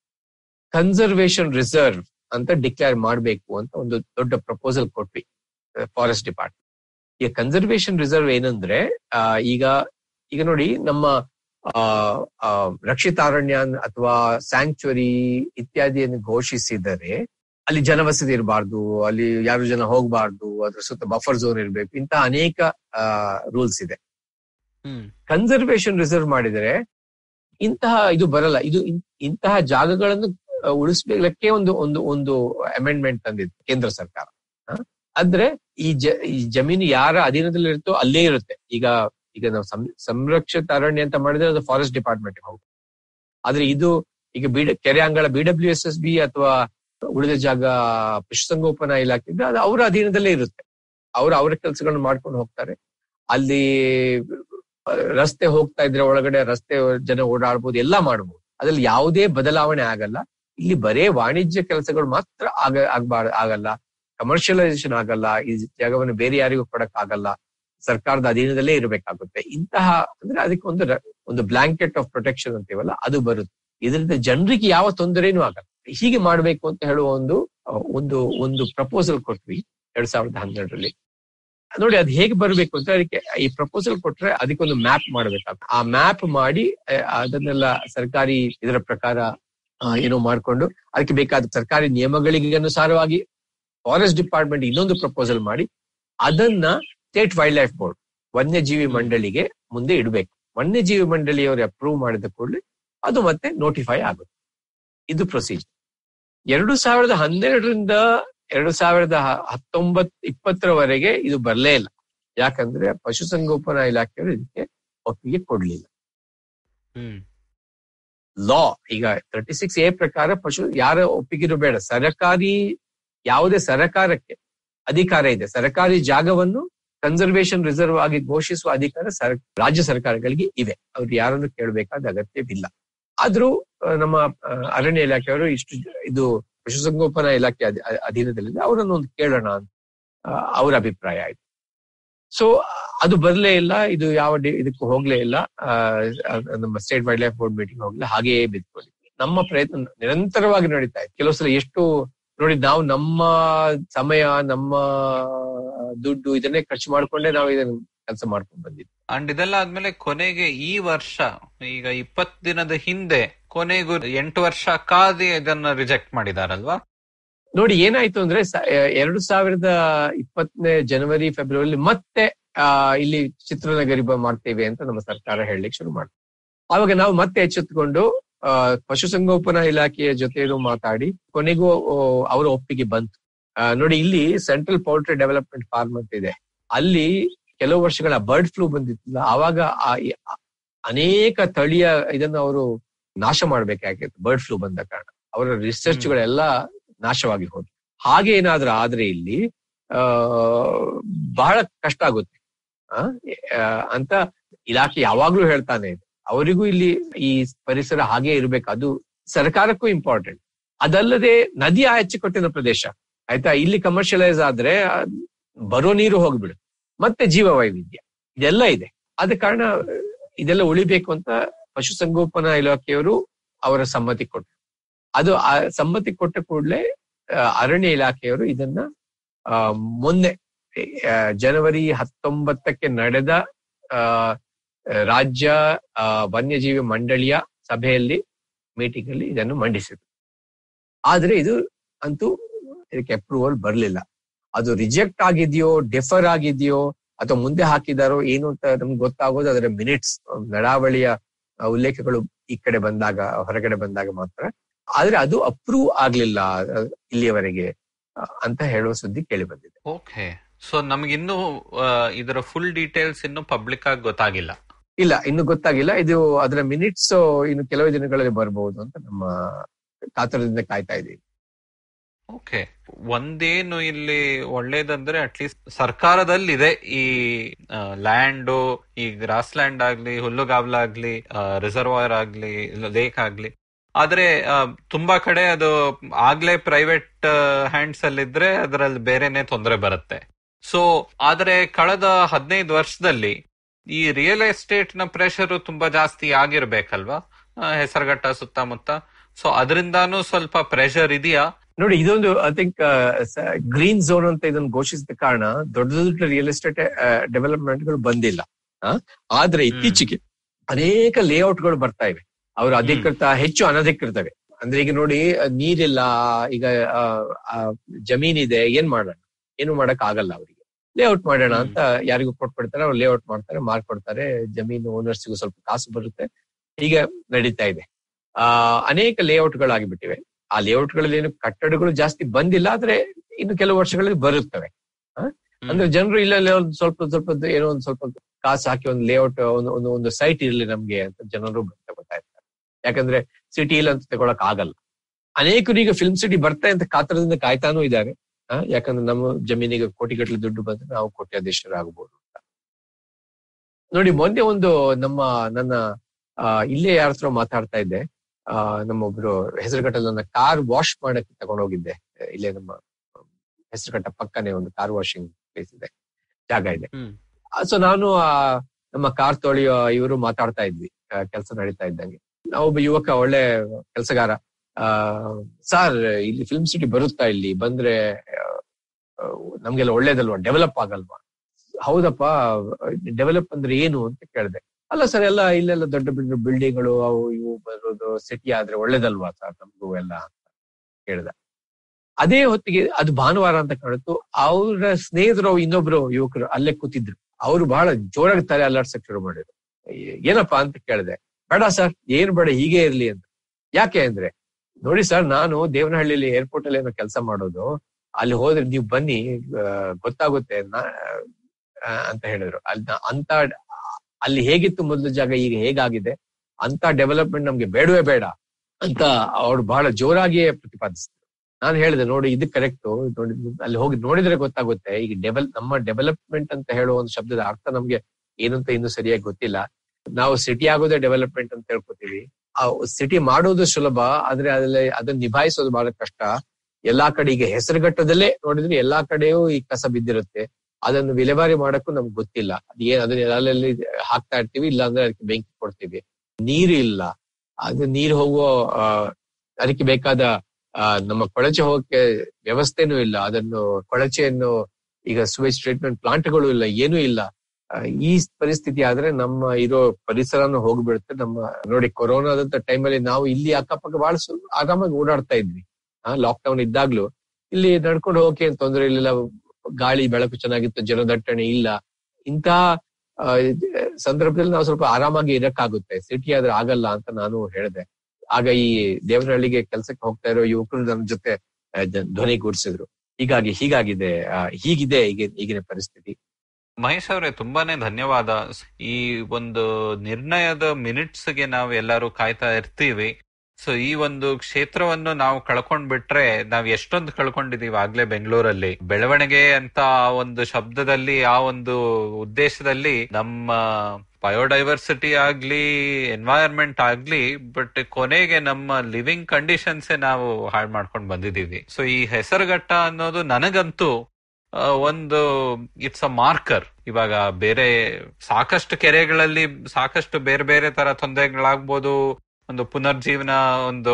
ಕನ್ಸರ್ವೇಷನ್ ರಿಸರ್ವ್ ಅಂತ ಡಿಕ್ಲೇರ್ ಮಾಡಬೇಕು ಅಂತ ಒಂದು ದೊಡ್ಡ ಪ್ರಪೋಸಲ್ ಕೊಟ್ವಿ ಫಾರೆಸ್ಟ್ ಡಿಪಾರ್ಟ್ಮೆಂಟ್ ಈಗ ಕನ್ಸರ್ವೇಷನ್ ರಿಸರ್ವ್ ಏನಂದ್ರೆ ಆ, ಈಗ ಈಗ ನೋಡಿ ನಮ್ಮ ಆ, ಆ, ರಕ್ಷಿತ ಅರಣ್ಯ ಅಥವಾ ಸ್ಯಾಂಕ್ಚುರಿ ಇತ್ಯಾದಿಯನ್ನು ಘೋಷಿಸಿದರೆ ಅಲ್ಲಿ ಜನವಸತಿ ಇರಬಾರ್ದು ಅಲ್ಲಿ ಯಾರು ಜನ ಹೋಗಬಾರ್ದು ಅದ್ರ ಸುತ್ತ ಬಫರ್ ಝೋನ್ ಇರಬೇಕು ಇಂತಹ ಅನೇಕ ರೂಲ್ಸ್ ಇದೆ ಹ್ಮ್ ಕನ್ಸರ್ವೇಷನ್ ರಿಸರ್ವ್ ಮಾಡಿದರೆ ಇಂತಹ ಇದು ಬರಲ್ಲ ಇದು ಇನ್- ಇಂತಹ ಜಾಗಗಳನ್ನು ಆ, ಉಳಿಸ್ಬೇಕಕ್ಕೆ ಒಂದು ಒಂದು ಒಂದು ಅಮೆಂಡ್ಮೆಂಟ್ ತಂದಿತ್ತು ಕೇಂದ್ರ ಸರ್ಕಾರ ಆ? ಅಂದ್ರೆ ಈ ಜ ಈ ಜಮೀನು ಯಾರ ಅಧೀನದಲ್ಲಿ ಇರುತ್ತೋ ಅಲ್ಲೇ ಇರುತ್ತೆ ಈಗ ಈಗ ನಾವು ಸಂ- ಸಂರಕ್ಷಿತ ಅರಣ್ಯ ಅಂತ ಮಾಡಿದ್ರೆ ಅದು ಫಾರೆಸ್ಟ್ ಡಿಪಾರ್ಟ್ಮೆಂಟ್ ಹೋಗುತ್ತೆ ಆದ್ರೆ ಇದು ಈಗ ಬಿ ಕೆರೆ ಅಂಗಳ B W S S B ಅಥವಾ ಉಳಿದ ಜಾಗ ಪಶುಸಂಗೋಪನಾ ಇಲಾಖೆ ಇದ್ರೆ ಅದು ಅವರ ಅಧೀನದಲ್ಲೇ ಇರುತ್ತೆ ಅವ್ರು ಅವರ ಕೆಲಸಗಳನ್ನ ಮಾಡ್ಕೊಂಡು ಹೋಗ್ತಾರೆ ಅಲ್ಲಿ ಆ, ರಸ್ತೆ ಹೋಗ್ತಾ ಇದ್ರೆ ಒಳಗಡೆ ರಸ್ತೆ ಜನ ಓಡಾಡ್ಬೋದು ಎಲ್ಲ ಮಾಡ್ಬೋದು ಅದ್ರಲ್ಲಿ ಯಾವುದೇ ಬದಲಾವಣೆ ಆಗಲ್ಲ ಇಲ್ಲಿ ಬರೇ ವಾಣಿಜ್ಯ ಕೆಲಸಗಳು ಮಾತ್ರ ಆಗ ಆಗ್ಬಾರ್ದು ಆಗಲ್ಲ ಕಮರ್ಷಿಯಲೈಸೇಷನ್ ಆಗಲ್ಲ ಈ ಜಾಗವನ್ನು ಬೇರೆ ಯಾರಿಗೂ ಕೊಡಕ್ ಆಗಲ್ಲ ಸರ್ಕಾರದ ಅಧೀನದಲ್ಲೇ ಇರಬೇಕಾಗುತ್ತೆ ಇಂತಹ ಅಂದ್ರೆ ಅದಕ್ಕೆ ಒಂದು ರ- ಒಂದು ಬ್ಲಾಂಕೆಟ್ ಆಫ್ ಪ್ರೊಟೆಕ್ಷನ್ ಅಂತೀವಲ್ಲ ಅದು ಬರುತ್ತೆ ಇದರಿಂದ ಜನರಿಗೆ ಯಾವ ತೊಂದರೆನೂ ಆಗಲ್ಲ ಹೀಗೆ ಮಾಡ್ಬೇಕು ಅಂತ ಹೇಳುವ ಒಂದು ಆ, ಒಂದು ಒಂದು ಪ್ರಪೋಸಲ್ ಕೊಟ್ವಿ ಎರಡ್ ಸಾವಿರದ ಹನ್ನೆರಡರಲ್ಲಿ ನೋಡಿ ಅದು ಹೇಗೆ ಬರಬೇಕು ಅಂತ ಅದಕ್ಕೆ ಈ ಪ್ರಪೋಸಲ್ ಕೊಟ್ರೆ ಅದಕ್ಕೊಂದು ಮ್ಯಾಪ್ ಮಾಡ್ಬೇಕಾಗುತ್ತೆ ಆ ಮ್ಯಾಪ್ ಮಾಡಿ ಆ, ಅದನ್ನೆಲ್ಲ ಸರ್ಕಾರಿ ಇದರ ಪ್ರಕಾರ ಆ, ಏನೋ ಮಾಡ್ಕೊಂಡು ಅದಕ್ಕೆ ಬೇಕಾದ ಸರ್ಕಾರಿ ನಿಯಮಗಳಿಗೆ ಅನುಸಾರವಾಗಿ ಫಾರೆಸ್ಟ್ ಡಿಪಾರ್ಟ್ಮೆಂಟ್ ಇನ್ನೊಂದು ಪ್ರಪೋಸಲ್ ಮಾಡಿ ಅದನ್ನ ಸ್ಟೇಟ್ ವೈಲ್ಡ್ ಲೈಫ್ ಬೋರ್ಡ್ ವನ್ಯಜೀವಿ ಮಂಡಳಿಗೆ ಮುಂದೆ ಇಡಬೇಕು ವನ್ಯಜೀವಿ ಮಂಡಳಿಯವರು ಅಪ್ರೂವ್ ಮಾಡಿದ ಕೂಡಲೇ ಅದು ಮತ್ತೆ ನೋಟಿಫೈ ಆಗುತ್ತೆ ಇದು ಪ್ರೊಸೀಜರ್ ಎರಡು ಸಾವಿರದ ಹನ್ನೆರಡರಿಂದ ಎರಡು ಸಾವಿರದ ಹ- ಹತ್ತೊಂಬತ್ ಇಪ್ಪತ್ತರವರೆಗೆ ಇದು ಬರಲೇ ಇಲ್ಲ ಯಾಕಂದ್ರೆ ಪಶುಸಂಗೋಪನಾ ಇಲಾಖೆಯವರು ಇದಕ್ಕೆ ಒಪ್ಪಿಗೆ ಕೊಡ್ಲಿಲ್ಲ ಹ್ಮ್ ಲಾ ಈಗ ತರ್ಟಿ ಸಿಕ್ಸ್ ಎ ಪ್ರಕಾರ ಪಶು ಯಾರ ಒಪ್ಪಿಗೆನೂ ಬೇಡ ಸರ್ಕಾರಿ ಯಾವುದೇ ಸರ್ಕಾರಕ್ಕೆ ಅಧಿಕಾರ ಇದೆ ಸರ್ಕಾರಿ ಜಾಗವನ್ನು ಕನ್ಸರ್ವೇಷನ್ ರಿಸರ್ವ್ ಆಗಿ ಘೋಷಿಸುವ ಅಧಿಕಾರ ಸರ್ ರಾಜ್ಯ ಸರ್ಕಾರಗಳಿಗೆ ಇವೆ ಅವ್ರು ಯಾರನ್ನು ಕೇಳಬೇಕಾದ ಅಗತ್ಯವಿಲ್ಲ ಆದ್ರೂ ಆ, ನಮ್ಮ ಆ, ಅರಣ್ಯ ಇಲಾಖೆಯವರು ಇಷ್ಟು ಜ- ಇದು ಪಶುಸಂಗೋಪನಾ ಇಲಾಖೆ ಅಧಿ- ಅ- ಅಧೀನದಲ್ಲಿದೆ ಅವರನ್ನು ಒಂದು ಕೇಳೋಣ ಅಂತ ಆ, ಅವರ ಅಭಿಪ್ರಾಯ ಆಯ್ತು ಸೊ ಅದು ಬರಲೇ ಇಲ್ಲ ಇದು ಯಾವ ಡಿ- ಇದಕ್ಕೂ ಹೋಗ್ಲೇ ಇಲ್ಲ ಆ, ಆ, ನಮ್ಮ state wildlife board meeting ಹೋಗ್ಲಿಲ್ಲ ಹಾಗೆಯೇ ಬಿದ್ಕೊಂಡಿದ್ವಿ ನಮ್ಮ ಪ್ರಯತ್ನ ನಿರಂತರವಾಗಿ ನಡೀತಾ ಇದೆ ಕೆಲವು ಸಲ ಎಷ್ಟು ನೋಡಿ ನಾವು ನಮ್ಮ ಸಮಯ ನಮ್ಮ ದುಡ್ಡು ಇದನ್ನೇ ಖರ್ಚು ಮಾಡ್ಕೊಂಡೇ ನಾವು ಇದನ್ನ ಕೆಲಸ ಮಾಡ್ಕೊಂಡು ಬಂದಿದ್ವಿ ಅಂಡ್ ಇದೆಲ್ಲ ಆದ್ಮೇಲೆ ಕೊನೆಗೆ ಈ ವರ್ಷ ಈಗ ಇಪ್ಪತ್ ದಿನದ ಹಿಂದೆ ಕೊನೆಗೂ ಎಂಟು ವರ್ಷ ಕಾದಿ ಇದನ್ನ ರಿಜೆಕ್ಟ್ ಮಾಡಿದಾರಲ್ವಾ ನೋಡಿ ಏನಾಯ್ತು ಅಂದ್ರೆ ಸ- ಎರಡು ಸಾವಿರದ ಇಪ್ಪತ್ತನೇ ಜನವರಿ ಫೆಬ್ರವರಿ ಮತ್ತೆ ಆ, ಇಲ್ಲಿ ಚಿತ್ರನಗರಿ ಬ- ಮಾಡ್ತೇವೆ ಅಂತ ನಮ್ಮ ಸರ್ಕಾರ ಹೇಳಲಿಕ್ಕೆ ಶುರು ಮಾಡ್ತು ಆವಾಗ ನಾವು ಮತ್ತೆ ಎಚ್ಚೆತ್ತುಕೊಂಡು ಆ, ಪಶುಸಂಗೋಪನಾ ಇಲಾಖೆಯ ಜೊತೆನೂ ಮಾತಾಡಿ ಕೊನೆಗೂ ಆ, ಅವರ ಒಪ್ಪಿಗೆ ಬಂತು ಆ, ನೋಡಿ ಇಲ್ಲಿ ಸೆಂಟ್ರಲ್ ಪೌಲ್ಟ್ರಿ ಡೆವಲಪ್ಮೆಂಟ್ ಫಾರ್ಮ್ ಅಂತ ಇದೆ ಅಲ್ಲಿ ಕೆಲವು ವರ್ಷಗಳ ಬರ್ಡ್ ಫ್ಲೂ ಬಂದಿತ್ತಲ್ಲ ಆವಾಗ ಆ ಈ- ಆ- ಅನೇಕ ತಳಿಯ ಇದನ್ನು ಅವರು ನಾಶ ಮಾಡ್ಬೇಕಾಗಿತ್ತು ಬರ್ಡ್ ಫ್ಲೂ ಬಂದ ಕಾರಣ ಅವರ ರಿಸರ್ಚ್ ಗಳೆಲ್ಲ ನಾಶವಾಗಿ ಹೋದ್ರು ಹಾಗೆ ಏನಾದ್ರೂ ಆದ್ರೆ ಇಲ್ಲಿ ಆ ಬಹಳ ಕಷ್ಟ ಆಗುತ್ತೆ ಆ, ಆ, ಅಂತ ಇಲಾಖೆ ಯಾವಾಗ್ಲೂ ಹೇಳ್ತಾನೆ ಇದೆ ಅವರಿಗೂ ಇಲ್ಲಿ ಈ ಪರಿಸರ ಹಾಗೆ ಇರ್ಬೇಕು ಅದು ಸರ್ಕಾರಕ್ಕೂ ಇಂಪಾರ್ಟೆಂಟ್ ಅದಲ್ಲದೆ ನದಿ ಕೊಟ್ಟಿನ ಪ್ರದೇಶ ಆಯ್ತಾ ಇಲ್ಲಿ ಕಮರ್ಷಿಯಲೈಸ್ ಆದ್ರೆ ಆ, ಬರೋ ನೀರು ಹೋಗ್ಬಿಡು ಮತ್ತೆ ಜೀವ ವೈವಿಧ್ಯ ಇದೆಲ್ಲ ಇದೆ ಆದ ಕಾರಣ ಇದೆಲ್ಲ ಉಳಿಬೇಕು ಅಂತ ಪಶುಸಂಗೋಪನಾ ಇಲಾಖೆಯವರು ಅವರ ಸಮ್ಮತಿ ಕೊಟ್ಟರು ಅದು ಆ ಸಮ್ಮತಿ ಕೊಟ್ಟ ಕೂಡಲೇ ಅರಣ್ಯ ಇಲಾಖೆಯವರು ಇದನ್ನ ಆ, ಮೊನ್ನೆ ಆ, ಜನವರಿ ಹತ್ತೊಂಬತ್ತಕ್ಕೆ ನಡೆದ ಆ, ರಾಜ್ಯ ಆ, ವನ್ಯಜೀವಿ ಮಂಡಳಿಯ ಸಭೆಯಲ್ಲಿ ಮೀಟಿಂಗ್ ಅಲ್ಲಿ ಇದನ್ನು ಮಂಡಿಸಿದ್ರು ಆದ್ರೆ ಇದು ಅಂತೂ ಇದಕ್ಕೆ ಅಪ್ರೂವಲ್ ಬರಲಿಲ್ಲ ಅದು ರಿಜೆಕ್ಟ್ ಆಗಿದೆಯೋ ಡೆಫರ್ ಆಗಿದೆಯೋ ಅಥವಾ ಮುಂದೆ ಹಾಕಿದಾರೋ ಏನು ಅಂತ ನಮ್ಗೆ ಗೊತ್ತಾಗೋದು ಅದರ ಮಿನಿಟ್ಸ್ ನಡಾವಳಿಯ ಆ, ಉಲ್ಲೇಖಗಳು ಈ ಕಡೆ ಬಂದಾಗ ಹೊರಗಡೆ ಬಂದಾಗ ಮಾತ್ರ ಆದ್ರೆ ಅದು ಅಪ್ರೂವ್ ಆಗ್ಲಿಲ್ಲ ಆ, ಇಲ್ಲಿಯವರೆಗೆ ಆ, ಅಂತ ಹೇಳುವ ಸುದ್ದಿ ಕೇಳಿ ಬಂದಿದೆ ಓಕೆ ಸೊ ನಮ್ಗಿನ್ನೂ ಆ, ಇದರ ಫುಲ್ ಡೀಟೇಲ್ಸ್ ಇನ್ನು ಪಬ್ಲಿಕ್ ಆಗಿ ಗೊತ್ತಾಗಿಲ್ಲ ಇಲ್ಲ ಇನ್ನು ಗೊತ್ತಾಗಿಲ್ಲ ಇದು ಅದರ ಮಿನಿಟ್ಸ್ ಇನ್ನು ಕೆಲವು ದಿನಗಳಲ್ಲಿ ಬರಬಹುದು ಅಂತ ನಮ್ಮ ಕಾತರದಿಂದ ಕಾಯ್ತಾ ಇದೀವಿ ಓಕೆ ಒಂದೇನು ಇಲ್ಲಿ ಒಳ್ಳೇದಂದ್ರೆ ಅಟ್ಲೀಸ್ಟ್ ಸರ್ಕಾರದಲ್ಲಿದೆ ಈ ಲ್ಯಾಂಡ್ ಈ ಗ್ರಾಸ್ ಲ್ಯಾಂಡ್ ಆಗ್ಲಿ ಹುಲ್ಲುಗಾವಲಾಗ್ಲಿ ರಿಸರ್ವಾಯರ್ ಆಗ್ಲಿ ಲೇಕ್ ಆಗ್ಲಿ ಆದ್ರೆ ಆ, ತುಂಬಾ ಕಡೆ ಅದು ಆಗ್ಲೇ ಪ್ರೈವೇಟ್ ಹ್ಯಾಂಡ್ಸ್ ಅಲ್ಲಿ ಇದ್ರೆ ಅದರಲ್ಲಿ ಬೇರೆನೆ ತೊಂದರೆ ಬರುತ್ತೆ ಸೊ ಆದ್ರೆ ಕಳೆದ ಹದಿನೈದು ವರ್ಷದಲ್ಲಿ ಈ ರಿಯಲ್ ಎಸ್ಟೇಟ್ ನ ಪ್ರೆಷರ್ ತುಂಬಾ ಜಾಸ್ತಿ ಆಗಿರ್ಬೇಕಲ್ವಾ ಆ, ಹೆಸರುಘಟ್ಟ ಸುತ್ತಮುತ್ತ ಸೊ ಅದರಿಂದಾನು ಸ್ವಲ್ಪ ಪ್ರೆಷರ್ ಇದೆಯಾ ನೋಡಿ ಇದೊಂದು ಐ ಥಿಂಕ್ ಗ್ರೀನ್ ಝೋನ್ ಅಂತ ಇದನ್ನು ಘೋಷಿಸಿದ ಕಾರಣ ದೊಡ್ಡ ದೊಡ್ಡ ರಿಯಲ್ ಎಸ್ಟೇಟ್ ಡೆವಲಪ್ಮೆಂಟ್ ಗಳು ಬಂದಿಲ್ಲ ಆ? ಆದ್ರೆ ಇತ್ತೀಚೆಗೆ ಅನೇಕ ಲೇಔಟ್ ಗಳು ಬರ್ತಾ ಇವೆ ಅವರು ಅಧಿಕೃತ ಹೆಚ್ಚು ಅನಧಿಕೃತವೆ ಅಂದ್ರೆ ಈಗ ನೋಡಿ ಅಹ್, ನೀರಿಲ್ಲ ಈಗ ಆ, ಆ, ಜಮೀನಿದೆ ಏನ್ ಮಾಡೋಣ ಏನು ಮಾಡಕ್ ಆಗಲ್ಲ ಅವರಿಗೆ ಲೇಔಟ್ ಮಾಡೋಣ ಹ್ಮ್. ಅಂತ ಯಾರಿಗೂ ಕೊಟ್ಬಿಡ್ತಾರೆ ಅವ್ರು ಲೇಔಟ್ ಮಾಡ್ತಾರೆ ಮಾರ್ಕೊಡ್ತಾರೆ ಜಮೀನು ಓನರ್ಸ್ಗೂ ಸ್ವಲ್ಪ ಕಾಸು ಬರುತ್ತೆ ಹೀಗೆ ನಡೀತಾ ಇದೆ ಆ ಅನೇಕ ಲೇಔಟ್ ಗಳಾಗಿಬಿಟ್ಟಿವೆ ಆ ಲೇಔಟ್ ಗಳಲ್ಲಿ ಏನು ಕಟ್ಟಡಗಳು ಜಾಸ್ತಿ ಬಂದಿಲ್ಲ ಆದ್ರೆ ಇನ್ನು ಕೆಲವು ವರ್ಷಗಳಲ್ಲಿ ಬರುತ್ತವೆ ಆ? ಅಂದ್ರೆ ಜನರು ಇಲ್ಲ ಇಲ್ಲ ಒಂದ್ ಸ್ವಲ್ಪ ಸ್ವಲ್ಪ ಏನೋ ಒಂದ್ ಸ್ವಲ್ಪ ಕಾಸು ಹಾಕಿ ಒಂದು ಲೇಔಟ್ ಒಂದು ಒಂದು ಒಂದು ಸೈಟ್ ಇರ್ಲಿ ನಮ್ಗೆ ಅಂತ ಜನರು ತಗೋತಾ ಇರ್ತಾರೆ ಯಾಕಂದ್ರೆ ಸಿಟಿ ಇಲ್ಲ ಅಂತ ತಗೊಳಕ್ ಆಗಲ್ಲ ಅನೇಕರು ಈಗ ಫಿಲ್ಮ್ ಸಿಟಿ ಬರ್ತಾ ಅಂತ ಕಾತರದಿಂದ ಕಾಯ್ತಾನೂ ಇದ್ದಾರೆ ಆ, ಯಾಕಂದ್ರೆ ನಮ್ಮ ಜಮೀನಿಗೆ ಕೋಟಿಗಟ್ಟಲೆ ದುಡ್ಡು ಬಂದ್ರೆ ನಾವು ಕೋಟ್ಯಾಧೀಶರಾಗಬಹುದು ಅಂತ ನೋಡಿ ಮೊನ್ನೆ ಒಂದು ನಮ್ಮ ನನ್ನ ಆ, ಇಲ್ಲೇ ಯಾರ ಹತ್ರ ಮಾತಾಡ್ತಾ ಇದ್ದೆ ಆ, ನಮ್ಮೊಬ್ರು ಹೆಸರುಘಟ್ಟಲ್ಲಿ ನನ್ನ ಕಾರ್ ವಾಶ್ ಮಾಡಕ್ಕೆ ತಗೊಂಡೋಗಿದ್ದೆ ಇಲ್ಲೇ ನಮ್ಮ ಹೆಸರುಘಟ್ಟ ಪಕ್ಕನೆ ಒಂದು ಕಾರ್ ವಾಷಿಂಗ್ ಪ್ಲೇಸ್ ಇದೆ ಜಾಗ ಇದೆ ಹ್ಮ್. ಸೊ ನಾನು ಆ, ನಮ್ಮ ಕಾರ್ ತೊಳೆಯೋ ಇವರು ಮಾತಾಡ್ತಾ ಇದ್ವಿ ಕೆಲಸ ನಡೀತಾ ಇದ್ದಂಗೆ ನಾವೊಬ್ಬ ಯುವಕ ಒಳ್ಳೆ ಕೆಲಸಗಾರ ಆ ಸರ್ ಇಲ್ಲಿ ಫಿಲ್ಮ್ ಸಿಟಿ ಬರುತ್ತಾ ಇಲ್ಲಿ ಬಂದ್ರೆ ಆ, ಆ, ನಮ್ಗೆಲ್ಲ ಒಳ್ಳೇದಲ್ವಾ ಡೆವಲಪ್ ಆಗಲ್ವಾ ಹೌದಪ್ಪ ಡೆವಲಪ್ ಅಂದ್ರೆ ಏನು ಅಂತ ಕೇಳಿದೆ ಅಲ್ಲ ಸರ್ ಎಲ್ಲ ಇಲ್ಲೆಲ್ಲ ದೊಡ್ಡ ದೊಡ್ಡ ಬಿಲ್ಡಿಂಗ್ಗಳು ಅವು ಇವು ಬರೋದು ಸಿಟಿ ಆದ್ರೆ ಒಳ್ಳೇದಲ್ವಾ ಸರ್ ನಮಗೂ ಎಲ್ಲ ಅಂತ ಕೇಳಿದ ಅದೇ ಹೊತ್ತಿಗೆ ಅದು ಭಾನುವಾರ ಅಂತ ಕಾಣಿತು ಅವರ ಸ್ನೇಹಿತರು ಇನ್ನೊಬ್ರು ಯುವಕರು ಅಲ್ಲೇ ಕೂತಿದ್ರು ಅವರು ಬಹಳ ಜೋರಾಗಿ ತಲೆ ಅಲ್ಲಾಡ್ಸಕ್ ಶುರು ಮಾಡಿದ್ರು ಏ- ಏನಪ್ಪಾ ಅಂತ ಕೇಳಿದೆ ಬೇಡ ಸರ್ ಏನ್ ಬೇಡ ಹೀಗೆ ಇರ್ಲಿ ಅಂತ ಯಾಕೆ ಅಂದ್ರೆ ನೋಡಿ ಸರ್ ನಾನು ದೇವನಹಳ್ಳಿಲಿ ಏರ್ಪೋರ್ಟ್ ಅಲ್ಲಿ ಏನೋ ಕೆಲಸ ಮಾಡೋದು ಅಲ್ಲಿ ಹೋದ್ರೆ ನೀವು ಬನ್ನಿ ಆ, ಗೊತ್ತಾಗುತ್ತೆ ನಾ- ಆ, ಅಂತ ಹೇಳಿದ್ರು ಅಲ್ಲಿ ನಾ- ಅಂತ ಅಲ್ಲಿ ಹೇಗಿತ್ತು ಮೊದಲು ಜಾಗ ಈಗ ಹೇಗಾಗಿದೆ ಅಂತ ಡೆವಲಪ್ಮೆಂಟ್ ನಮ್ಗೆ ಬೇಡವೇ ಬೇಡ ಅಂತ ಅವ್ರು ಬಹಳ ಜೋರಾಗಿಯೇ ಪ್ರತಿಪಾದಿಸಿದ್ರು ನಾನು ಹೇಳಿದೆ ನೋಡಿ ಇದು ಕರೆಕ್ಟ್ ನೋಡಿ ಅಲ್ಲಿ ಹೋಗಿ ನೋಡಿದ್ರೆ ಗೊತ್ತಾಗುತ್ತೆ ಈಗ ಡೆವಲ್ ನಮ್ಮ ಡೆವಲಪ್ಮೆಂಟ್ ಅಂತ ಹೇಳುವ ಒಂದು ಶಬ್ದದ ಅರ್ಥ ನಮ್ಗೆ ಏನು ಅಂತ ಇನ್ನೂ ಸರಿಯಾಗಿ ಗೊತ್ತಿಲ್ಲ ನಾವು ಸಿಟಿ ಆಗೋದೇ ಡೆವಲಪ್ಮೆಂಟ್ ಅಂತ ಹೇಳ್ಕೊತೀವಿ ಆ ಸಿಟಿ ಮಾಡೋದು ಸುಲಭ ಆದ್ರೆ ಅದ್ರಲ್ಲಿ ಅದನ್ನ ನಿಭಾಯಿಸೋದು ಬಹಳ ಕಷ್ಟ ಎಲ್ಲಾ ಕಡೆ ಈಗ ಹೆಸರುಘಟ್ಟದಲ್ಲೇ ನೋಡಿದ್ರೆ ಎಲ್ಲಾ ಕಡೆಯೂ ಈ ಕಸ ಬಿದ್ದಿರುತ್ತೆ ಅದನ್ನು ವಿಲೇವಾರಿ ಮಾಡಕ್ಕೂ ನಮ್ಗೆ ಗೊತ್ತಿಲ್ಲ ಅದ್ ಏನ್ ಅದನ್ನ ಅಲ್ಲಲ್ಲಿ ಹಾಕ್ತಾ ಇರ್ತೀವಿ ಇಲ್ಲ ಅಂದ್ರೆ ಅದಕ್ಕೆ ಬೆಂಕಿ ಕೊಡ್ತೀವಿ ನೀರು ಇಲ್ಲ ಅದು ನೀರು ಹೋಗುವ ಆ, ಅದಕ್ಕೆ ಬೇಕಾದ ಆ, ನಮ್ಮ ಕೊಳಚೆ ಹೋಗಕ್ಕೆ ವ್ಯವಸ್ಥೆನೂ ಇಲ್ಲ ಅದನ್ನು ಕೊಳಚೆಯನ್ನು ಈಗ ಸುವೇಜ್ ಟ್ರೀಟ್ಮೆಂಟ್ ಪ್ಲಾಂಟ್ಗಳು ಇಲ್ಲ ಏನೂ ಇಲ್ಲ ಆ, ಈ ಪರಿಸ್ಥಿತಿ ಆದ್ರೆ ನಮ್ಮ ಇರೋ ಪರಿಸರನು ಹೋಗ್ಬಿಡುತ್ತೆ ನಮ್ಮ ನೋಡಿ ಕೊರೋನಾದಂತ ಟೈಮಲ್ಲಿ ನಾವು ಇಲ್ಲಿ ಅಕ್ಕಪಕ್ಕ ಬಹಳ ಸ್ವಲ್ಪ ಆರಾಮಾಗಿ ಓಡಾಡ್ತಾ ಇದ್ವಿ ಲಾಕ್ ಡೌನ್ ಇದ್ದಾಗ್ಲೂ ಇಲ್ಲಿ ನಡ್ಕೊಂಡು ಹೋಗಕ್ಕೆ ಏನ್ ತೊಂದರೆ ಇರ್ಲಿಲ್ಲ ಗಾಳಿ ಬೆಳಕು ಚೆನ್ನಾಗಿತ್ತು ಜನದಟ್ಟಣೆ ಇಲ್ಲ ಇಂಥ ಆ, ಸಂದರ್ಭದಲ್ಲಿ ನಾವು ಸ್ವಲ್ಪ ಆರಾಮಾಗಿ ಇರಕ್ಕಾಗುತ್ತೆ ಸಿಟಿ ಆದ್ರೆ ಆಗಲ್ಲ ಅಂತ ನಾನು ಹೇಳಿದೆ ಆಗ ಈ ದೇವನಹಳ್ಳಿಗೆ ಕೆಲಸಕ್ಕೆ ಹೋಗ್ತಾ ಇರೋ ಯುವಕರು ನನ್ನ ಜೊತೆ ಆ, ಜ- ಧ್ವನಿಗೂಡಿಸಿದ್ರು ಹೀಗಾಗಿ ಹೀಗಾಗಿದೆ ಆ, ಹೀಗಿದೆ ಈಗ ಈಗಿನ ಪರಿಸ್ಥಿತಿ ಮಹೇಶ್ ಅವರೇ ತುಂಬಾನೇ ಧನ್ಯವಾದ ಈ ಒಂದು ನಿರ್ಣಯದ ಮಿನಿಟ್ಸ್ ಗೆ ನಾವು ಎಲ್ಲರೂ ಕಾಯ್ತಾ ಇರ್ತೀವಿ ಸೊ ಈ ಒಂದು ಕ್ಷೇತ್ರವನ್ನು ನಾವು ಕಳ್ಕೊಂಡ್ ಬಿಟ್ರೆ ನಾವ್ ಎಷ್ಟೊಂದು ಕಳ್ಕೊಂಡಿದೀವಿ ಆಗ್ಲೇ ಬೆಂಗಳೂರಲ್ಲಿ ಬೆಳವಣಿಗೆ ಅಂತ ಆ ಒಂದು ಶಬ್ದದಲ್ಲಿ ಆ ಒಂದು ಉದ್ದೇಶದಲ್ಲಿ ನಮ್ಮ ಬಯೋಡೈವರ್ಸಿಟಿ ಆಗ್ಲಿ ಎನ್ವೈರನ್ಮೆಂಟ್ ಆಗ್ಲಿ ಬಟ್ ಕೊನೆಗೆ ನಮ್ಮ ಲಿವಿಂಗ್ ಕಂಡೀಷನ್ಸ್ ನಾವು ಹಾಳು ಮಾಡ್ಕೊಂಡು ಬಂದಿದೀವಿ ಸೊ ಈ ಹೆಸರುಘಟ್ಟ ಅನ್ನೋದು ನನಗಂತೂ ಆ, ಒಂದು ಇಟ್ಸ್ ಅ ಮಾರ್ಕರ್ ಇವಾಗ ಬೇರೆ ಸಾಕಷ್ಟು ಕೆರೆಗಳಲ್ಲಿ ಸಾಕಷ್ಟು ಬೇರೆ ಬೇರೆ ತರ ತೊಂದರೆಗಳಾಗ್ಬೋದು ಒಂದು ಪುನರ್ಜೀವನ ಒಂದು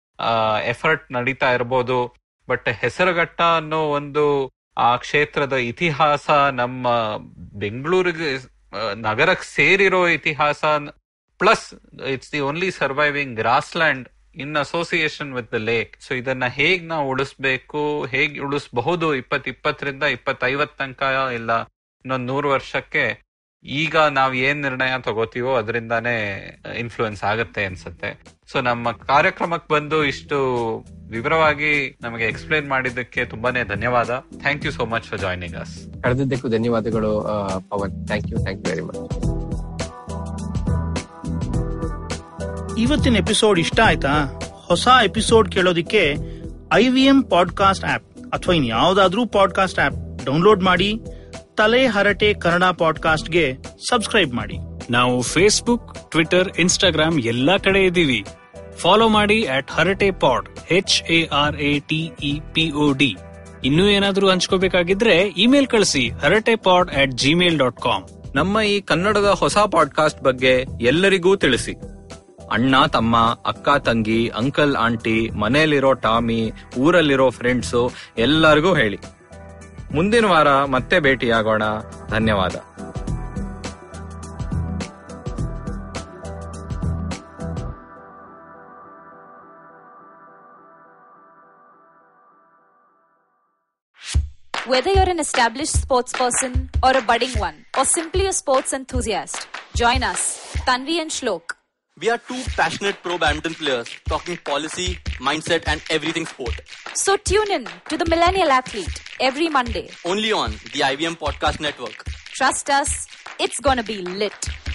ಎಫರ್ಟ್ ನಡೀತಾ ಇರ್ಬೋದು ಬಟ್ ಹೆಸರುಘಟ್ಟ ಅನ್ನೋ ಒಂದು ಆ ಕ್ಷೇತ್ರದ ಇತಿಹಾಸ ನಮ್ಮ ಬೆಂಗಳೂರಿಗೆ ನಗರಕ್ಕೆ ಸೇರಿರೋ ಇತಿಹಾಸ plus it's the only surviving grassland in association with the lake so ಇದನ್ನ ಹೇಗ್ ನಾವು ಉಳಿಸ್ಬೇಕು ಹೇಗ್ ಉಳಿಸಬಹುದು ಇಪ್ಪತ್ ಇಪ್ಪತ್ತರಿಂದ ಇಪ್ಪತ್ತೈವತ್ ತನಕ ಇಲ್ಲ ಇನ್ನೊಂದ್ ನೂರು ವರ್ಷಕ್ಕೆ ಈಗ ನಾವ್ ಏನ್ ನಿರ್ಣಯ ತಗೋತೀವೋ ಅದರಿಂದಾನೇ ಇನ್ಫ್ಲೂಯೆನ್ಸ್ ಆಗತ್ತೆ ಅನ್ಸುತ್ತೆ ಸೊ ನಮ್ಮ ಕಾರ್ಯಕ್ರಮಕ್ಕೆ ಬಂದು ಇಷ್ಟು ವಿವರವಾಗಿ ನಮಗೆ ಎಕ್ಸ್ಪ್ಲೇನ್ ಮಾಡಿದ್ದಕ್ಕೆ ತುಂಬಾನೇ ಧನ್ಯವಾದ thank you so much for joining us ಕರೆದಿದ್ದಕ್ಕೂ ಧನ್ಯವಾದಗಳು ಆ, Pavan thank you thank you very much ಇವತ್ತಿನ ಎಪಿಸೋಡ್ ಇಷ್ಟ ಆಯ್ತಾ ಹೊಸ ಎಪಿಸೋಡ್ ಕೇಳೋದಿಕ್ಕೆ I V M podcast app ಅಥವಾ ಇನ್ ಯಾವ್ದಾದ್ರೂ ಪಾಡ್ಕಾಸ್ಟ್ ಆಪ್ ಡೌನ್ಲೋಡ್ ಮಾಡಿ ತಲೆ ಹರಟೆ ಕನ್ನಡ ಪಾಡ್ಕಾಸ್ಟ್ಗೆ ಸಬ್ಸ್ಕ್ರೈಬ್ ಮಾಡಿ ನಾವು ಫೇಸ್ಬುಕ್ ಟ್ವಿಟರ್ ಇನ್ಸ್ಟಾಗ್ರಾಮ್ ಎಲ್ಲಾ ಕಡೆ ಇದ್ದೀವಿ ಫಾಲೋ ಮಾಡಿ at Harate pod H A R A T E P O D ಇನ್ನೂ ಏನಾದ್ರೂ ಹಂಚ್ಕೋಬೇಕಾಗಿದ್ರೆ ಇಮೇಲ್ ಕಳಿಸಿ Harate pod at Gmail dot com ನಮ್ಮ ಈ ಕನ್ನಡದ ಹೊಸ ಪಾಡ್ಕಾಸ್ಟ್ ಬಗ್ಗೆ ಎಲ್ಲರಿಗೂ ತಿಳಿಸಿ ಅಣ್ಣ ತಮ್ಮ ಅಕ್ಕ ತಂಗಿ ಅಂಕಲ್ ಆಂಟಿ ಮನೆಯಲ್ಲಿರೋ ಟಾಮಿ ಊರಲ್ಲಿರೋ ಫ್ರೆಂಡ್ಸು ಎಲ್ಲರಿಗೂ ಹೇಳಿ ಮುಂದಿನ ವಾರ ಮತ್ತೆ ಭೇಟಿಯಾಗೋಣ ಧನ್ಯವಾದ Whether you're an established sports person or a budding one, or simply a sports enthusiast, join us, Tanvi and Shlok. We are two passionate pro badminton players talking policy, mindset, and everything sport. So tune in to the Millennial Athlete every Monday. Only on the IVM Podcast Network. Trust us, it's gonna be lit.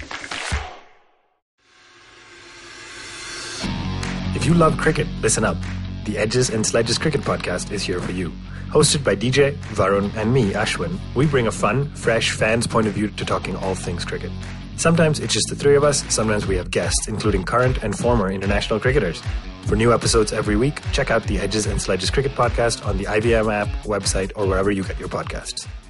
If you love cricket, listen up. The Edges and Sledges Cricket Podcast is here for you. Hosted by DJ, Varun, and me, Ashwin, we bring a fun, fresh fan's point of view to talking all things cricket. Sometimes it's just the three of us, sometimes we have guests, including current and former international cricketers. For new episodes every week, check out the Edges and Sledges Cricket Podcast on the IVM app, website, or wherever you get your podcasts.